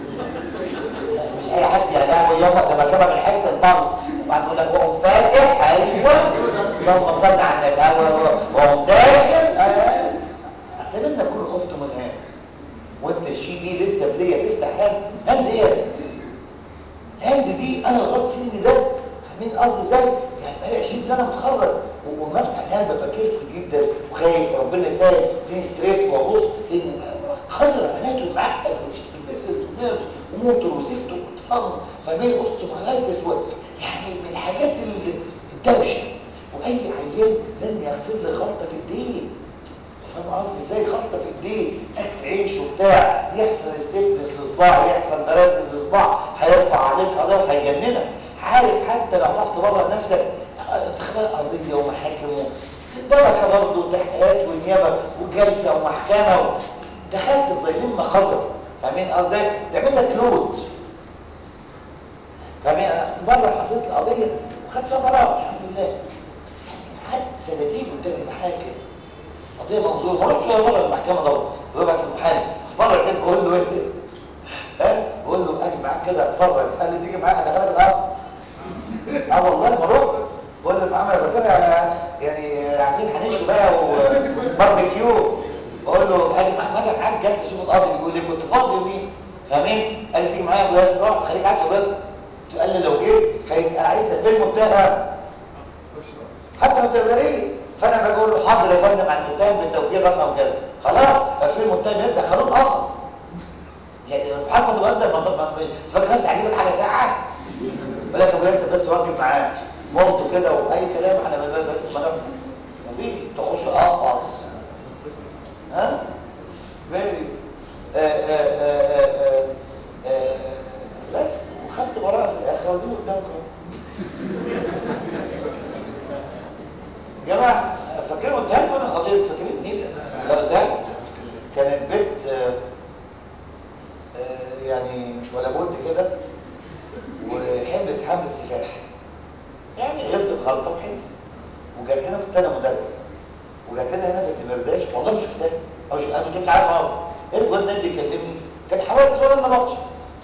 مش اي حد يعني قاعد يلا ده مكانها من حيث البلس وبعد يقول لك هو فاتح ايوه اللهم صل على النبي هو داخل اتمنى تكونوا خفتوا من هنا وانت الشي بي لسه بليه تفتح هاند هاند ايه هاند دي انا لغايه سني ده فاهمين قصدي ازاي يعني بقالي 20 سنه متخرج وما افتح الهاند ببقى كيرفل جدا وخايف وربنا يسهل تيجي ستريس وابص لان خزر اناتومي معقد وفيسلز ونيرفز وموتور وزفت وقطران فاهمين اوستومالايتس يعني من الحاجات الدوشه واي عيان لن يغفر لي غلطه في الدين فاهم قصدي ازاي غلطه في الدين اكل عيش وبتاع يحصل ستيفنس لصباع يحصل برازل لصباع هيرفع عليك قضيه هيجننك عارف حتى لو هتعرف تبرر نفسك تخلق قضيه ومحاكم دركه برضه وتحقيقات والنيابه وجلسه ومحكمه دخلت الظلم مقذر فاهمين قصدي تعمل لك لود فاهمين انا مره حصلت القضيه وخدت فيها براءه الحمد لله بس يعني قعدت سنتين قدام المحاكم قضيه منظور ما رحتش ولا مره المحكمه دوت ويبعت المحامي مره كده بقول له ايه ها بقول له اجي معاك كده اتفرج قال لي تيجي معاك ادخلك الارض اه والله ما رحت بقول له المعامله فاكرها يعني يعني عارفين هنشوا بقى وباربيكيو بقول له اجي معاك اجي معاك جلسه اشوف القاضي بيقول لي كنت فاضي يومين فاهمين قال لي تيجي معايا يا ابو ياسر روح خليك قاعد في بيتك قال لي لو جيت هيسال عايز الفيلم بتاعها حتى لو تبريلي فانا بقول له حاضر يا فندم عن المتهم بالتوكيل رقم كذا خلاص في المتهم يبدا خلوه قفص يعني المحاكمه تبقى انت ما تفكر نفسك هجيب لك حاجه ساعه بقول لك ابو ياسر بس واجب معاه مامته كده واي كلام احنا بس ما ما في تخش قفص ها فيري بس وخدت براءه في الاخر ودي قدامكم يا جماعه فاكرين قلت لكم انا قضيه فاكرين مين ده كان البيت آه آه يعني مش ولا بد كده وحملت حمل سفاح يعني غلطت غلطه وحملت وجات لنا كنت انا مدرس وجات لنا هنا في الدمرداش والله ما شفتها او مش انا كنت عارف اهو ايه الواد ده بيكلمني كان حوالي صوره ما بطش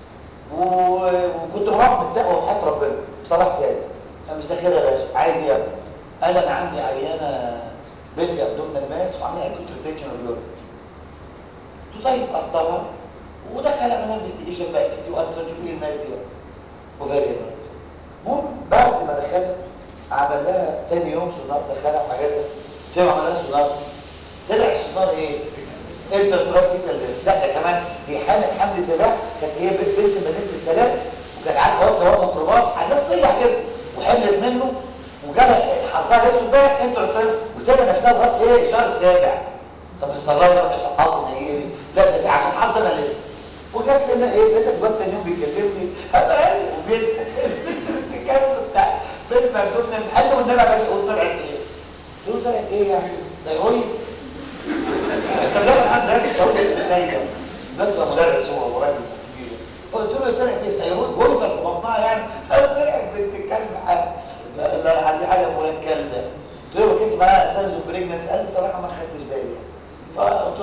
وكنت مروح بالتقوى وحياه ربنا في صلاح سيد مساء الخير يا باشا عايز ايه يا ابني قال انا عندي عيانه بيلي ابدومينال ماس وعامله اكوت ريتنشن اوف يورين قلت طيب قسطرها ودخل عملها انفستيجيشن بقى سي تي والترا نشوف ايه الماس دي بقى وفاريبل المهم بعد ما دخلها عمل لها تاني يوم سونار دخلها وحاجاتها قلت له عمل لها سونار طلع السونار ايه؟ انترتراكتيكال لا ده كمان هي حامل حمل سباح كانت هي بنت مدينه السلام وكانت عارفه واد سواق ميكروباص عندها صيع كده وحملت منه وجالها حظها اسود بقى انتوا وسابه نفسها لغايه ايه الشهر السابع طب الصلاه ده عشان حظ ايه لا ده عشان حظ انا ليه وجات لنا ايه لقيت الواد تاني يوم بيكلمني انا وبيت الكلام بتاع بنت مجنون قال له والنبي يا باشا قلت طلعت ايه؟ قلت له طلعت ايه يعني؟ ثيرويد طب لا انا عندي درس كويس اسمه نايم بطلع مدرس هو وراجل كبير فقلت له طلعت ايه ثيرويد جويتر في بطنها يعني قال طلعت بنت الكلب حاجه لا دي حاجه مهمه كلب قلت له كيس معاها ساينز اوف بريجنس قال لي صراحه ما خدتش بالي فقلت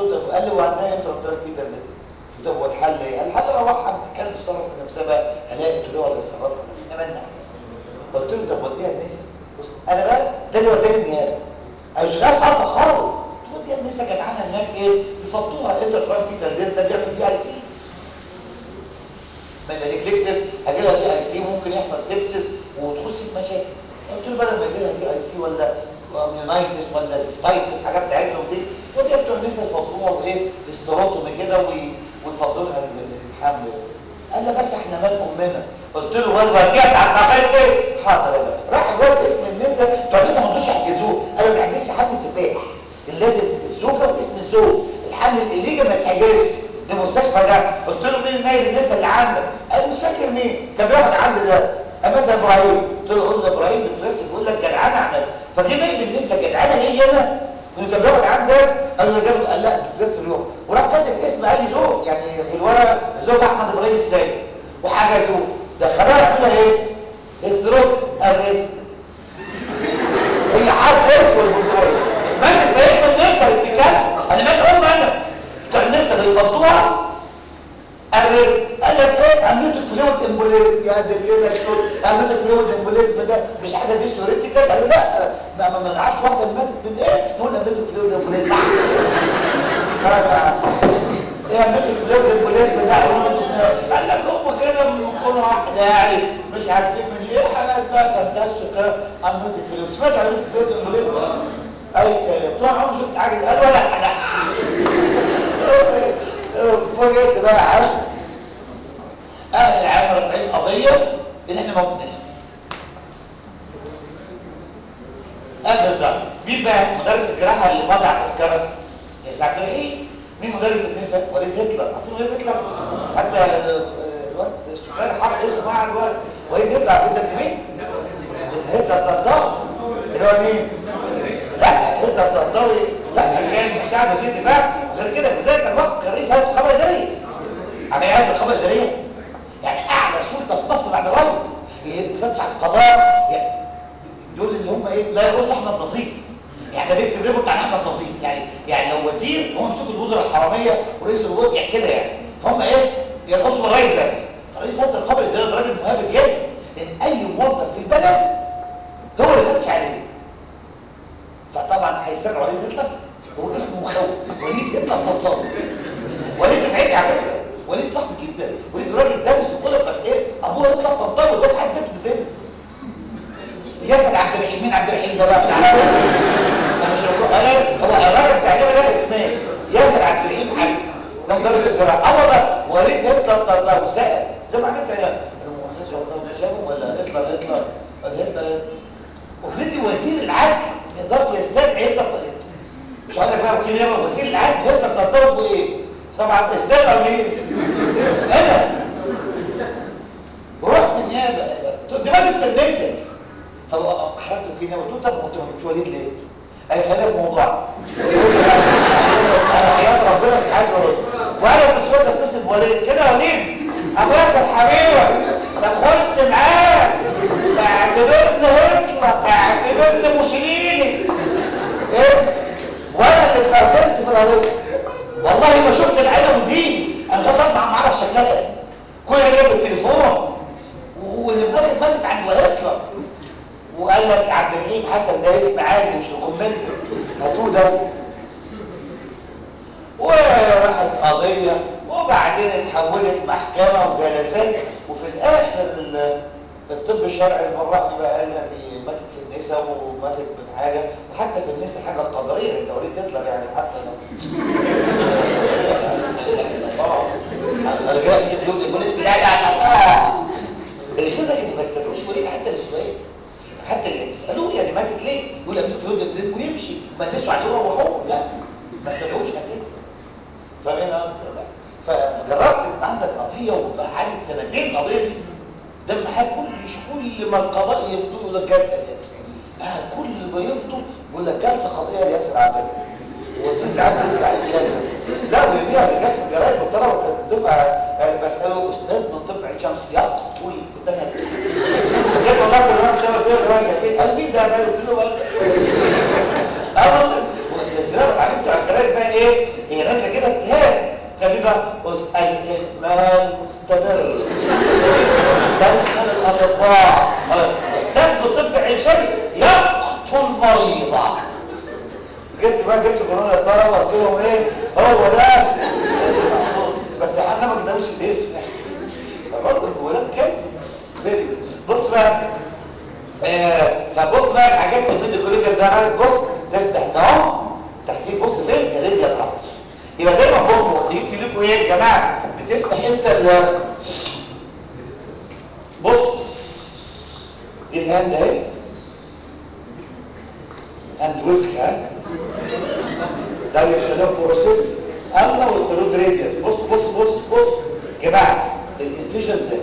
قلت له هو الحل ايه؟ الحل اروح اتكلم تصرف في نفسها بقى الاقي قلت له ولا يتصرف احنا مالنا قلت له طب وديها النسا بص انا بقى ده اللي وداني النيابه انا مش غير حصل خالص وديها النسا جدعانه هناك ايه يفضوها انت تروح في تلديد ده بيعمل دي اي سي ما انا نجلكتد هجي لها دي اي سي ممكن يحصل سيبسس وتخش في مشاكل قلت له بدل ما يجي لها دي اي سي ولا اميونايتس ولا زفتايتس حاجات بتاعتهم دي ودي بتوع النسا يفضوها وايه استروتومي كده ويفضوا لها الحمل قال لي بس احنا مال امنا قلت له واد وديت على عملت ايه حاضر يا باشا راح الواد اسم النسا بتوع النسا ما رضوش يحجزوه قالوا ما نحجزش حمل سفاح لازم الزوجه واسم الزوج الحمل الليجا ما يتحجزش دي مستشفى ده قلت له مين النايب النسا اللي عندك قال مش فاكر مين كان بياخد عندي ده قال مثلا ابراهيم قلت له قول ابراهيم بترسم بيقول لك جدعانه عمل فجه نايب النسا جدعانه ليا انا اللي كان بياخد عندك قال له جاب قال لا بترسم اليوم وراح كاتب اسم قال لي زوج يعني في الورقه زوج احمد ابراهيم السيد وحجزوه دخلوها يعملها ايه استروك الريست هي حرف اسود بالدول ما انت سايب النسا اللي بتتكلم انا ما تقول انا بتوع النسا بيفضوها الريست قال لك ايه امنيتك فلويد امبوليزم يا ده كده شو امنيتك فلويد امبوليزم ده مش حاجه دي ثيوريتيكال قالوا لا ما ما ما نعرفش واحده اللي ماتت من ايه نقول امنيتك فلويد امبوليزم ايه امنيتك فلويد امبوليزم ده قال لك هم كده بيكونوا واحده يعني مش عارفين من ايه حاجات بقى فانتاستيك امنيتك فلويد سمعت امنيتك فلويد امبوليزم اي كلام طبعا عمري شفت حاجه قال ولا حاجه فوجئت بقى عارف اهل العالم رافعين قضيه ان احنا موتناها اه بالظبط مين بقى مدرس الجراحه اللي مضى على التذكره يا سعد الرحيم مين مدرس النساء وليد هتلر عارفين وليد هتلر حتى الواد السكري حط اسمه مع الواد وليد هتلر عارفين ده مين هتلر طنطاوي اللي هو مين لا هتلر طنطاوي لا كان مساعد وزير الدفاع وغير كده بذلك كان وقت رئيس هيئه الرقابه الاداريه عمل هيئه الرقابه الاداريه يعني اعلى سلطه في مصر بعد الرئيس يفتش على القضاء يعني دول اللي هم ايه لا يرقص احمد نظيف يعني ده بيكتب ريبورت عن احمد نظيف يعني يعني لو وزير هو مسؤول الوزراء الحراميه ورئيس الوزراء يعني كده يعني فهم ايه يرقصوا الرئيس بس فرئيس هيئه الرقابه الاداريه ده راجل مهاب جدا لان اي موظف في البلد هو اللي يفتش عليه فطبعا هيسرع وليد هتلر هو اسمه مخوف وليد هتلر طبطاب وليد دفعتي على فكره وليد صاحبي جدا وليد راجل دارس وكل بس ايه ابوه يطلع طبطاب وده في حد ذاته ديفنس ياسر عبد الرحيم مين عبد الرحيم ده بقى بتاع انا مش انا هو الراجل بتاع ده ده اسمين ياسر عبد الرحيم حسن ده مدرس الجراحه اه والله وليد هتلر طلع وسال زي ما عملت انا انا شافه ولا هتلر هتلر هتلر وليد وزير العدل ما يقدرش يستدعي هتلر مش هقول لك بقى وكيل يابا وزير العدل هتلر تطور في ايه طبعا استدعوا مين انا ورحت النيابه دماغي في النسا فحركت الكيمياء قلت له طب ما قلت وليد ليه؟ قال لي خلينا في موضوع انا حياه ربنا مش عايز ارد وانا كنت فاكر اتصل بوليد كده وليد ابو ياسر حبيبي طب قلت معاه اعتبرني هتلر اعتبرني موسوليني ايه وانا اللي اتقفلت في القضيه والله ما شفت العلم دي انا غلطت ما اعرف شكلها كل اللي جاب التليفون واللي فاتت ماتت عند هتلر وقال لك عبد الرحيم حسن ده اسم عادي مش ريكومند هاتوه ده وراحت قضيه وبعدين اتحولت محكمه وجلسات وفي الاخر الطب الشرعي المرأة بقى قال لها دي ماتت في النساء وماتت من حاجه وحتى في النساء حاجه قدريه انت وليد هتلر يعني حتى لو انا جاي كده يوزن البوليس بتاعي على الفيزيك اللي ما يستدعوش وليد حتى للسؤال حتى اللي يسالوه يعني ماتت ليه يقول لك في يوزن البوليس ويمشي ما ليش عليه روحوه لا ما استدعوش اساسا فاهمين فجربت يبقى عندك قضيه وقعدت سنتين القضيه دي ده معاه كل كل ما القضاء يفضل يقول لك جلسه لياسر آه كل ما يفضل يقول لك جلسه قضيه لياسر عبد وزير العدل يطلع يتكلم لا ويبيع اللي جت في الجرايد بالطلبه كانت الدفعه بساله استاذ من طب عين شمس يقتل كنت انا جيت والله كل واحد ده قلت له يا شفيق قال مين ده بقى قلت له بقى اه والله الزرافه اتعلمت على الجرايد بقى ايه هي نازله كده اتهام كان بيبقى الاهمال مستمر مسلسل الاطباء استاذ طب عين شمس يقتل مريضه جبت بقى جبت قانون الطلبه وقلت لهم ايه هو ده بس احنا ما كتبوش الاسم برضه الولاد كده بص بقى آه فبص بقى الحاجات اللي بتدي كل ده عارف بص تفتح ده اهو تحتيه بص فين الراديال ارتش يبقى دايما بص بص يمكن لكم ايه يا جماعه بتفتح انت ال بص دي الهاند اهي هاند ويسك ها ده الاستلوب بروسيس الله واستلوب راديوس بص بص بص بص يا جماعه الانسيشن زي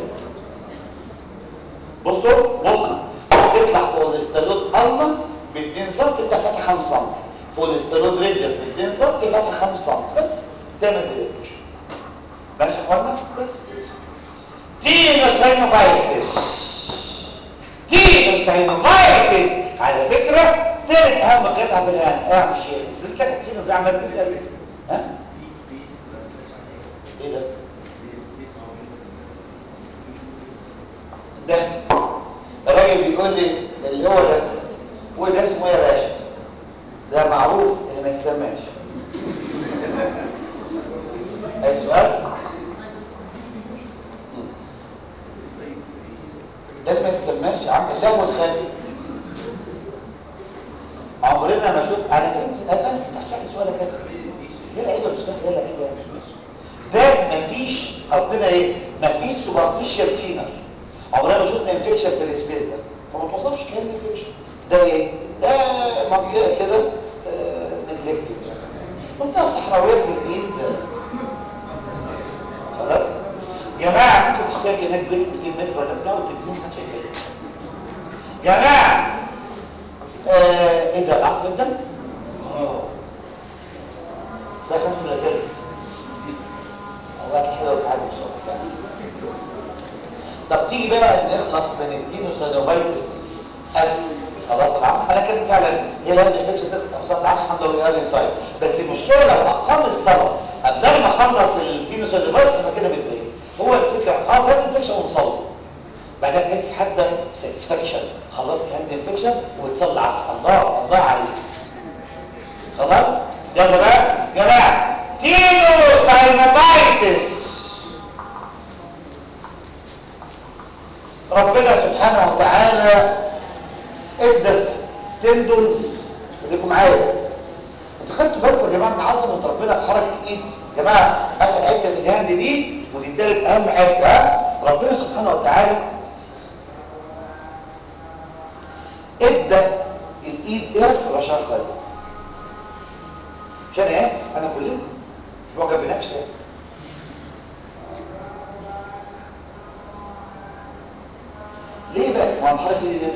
بصوا بص تطلع فوق الاستلوب الله ب 2 سم انت فاتح 5 سم فوق الاستلوب راديوس ب 2 سم فاتح 5 سم بس تعمل ديليكش ماشي يا اخوانا بس تينوساينوفايتس تينوساينوفايتس على فكره تالت اهم قطعه في الان اعمل شيء نزلت لك تسيب زي عمال تسال ها ايه ده ده الراجل بيقول لي اللي هو ده وده اسمه ايه يا باشا ده معروف اللي ما يسماش اي سؤال ده اللي ما يسماش عم اللهو الخافي عمرنا ما شفت انا فهمت انا فهمت تحت شرح سؤالك كده ليه لعيبه مش فاهم ليه لعيبه ده مفيش قصدنا ايه مفيش سوبرفيشال سينر عمرنا ما شفنا انفكشن في السبيس ده فما توصفش كلمه انفكشن ده ايه ده منطقه كده آه نجلكتد يعني منطقه صحراويه في الايد خلاص جماعه ممكن تشترك هناك بيت 200 متر ولا بتاع وتبنيه محدش هيكلمك جماعه آه ايه ده العصر الدم اه الساعه 5 الا ثلث اوقات حلوه بتعدي بسرعه فعلا طب تيجي بقى نخلص من التينوسينوفايتس قبل صلاه العصر لكن فعلا هي لما الانفكشن تخلص قبل صلاه العصر الحمد لله قال طيب بس المشكله لو اقام الصلاه قبل ما اخلص التينوسينوفايتس يبقى كده متضايق هو الفكره خلاص هات الانفكشن ونصلي بعدين تحس حتى ساتسفاكشن خلصت هاند انفكشن وتصلي العصر الله الله عليك خلاص يلا بقى جماعه تينوسينوفايتس ربنا سبحانه وتعالى ادى تندونز خليكم معايا انتوا خدتوا بالكم يا جماعه من عظمه ربنا في حركه الايد يا جماعه اخر حته في الهاند دي ودي ثالث اهم حته ها ربنا سبحانه وتعالى ادى الايد ايه رايك في الرشاقه دي مش انا اسف انا كلنا مش معجب بنفسي ليه بقى ما الحركه دي ليه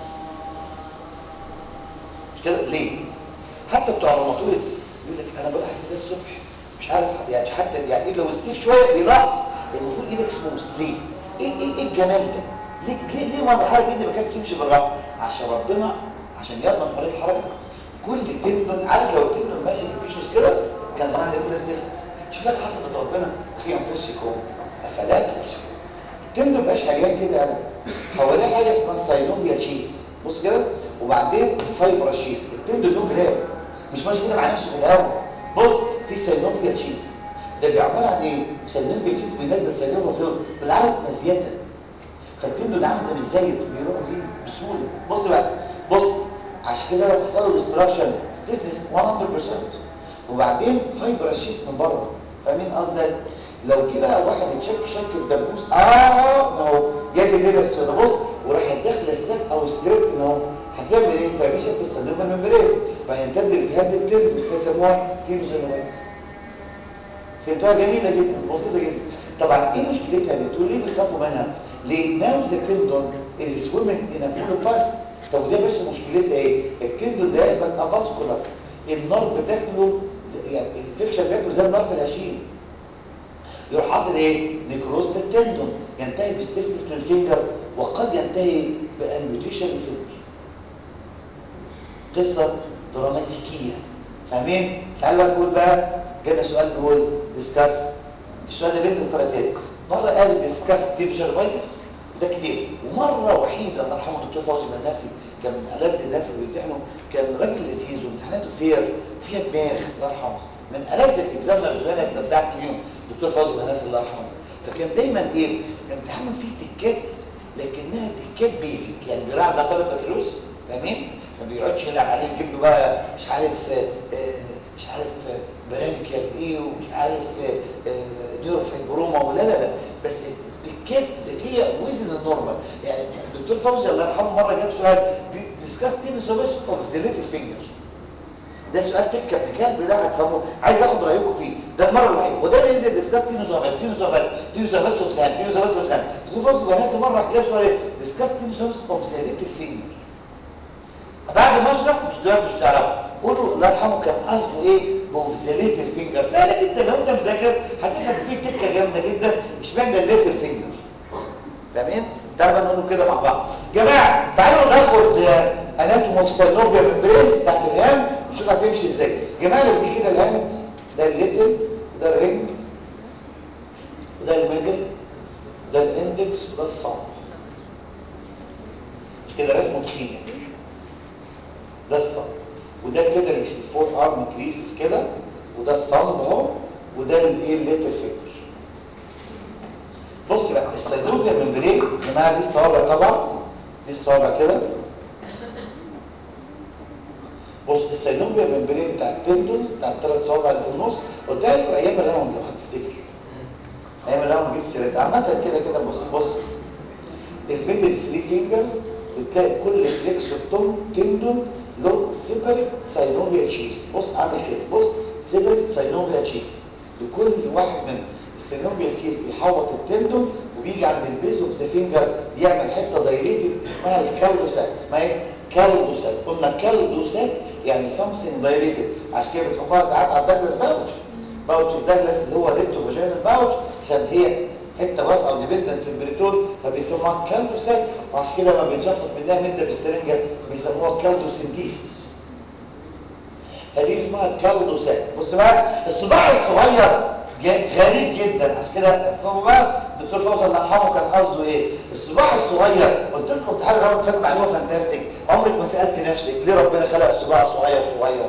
مش كده ليه حتى بتوع الروماتويد يقول لك انا بلاحظ ده الصبح مش عارف يعني حتى يعني ايد لو ستيف شويه بيلاحظ المفروض ايدك سموث ليه ايه ايه ايه الجمال ده ليه ليه ليه ما الحركه دي ما كانتش تمشي بالراحه عشان ربنا عشان يضمن حريه الحركه كل تندون عارف لو التندون ماشي في كده كان زمان يقول ستيفنس شوف لك حسبت ربنا في انفسكم افلا تبصرون التندون مبقاش هجان كده انا حواليه حاجه اسمها الساينوفيا تشيز بص كده وبعدين فايبر شيز التندون له جراب مش ماشي كده مع نفسه في الهواء بص في ساينوفيا تشيز ده بيعبر عن ايه ساينوفيا تشيز بينزل ساينوفيا بالعربي مزيته فالتندون عامل زي الزايد بيروح بيه بسهوله بص بقى بص عشان كده لو حصل له ديستراكشن ستيفنس 100% وبعدين فايبر شيز من بره فاهمين قصدي لو جه بقى واحد يتشك شك في دبوس اه اهو يد الليبر ده بص وراح داخل سلاك او ستريب اهو هتعمل ايه فمشت في الصندوق الممبرين فيمتد الجهاز التل فيسموها كيموزينومايتس فهمتوها جميله جدا بسيطه جدا طبعا ايه مشكلتها دي تقول ليه بيخافوا منها ليه ناوز التندون السويمنج ان كل باس طب وده بس مشكلتها ايه التندون ده يبقى افاسكولار النار بتاكله يعني الانفكشن بياكله زي النار في الهشيم يروح حاصل ايه نيكروز للتندون ينتهي بستيفنس للفينجر وقد ينتهي بامبيوتيشن للفينجر قصه دراماتيكيه فاهمين تعالوا بقى نقول بقى جانا سؤال بيقول ديسكاس السؤال ده بينزل طريقتين مره قال ديسكاس تيبشرفايتس ده كتير ومره وحيده الله يرحمه الدكتور فوزي بناسي كان من ألذ الناس اللي بيمتحنوا كان راجل لذيذ وامتحاناته فير فيها دماغ الله يرحمه من ألذ الاكزامنرز اللي انا استمتعت بيهم الدكتور فوزي بناسي الله يرحمه فكان دايما ايه امتحانه فيه تكات لكنها تكات بيزك يعني بيراعي ده طالب بكالوريوس فاهمين ما بيقعدش يلعب عليه يجيب له بقى مش عارف آه مش عارف برانكيال ايه ومش عارف نيوروفايبروما ولا لا لا بس تكات ذكيه وزن النورمال يعني الدكتور فوزي الله يرحمه مره جاب سؤال ديسكاس تينس اوف ذا ليتل فينجر ده سؤال تكه ابن كلب ده هتفهمه عايز اخد رايكم فيه ده المره الوحيده وده بينزل ديسكاس تينس اوف تينس اوف تينس اوف سوبسان تينس اوف سوبسان الدكتور فوزي بناسي مره جاب سؤال ديسكاس تينس اوف ذا ليتل فينجر بعد ما اشرح مش دلوقتي مش تعرفوا قولوا الله يرحمه كان قصده ايه بوفزليت الفينجر سهله جدا لو انت مذاكر هتفهم فيه تكه جامده جدا اشمعنى الليتر فينجر فاهمين تعالوا نقول كده مع بعض جماعه تعالوا ناخد اناتوم اوف ساينوفيا ممبرين تحت الهام نشوف هتمشي ازاي جماعه لو دي كده الهاند ده الليتل ده الرينج وده الميدل ده الاندكس وده الصعب مش كده رسمه تخين يعني ده الصمب وده كده الفور ارم كريسز كده وده الصمب اهو وده الايه الليتر فينجر بص بقى السيدوفيا ممبرين يا جماعه دي الصوابع طبعا دي الصوابع كده بص السيدوفيا ممبرين بتاع التندونز بتاع الثلاث صوابع اللي في النص قلت لكم ايام الراوند لو هتفتكر ايام الراوند جبت سيرتها عامه كده كده بص بص الميدل 3 فينجرز بتلاقي كل فليكسوتوم تندون له سيبريت ساينوفيا تشيز بص عامل كده بص سيبريت ساينوفيا تشيز لكل واحد من الساينوفيا تشيز بيحوط التندون وبيجي عند البيز اوف ذا فينجر بيعمل حته دايليتد اسمها الكالدوسات اسمها ايه كالدوسات قلنا كالدوسات يعني سامثينج دايليتد عشان كده بتحطها ساعات على الدجلس باوتش باوتش الدجلس اللي هو ريكتو فاجينال باوتش عشان هي حته واسعه وديبندنت في البريتون فبيسموها كالدوسات وعشان كده لما بنشفط منها مده بالسرنجه بيسموها كالدوسنتيسيس فدي اسمها كالدوسات بص بقى الصباع الصغير غريب جدا عشان كده فهموا بقى الدكتور فوزي الله يرحمه كان قصده ايه الصباع الصغير قلت لكم تعالوا نعمل فاكر معلومه فانتاستيك عمرك ما سالت نفسك ليه ربنا خلق الصباع الصغير صغير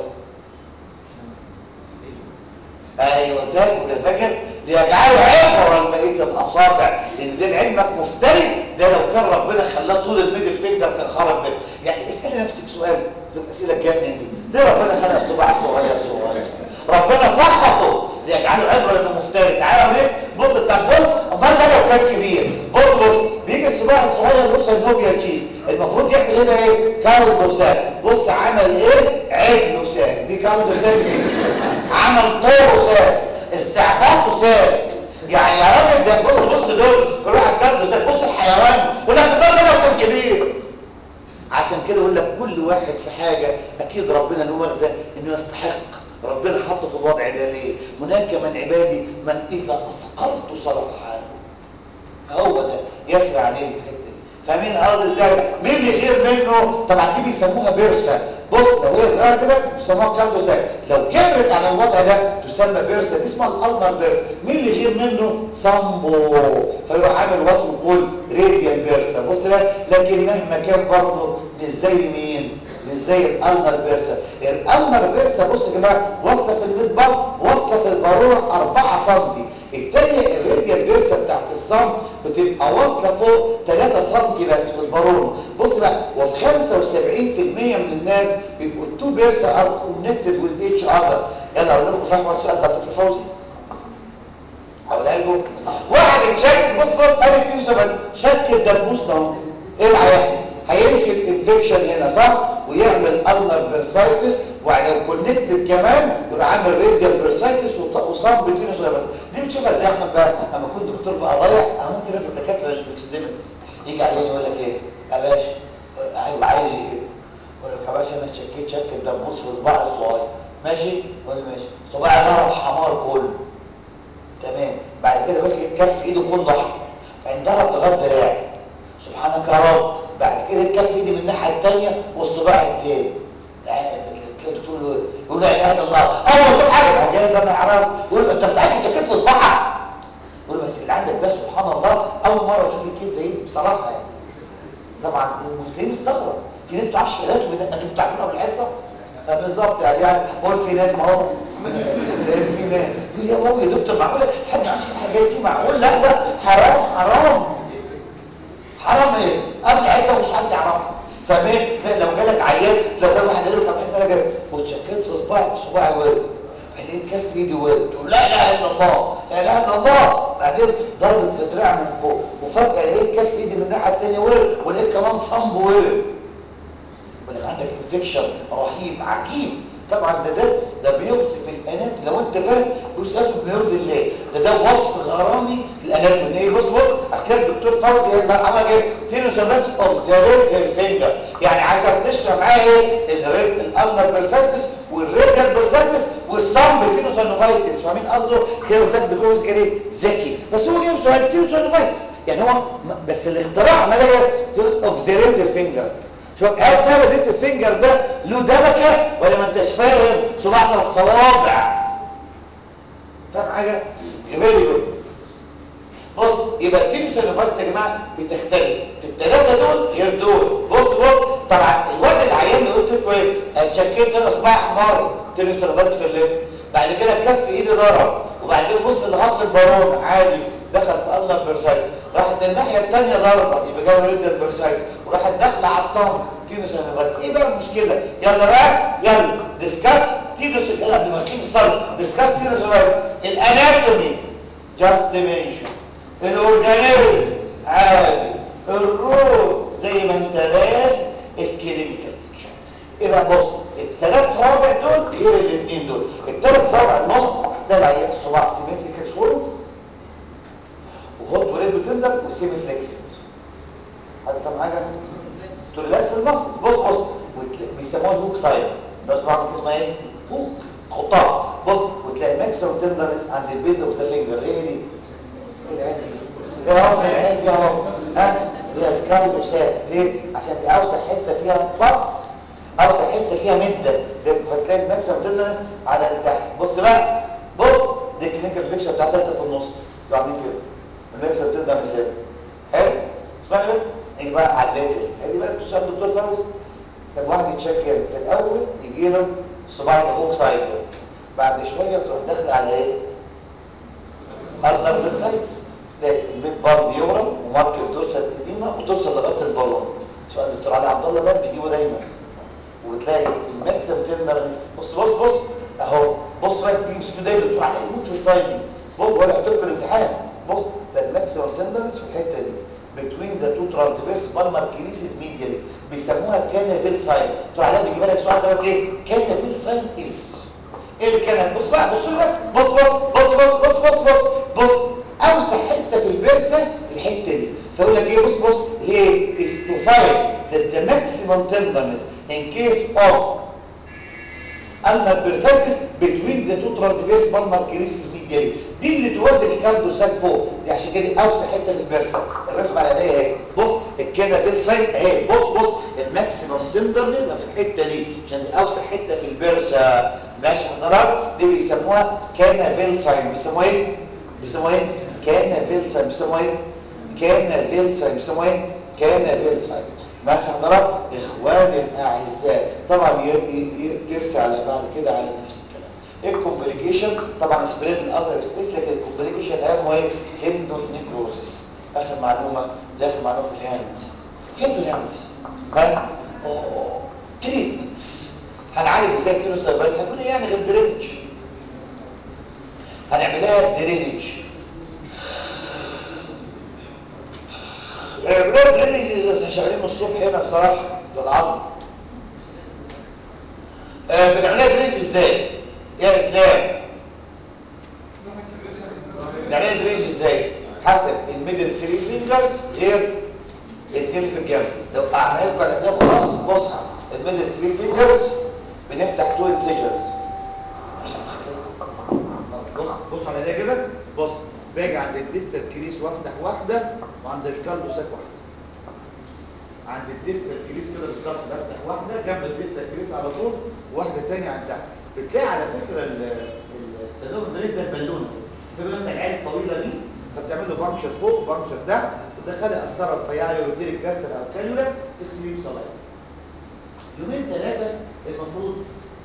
ايوه قلت لكم كده فاكر ليجعلوا عبرا بقيه الاصابع لان ده لعلمك مفتري ده لو كان ربنا خلاه طول الميدل فينجر كان خرب منه يعني اسالي نفسك سؤال لو اسئله تجنن دي ليه ربنا خلق الصباع الصغير صغير ربنا سخطه ليجعلوا عبرا انه مفتري تعالوا ليه بص طب بص امال ده لو كان كبير بص بص بيجي الصباع الصغير بص النوبيا تشيز المفروض يعمل هنا ايه كالدوسات بص عمل ايه عبلوسات دي كالدوسات دي عمل طوروسات استعباط ساك يعني يا راجل ده بص بص دول كل واحد كان ساك بص الحيوان يقول لك ده لو كان كبير عشان كده يقول لك كل واحد في حاجه اكيد ربنا له مغزى انه يستحق ربنا حطه في الوضع ده ليه هناك من عبادي من اذا افقرت صلاحا هو ده يسرع عليه الحته دي فاهمين قصدي ازاي مين اللي خير منه طبعا دي بيسموها بيرسا بص لو هي صغيره كده بيسموها كالدو زي لو كبرت على الوضع ده تسمى بيرسا دي اسمها الالنر بيرسا مين اللي غير منه سامبو فيروح عامل وصف كل راديال بيرسا بص بقى لكن مهما كان برضه مش زي مين مش زي الالنر بيرسا الالنر بيرسا بص يا جماعه واصله في المدبر واصله في البارونه 4 سم الثانيه الراديال بيرسا بتاعت الصم بتبقى واصله فوق 3 سم بس في البارونه بص بقى وفي 75% من الناس بيبقوا التو بيرسا ار كونكتد وذ ايتش اذر يلا اقول لكم فاهموا السؤال ده دكتور فوزي هقولها لكم واحد اتشك بص بص قال لي سبب شك الدبوس ده اهو ايه العيان هيمشي الانفكشن هنا صح ويعمل النر بيرسايتس وعلى الكونكتد كمان يبقى عامل راديال بيرسايتس وصاب بتينوس بس دي بتشوفها ازاي يا احمد بقى اما كنت دكتور بقى ضايع انا ممكن افضل الدكاتره الاكسديمتس يجي عليا يقول لك ايه يا باشا ايوه عايز ايه يقول لك يا باشا انا شكيت شك الدبوس في صباعي الصغير ماشي يقول لي ماشي صباعي ضرب حمار كله تمام بعد كده بس كف ايده كله ضحك انضرب لغايه دراعي سبحانك يا رب بعد كده الكف ايدي من الناحيه الثانيه والصباع الثاني تقول له يقول لا اله الا الله اول ما تشوف حاجه هو جاي بقى يعرف يقول انت متاكد شكيت في صباعك بصراحه يعني طبعا وتلاقيه مستغرب في ناس بتعرفش علاجه بده انتوا بتعملوها بالحصه بالظبط يعني يعني هو في ناس ما هو في ناس يقول يا بابا يا دكتور معقوله حد ما يعرفش الحاجات دي معقول لا لا حرام حرام حرام ايه قبل الحصه مش حد يعرفها فاهمين لو جالك عيان لو كان واحد قال لك طب حصه انا واتشكلت في صباعي صباعي ورد بعدين كف ايدي ورد تقول لا اله الا الله لا اله الا الله بعدين ضربت في دراع من فوق وفجاه لقيت كف ايدي من الناحيه الثانيه ورد ولقيت كمان صنب ورد ولك عندك انفكشن رهيب عجيب طبعا ده ده ده بيوصف الانات لو انت فاهم بيوصفه بيرضي الله ده ده وصف غرامي للانات ان ايه بص بص اصل الدكتور فوزي لا عمل ايه تينوسوماس اوف ذا ريتل فينجر يعني عايزك تشرح معايا ايه الريت الالنر بيرسنتس والريتل بيرسنتس والصمب تينوسونوفايتس فاهمين قصده كده قلت لك دكتور كده ذكي بس هو جايب سؤال تينوسونوفايتس يعني هو بس الاختراع ما ده اوف ذا ريتل فينجر شوف هل فاهم ريت الفينجر ده له دبكه ولا ما انتش فاهم صباع الصوابع فاهم حاجه فيري جود بص يبقى التيمسونوفايتس يا جماعه بتختلف في الثلاثه دول غير دول بص بص طبعا الواد العيان اللي قلت لكم ايه اتشكيت انا صباع حمار تيمسونوفايتس في الليل بعد كده كف ايدي ضرب وبعدين بص لغايه البارون عادي دخل في الله بيرسايت راحت الناحيه الثانيه ضربه يبقى جاي ريد البيرسايت وراحت داخله على الصمت تيمسونوفايتس ايه بقى المشكله يلا بقى يلا ديسكاس تيدوس قبل ما نقيم الصلاه ديسكاس تيمسونوفايتس الاناتومي جاست منشن الاورجانيزم عادي الروح زي ما انت راسم الكلينيكال ايه بقى بص الثلاث صوابع دول غير الاثنين دول الثلاث صوابع النص ده العيان الصباع سيمتريكال شويه وهوت وريد بتندر وسيمي فليكسد حد فاهم حاجه تريلاكس المصل بص بص بيسموها الهوك سايد ده صباع اسمها ايه هوك خطاط بص وتلاقي ماكسيمم تندرنس عند البيز اوف ذا فينجر ايه دي ايه اهو في العين دي اهو ها هي الكارب شاب ليه عشان دي اوسع حته فيها بص اوسع حته فيها مده فتلاقي الماكسيمم تندرنس على تحت بص بقى بص دي الكلينيكال بيكشر بتاعت انت في النص لو عاملين كده الماكسيمم تندرنس حلو اسمعني بس نيجي بقى على الليتر هي دي بقى بتشتغل دكتور فوز طب واحد يتشكل في الاول يجي له صباع الهوك سايد بعد شويه تروح داخل على ايه ارنب سايتس تلاقي الميد بار يورم وماركت توصل قديمه وتوصل لغايه البالون سؤال الدكتور علي عبد الله بقى بيجيبه دايما وتلاقي الماكسيم تندرنس بص بص بص اهو بص بقى تيجي بسم الله الدكتور علي يموت في السايد دي بص ولا حطيت في الامتحان بص ده الماكسيم تندرنس في الحته دي between the two transverse palmar creases medially بيسموها كانافيل ساين تو علام بيجيب لك سؤال زي ايه كانافيل ساين از ايه الكلام بص بقى بص بس بص بص بص بص بص بص بص بص اوسع حته في البرسه الحته دي فيقول لك ايه بص بص هي is to find that the maximum tenderness in case of اما البرسنتس between the two transverse palmar creases medially دي اللي توزع الكاردوساك فوق دي عشان كده اوسع حته في البرسه الرسمه على ايديا اهي بص الكانافيل ساين اهي بص بص الماكسيمم تندرنس في الحته دي عشان دي اوسع حته في البرسه ماشي حضرتك دي بيسموها كانافيل ساين بيسموها ايه بيسموها ايه كانافيل ساين بيسموها ايه كانافيل ساين بيسموها ايه كانافيل ساين ماشي حضرتك اخواني الاعزاء طبعا يرسي على بعد كده على نفس الكلام ايه الكومبليكيشن طبعا سبريد الاذر سبيس لكن الكومبليكيشن اهم هو ايه هندون نيكروزس اخر معلومه ده اخر معلومه في الهاند فين الهاند ها تريتمنتس هنعالج ازاي كيلو سيرفايت هتقول ايه يعني غير درينج هنعملها درينج بلاد درينج اذا شغالين من الصبح هنا بصراحه ده العظم آه بنعملها درينج ازاي يا اسلام بنعملها درينج ازاي حسب الميدل 3 فينجرز غير الاثنين في الجنب لو اعمل لكم على ده خلاص بص الميدل 3 فينجرز بنفتح تو انسيجرز عشان بص بص على ده كده بص باجي عند الديستال كريس وافتح واحده وعند الكالدوساك واحده عند الديستال كريس كده بالظبط بفتح واحده جنب الديستال كريس على طول وواحده ثانيه عند تحت بتلاقي على فكره السلوم بريد زي البالونه البالونه العين الطويله دي فبتعمل له بانكشر فوق بانكشر تحت تدخلي قسطره رفيعه يوريتيريك كاستر او كانيولا تغسليه بصلايه يومين ثلاثه المفروض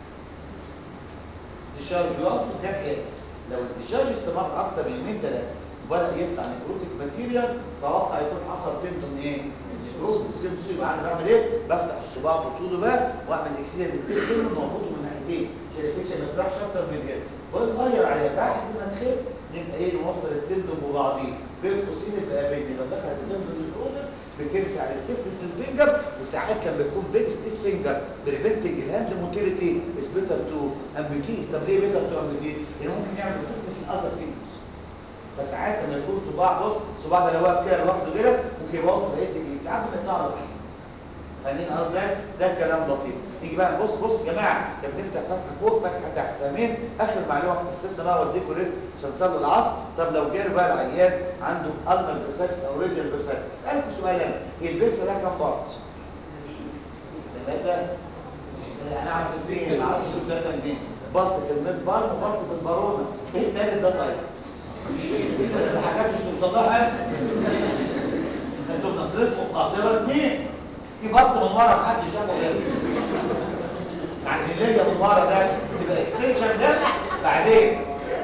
الديشارج يقف ده حكايه لو الديشارج استمر اكتر من يومين ثلاثه وبدا يطلع نيكروتيك ماتيريال توقع يكون حصل تندون ايه؟ نيكروزس سيمسي يبقى انا بعمل ايه؟ بفتح الصباع بطوله بقى واعمل اكسيليا للتندون واربطه من ناحيتين عشان الفكشه ما يسرحش اكتر من كده ونغير عليها بعد ما تخف نبقى ايه نوصل التندون ببعضيه بين قوسين يبقى بين لو دخلت التندون للأوزر بترسع على ستيفنس للفينجر وساعات كان بتكون فيري ستيف فينجر بريفنتنج الهاند موتيليتي از بيتر تو امبيجيت طب ليه بيتر تو امبيجيت؟ لان ممكن يعمل ستيفنس الاذر فينجرز فساعات لما يكون صباع بص صباع ده لو واقف كده لوحده كده ممكن يبوظ بقيه الجلد ساعات بنقطع احسن فاهمين قصدي ده ده كلام لطيف نيجي بقى نبص بص يا جماعه ده بنفتح فتحه فوق فتحه تحت فاهمين اخر معلومه في قصتنا بقى واديكم رزق عشان نصلي العصر طب لو جاله بقى العيان عنده النر بيرسايتس او ريديال بيرسايتس اسالكم سؤال انا هي البيرسا ده كام بارت؟ ثلاثه انا اعرف اثنين ما اعرفش ثلاثه منين بارت في الميد بارم وبارت في البارونه ايه الثالث ده طيب؟ ده حاجات مش توصلها انتوا بنظرتكم قاصره اثنين في بط من ورا محدش شافه غيره يعني اللي من ورا ده تبقى اكستنشن ده بعدين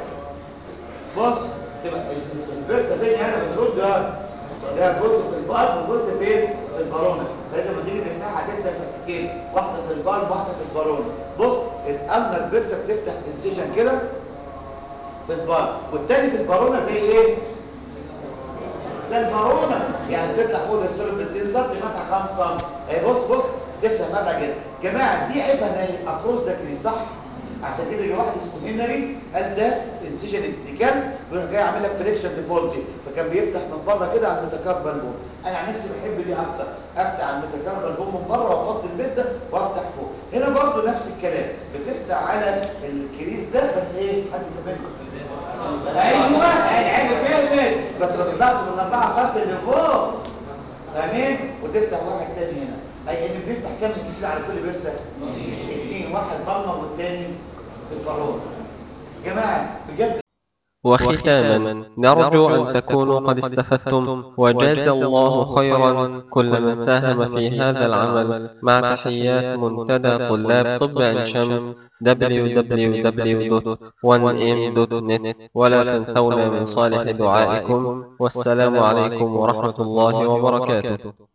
بص تبقى البرسه فين هنا بترد ده ده جزء في البار وجزء فين في البارونه فاذا لما تيجي تفتحها هتفتح فتحتين واحده في البار وواحده في البارونه بص الالنا البرسه بتفتح انسيجن كده في البار والتاني في البارونه زي ايه زي البارونه يعني بتطلع فوق الاستروب ب 2 سم فتحه 5 سم اهي بص بص تفتح فتحه كده جماعه دي عيبها ان هي اكروس ذكري صح عشان كده جه واحد اسمه هنري قال ده انسيشن ابتكال بيروح جاي عامل لك فريكشن ديفولتي فكان بيفتح من بره كده على الميتاكاربال بوم انا عن نفسي بحب دي اكتر افتح على الميتاكاربال بوم من بره وافضي المده وافتح فوق هنا برضو نفس الكلام بتفتح على الكريس ده بس ايه حد كمان ايوه العين فهمت بس ما تطلعش من 4 سم اللي فوق فاهمين وتفتح واحد تاني هنا اي ان بنفتح كام انسيشن على كل بيرسه اثنين واحد بالمر والتاني في القارون جماعه بجد وختاما نرجو أن تكونوا قد استفدتم وجاز الله خيرا كل من ساهم في هذا العمل مع تحيات منتدى طلاب طب عين شمس www.1m.net ولا تنسونا من صالح دعائكم والسلام عليكم ورحمة الله وبركاته